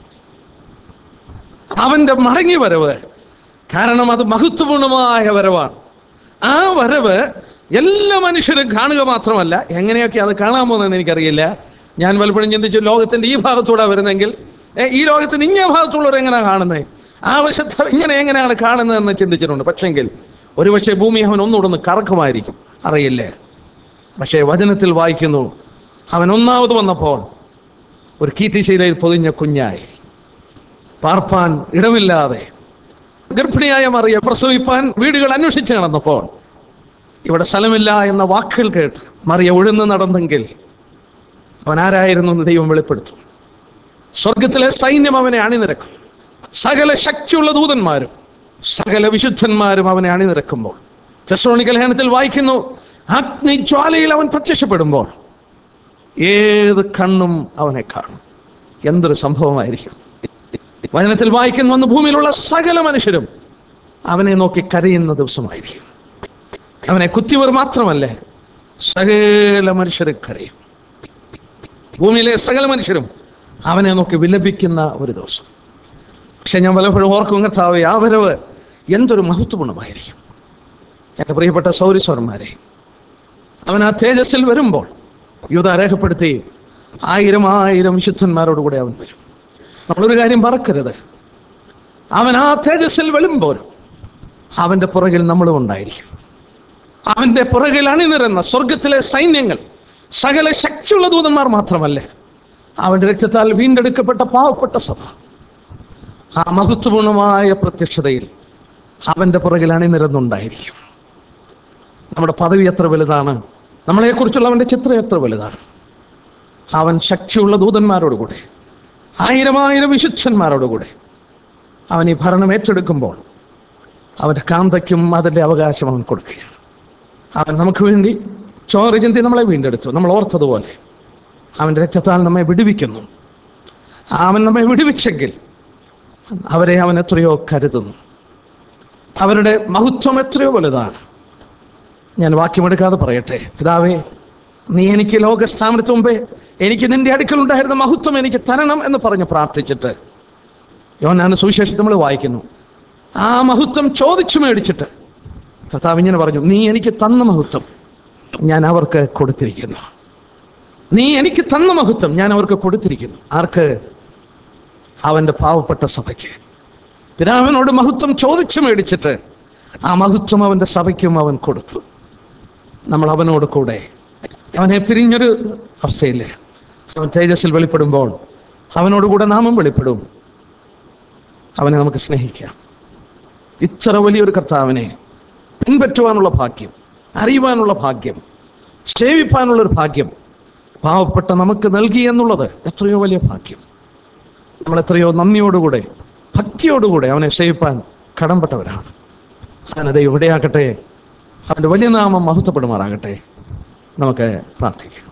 അവന്റെ മടങ്ങി വരവ് കാരണം അത് മഹത്വപൂർണമായ വരവാണ് ആ വരവ് എല്ലാ മനുഷ്യരും കാണുക മാത്രമല്ല എങ്ങനെയൊക്കെ അത് കാണാൻ പോകുന്നതെന്ന് എനിക്കറിയില്ല ഞാൻ പലപ്പോഴും ചിന്തിച്ചു ലോകത്തിന്റെ ഈ ഭാഗത്തൂടെ വരുന്നെങ്കിൽ ഏ, ഈ ലോകത്തിന്റെ ഇങ്ങേ ഭാഗത്തുള്ളവർ എങ്ങനെയാണ് കാണുന്നത് ആ വശത്ത് ഇങ്ങനെ എങ്ങനെയാണ് കാണുന്നതെന്ന് ചിന്തിച്ചിട്ടുണ്ട് പക്ഷെങ്കിൽ ഒരുപക്ഷെ ഭൂമി അവൻ ഒന്നുകൂടെ ഒന്ന് കറക്കുമായിരിക്കും അറിയില്ലേ പക്ഷേ വചനത്തിൽ വായിക്കുന്നു അവൻ ഒന്നാമത് വന്നപ്പോൾ ഒരു കീറ്റിശീലയിൽ പൊതിഞ്ഞ കുഞ്ഞായി പാർപ്പാൻ ഇടമില്ലാതെ ഗർഭിണിയായ മറിയ പ്രസവിപ്പാൻ വീടുകൾ അന്വേഷിച്ച് നടന്നപ്പോൾ ഇവിടെ സ്ഥലമില്ല എന്ന വാക്കുകൾ കേട്ട് മറിയ ഉഴുന്ന് നടന്നെങ്കിൽ അവൻ ആരായിരുന്നു എന്ന് ദൈവം വെളിപ്പെടുത്തും സ്വർഗത്തിലെ സൈന്യം അവനെ അണിനിരക്കും സകല ശക്തിയുള്ള ദൂതന്മാരും സകല വിശുദ്ധന്മാരും അവനെ അണിനിരക്കുമ്പോൾ തെസ്രോണിക്കൽ ലേഖനത്തിൽ വായിക്കുന്നു അഗ്നിജ്വാലയിൽ അവൻ പ്രത്യക്ഷപ്പെടുമ്പോൾ ഏത് കണ്ണും അവനെ കാണും എന്തൊരു സംഭവമായിരിക്കും വചനത്തിൽ വായിക്കുന്നു വന്ന് ഭൂമിയിലുള്ള സകല മനുഷ്യരും അവനെ നോക്കി കരയുന്ന ദിവസമായിരിക്കും അവനെ കുത്തിയവർ മാത്രമല്ല സകല മനുഷ്യരും കരയും ഭൂമിയിലെ സകല മനുഷ്യരും അവനെ നോക്കി വിലപിക്കുന്ന ഒരു ദിവസം പക്ഷെ ഞാൻ പലപ്പോഴും ഓർക്കും കർത്താവേ ആ വരവ് എന്തൊരു മഹത്വപൂർണ്ണമായിരിക്കും എൻ്റെ പ്രിയപ്പെട്ട സൗരിസ്വരന്മാരെ അവൻ ആ തേജസ്സിൽ വരുമ്പോൾ യുദ്ധ രേഖപ്പെടുത്തി ആയിരം ആയിരം വിശുദ്ധന്മാരോട് കൂടെ അവൻ വരും നമ്മളൊരു കാര്യം മറക്കരുത് അവൻ ആ തേജസ്സിൽ വരുമ്പോൾ അവൻ്റെ പുറകിൽ നമ്മളും ഉണ്ടായിരിക്കും അവൻ്റെ പുറകിൽ അണിനിരന്ന സ്വർഗത്തിലെ സൈന്യങ്ങൾ സകല ശക്തിയുള്ള ദൂതന്മാർ മാത്രമല്ല അവൻ്റെ രക്തത്താൽ വീണ്ടെടുക്കപ്പെട്ട പാവപ്പെട്ട സഭ ആ മഹത്വപൂർണമായ പ്രത്യക്ഷതയിൽ അവൻ്റെ പുറകിൽ അണിനിരന്നുണ്ടായിരിക്കും നമ്മുടെ പദവി എത്ര വലുതാണ് നമ്മളെക്കുറിച്ചുള്ള അവൻ്റെ ചിത്രം എത്ര വലുതാണ് അവൻ ശക്തിയുള്ള ദൂതന്മാരോടുകൂടെ ആയിരമായിരം വിശുദ്ധന്മാരോടുകൂടെ അവൻ ഈ ഭരണം ഏറ്റെടുക്കുമ്പോൾ അവൻ്റെ കാന്തയ്ക്കും അതിൻ്റെ അവകാശം അവൻ കൊടുക്കുകയാണ് അവൻ നമുക്ക് വേണ്ടി ചോറ് ചിന്തി നമ്മളെ വീണ്ടെടുത്തു നമ്മൾ ഓർത്തതുപോലെ അവൻ്റെ രക്തത്താൽ നമ്മെ വിടുവിക്കുന്നു അവൻ നമ്മെ വിടുവിച്ചെങ്കിൽ അവരെ അവൻ എത്രയോ കരുതുന്നു അവരുടെ മഹത്വം എത്രയോ വലുതാണ് ഞാൻ വാക്യമെടുക്കാതെ പറയട്ടെ പിതാവേ നീ എനിക്ക് ലോകസ്ഥാപനത്തിന് മുമ്പേ എനിക്ക് നിന്റെ അടുക്കലുണ്ടായിരുന്ന മഹത്വം എനിക്ക് തരണം എന്ന് പറഞ്ഞ് പ്രാർത്ഥിച്ചിട്ട് യോനാണ് സുവിശേഷത്തിൽ നമ്മൾ വായിക്കുന്നു ആ മഹത്വം ചോദിച്ചു മേടിച്ചിട്ട് കർത്താവ് ഇങ്ങനെ പറഞ്ഞു നീ എനിക്ക് തന്ന മഹത്വം ഞാൻ അവർക്ക് കൊടുത്തിരിക്കുന്നു നീ എനിക്ക് തന്ന മഹത്വം ഞാൻ അവർക്ക് കൊടുത്തിരിക്കുന്നു ആർക്ക് അവൻ്റെ പാവപ്പെട്ട സഭയ്ക്ക് പിതാവിനോട് മഹത്വം ചോദിച്ചു മേടിച്ചിട്ട് ആ മഹത്വം അവൻ്റെ സഭയ്ക്കും അവൻ കൊടുത്തു നമ്മൾ അവനോട് കൂടെ അവനെ പിരിഞ്ഞൊരു അവസ്ഥയില്ല അവൻ തേജസ്സിൽ വെളിപ്പെടുമ്പോൾ അവനോട് കൂടെ നാമം വെളിപ്പെടും അവനെ നമുക്ക് സ്നേഹിക്കാം ഇത്ര വലിയൊരു കർത്താവിനെ പിൻപറ്റുവാനുള്ള ഭാഗ്യം അറിയുവാനുള്ള ഭാഗ്യം സേവിപ്പാനുള്ള ഒരു ഭാഗ്യം പാവപ്പെട്ട നമുക്ക് നൽകി എന്നുള്ളത് എത്രയോ വലിയ ഭാഗ്യം നമ്മൾ എത്രയോ നന്ദിയോടുകൂടെ ഭക്തിയോടുകൂടെ അവനെ സേവിപ്പാൻ കടംപെട്ടവരാണ് അവനത് ഇവിടെയാകട്ടെ അവൻ്റെ വലിയ നാമം മഹത്വപ്പെടുമാറാകട്ടെ നമുക്ക് പ്രാർത്ഥിക്കാം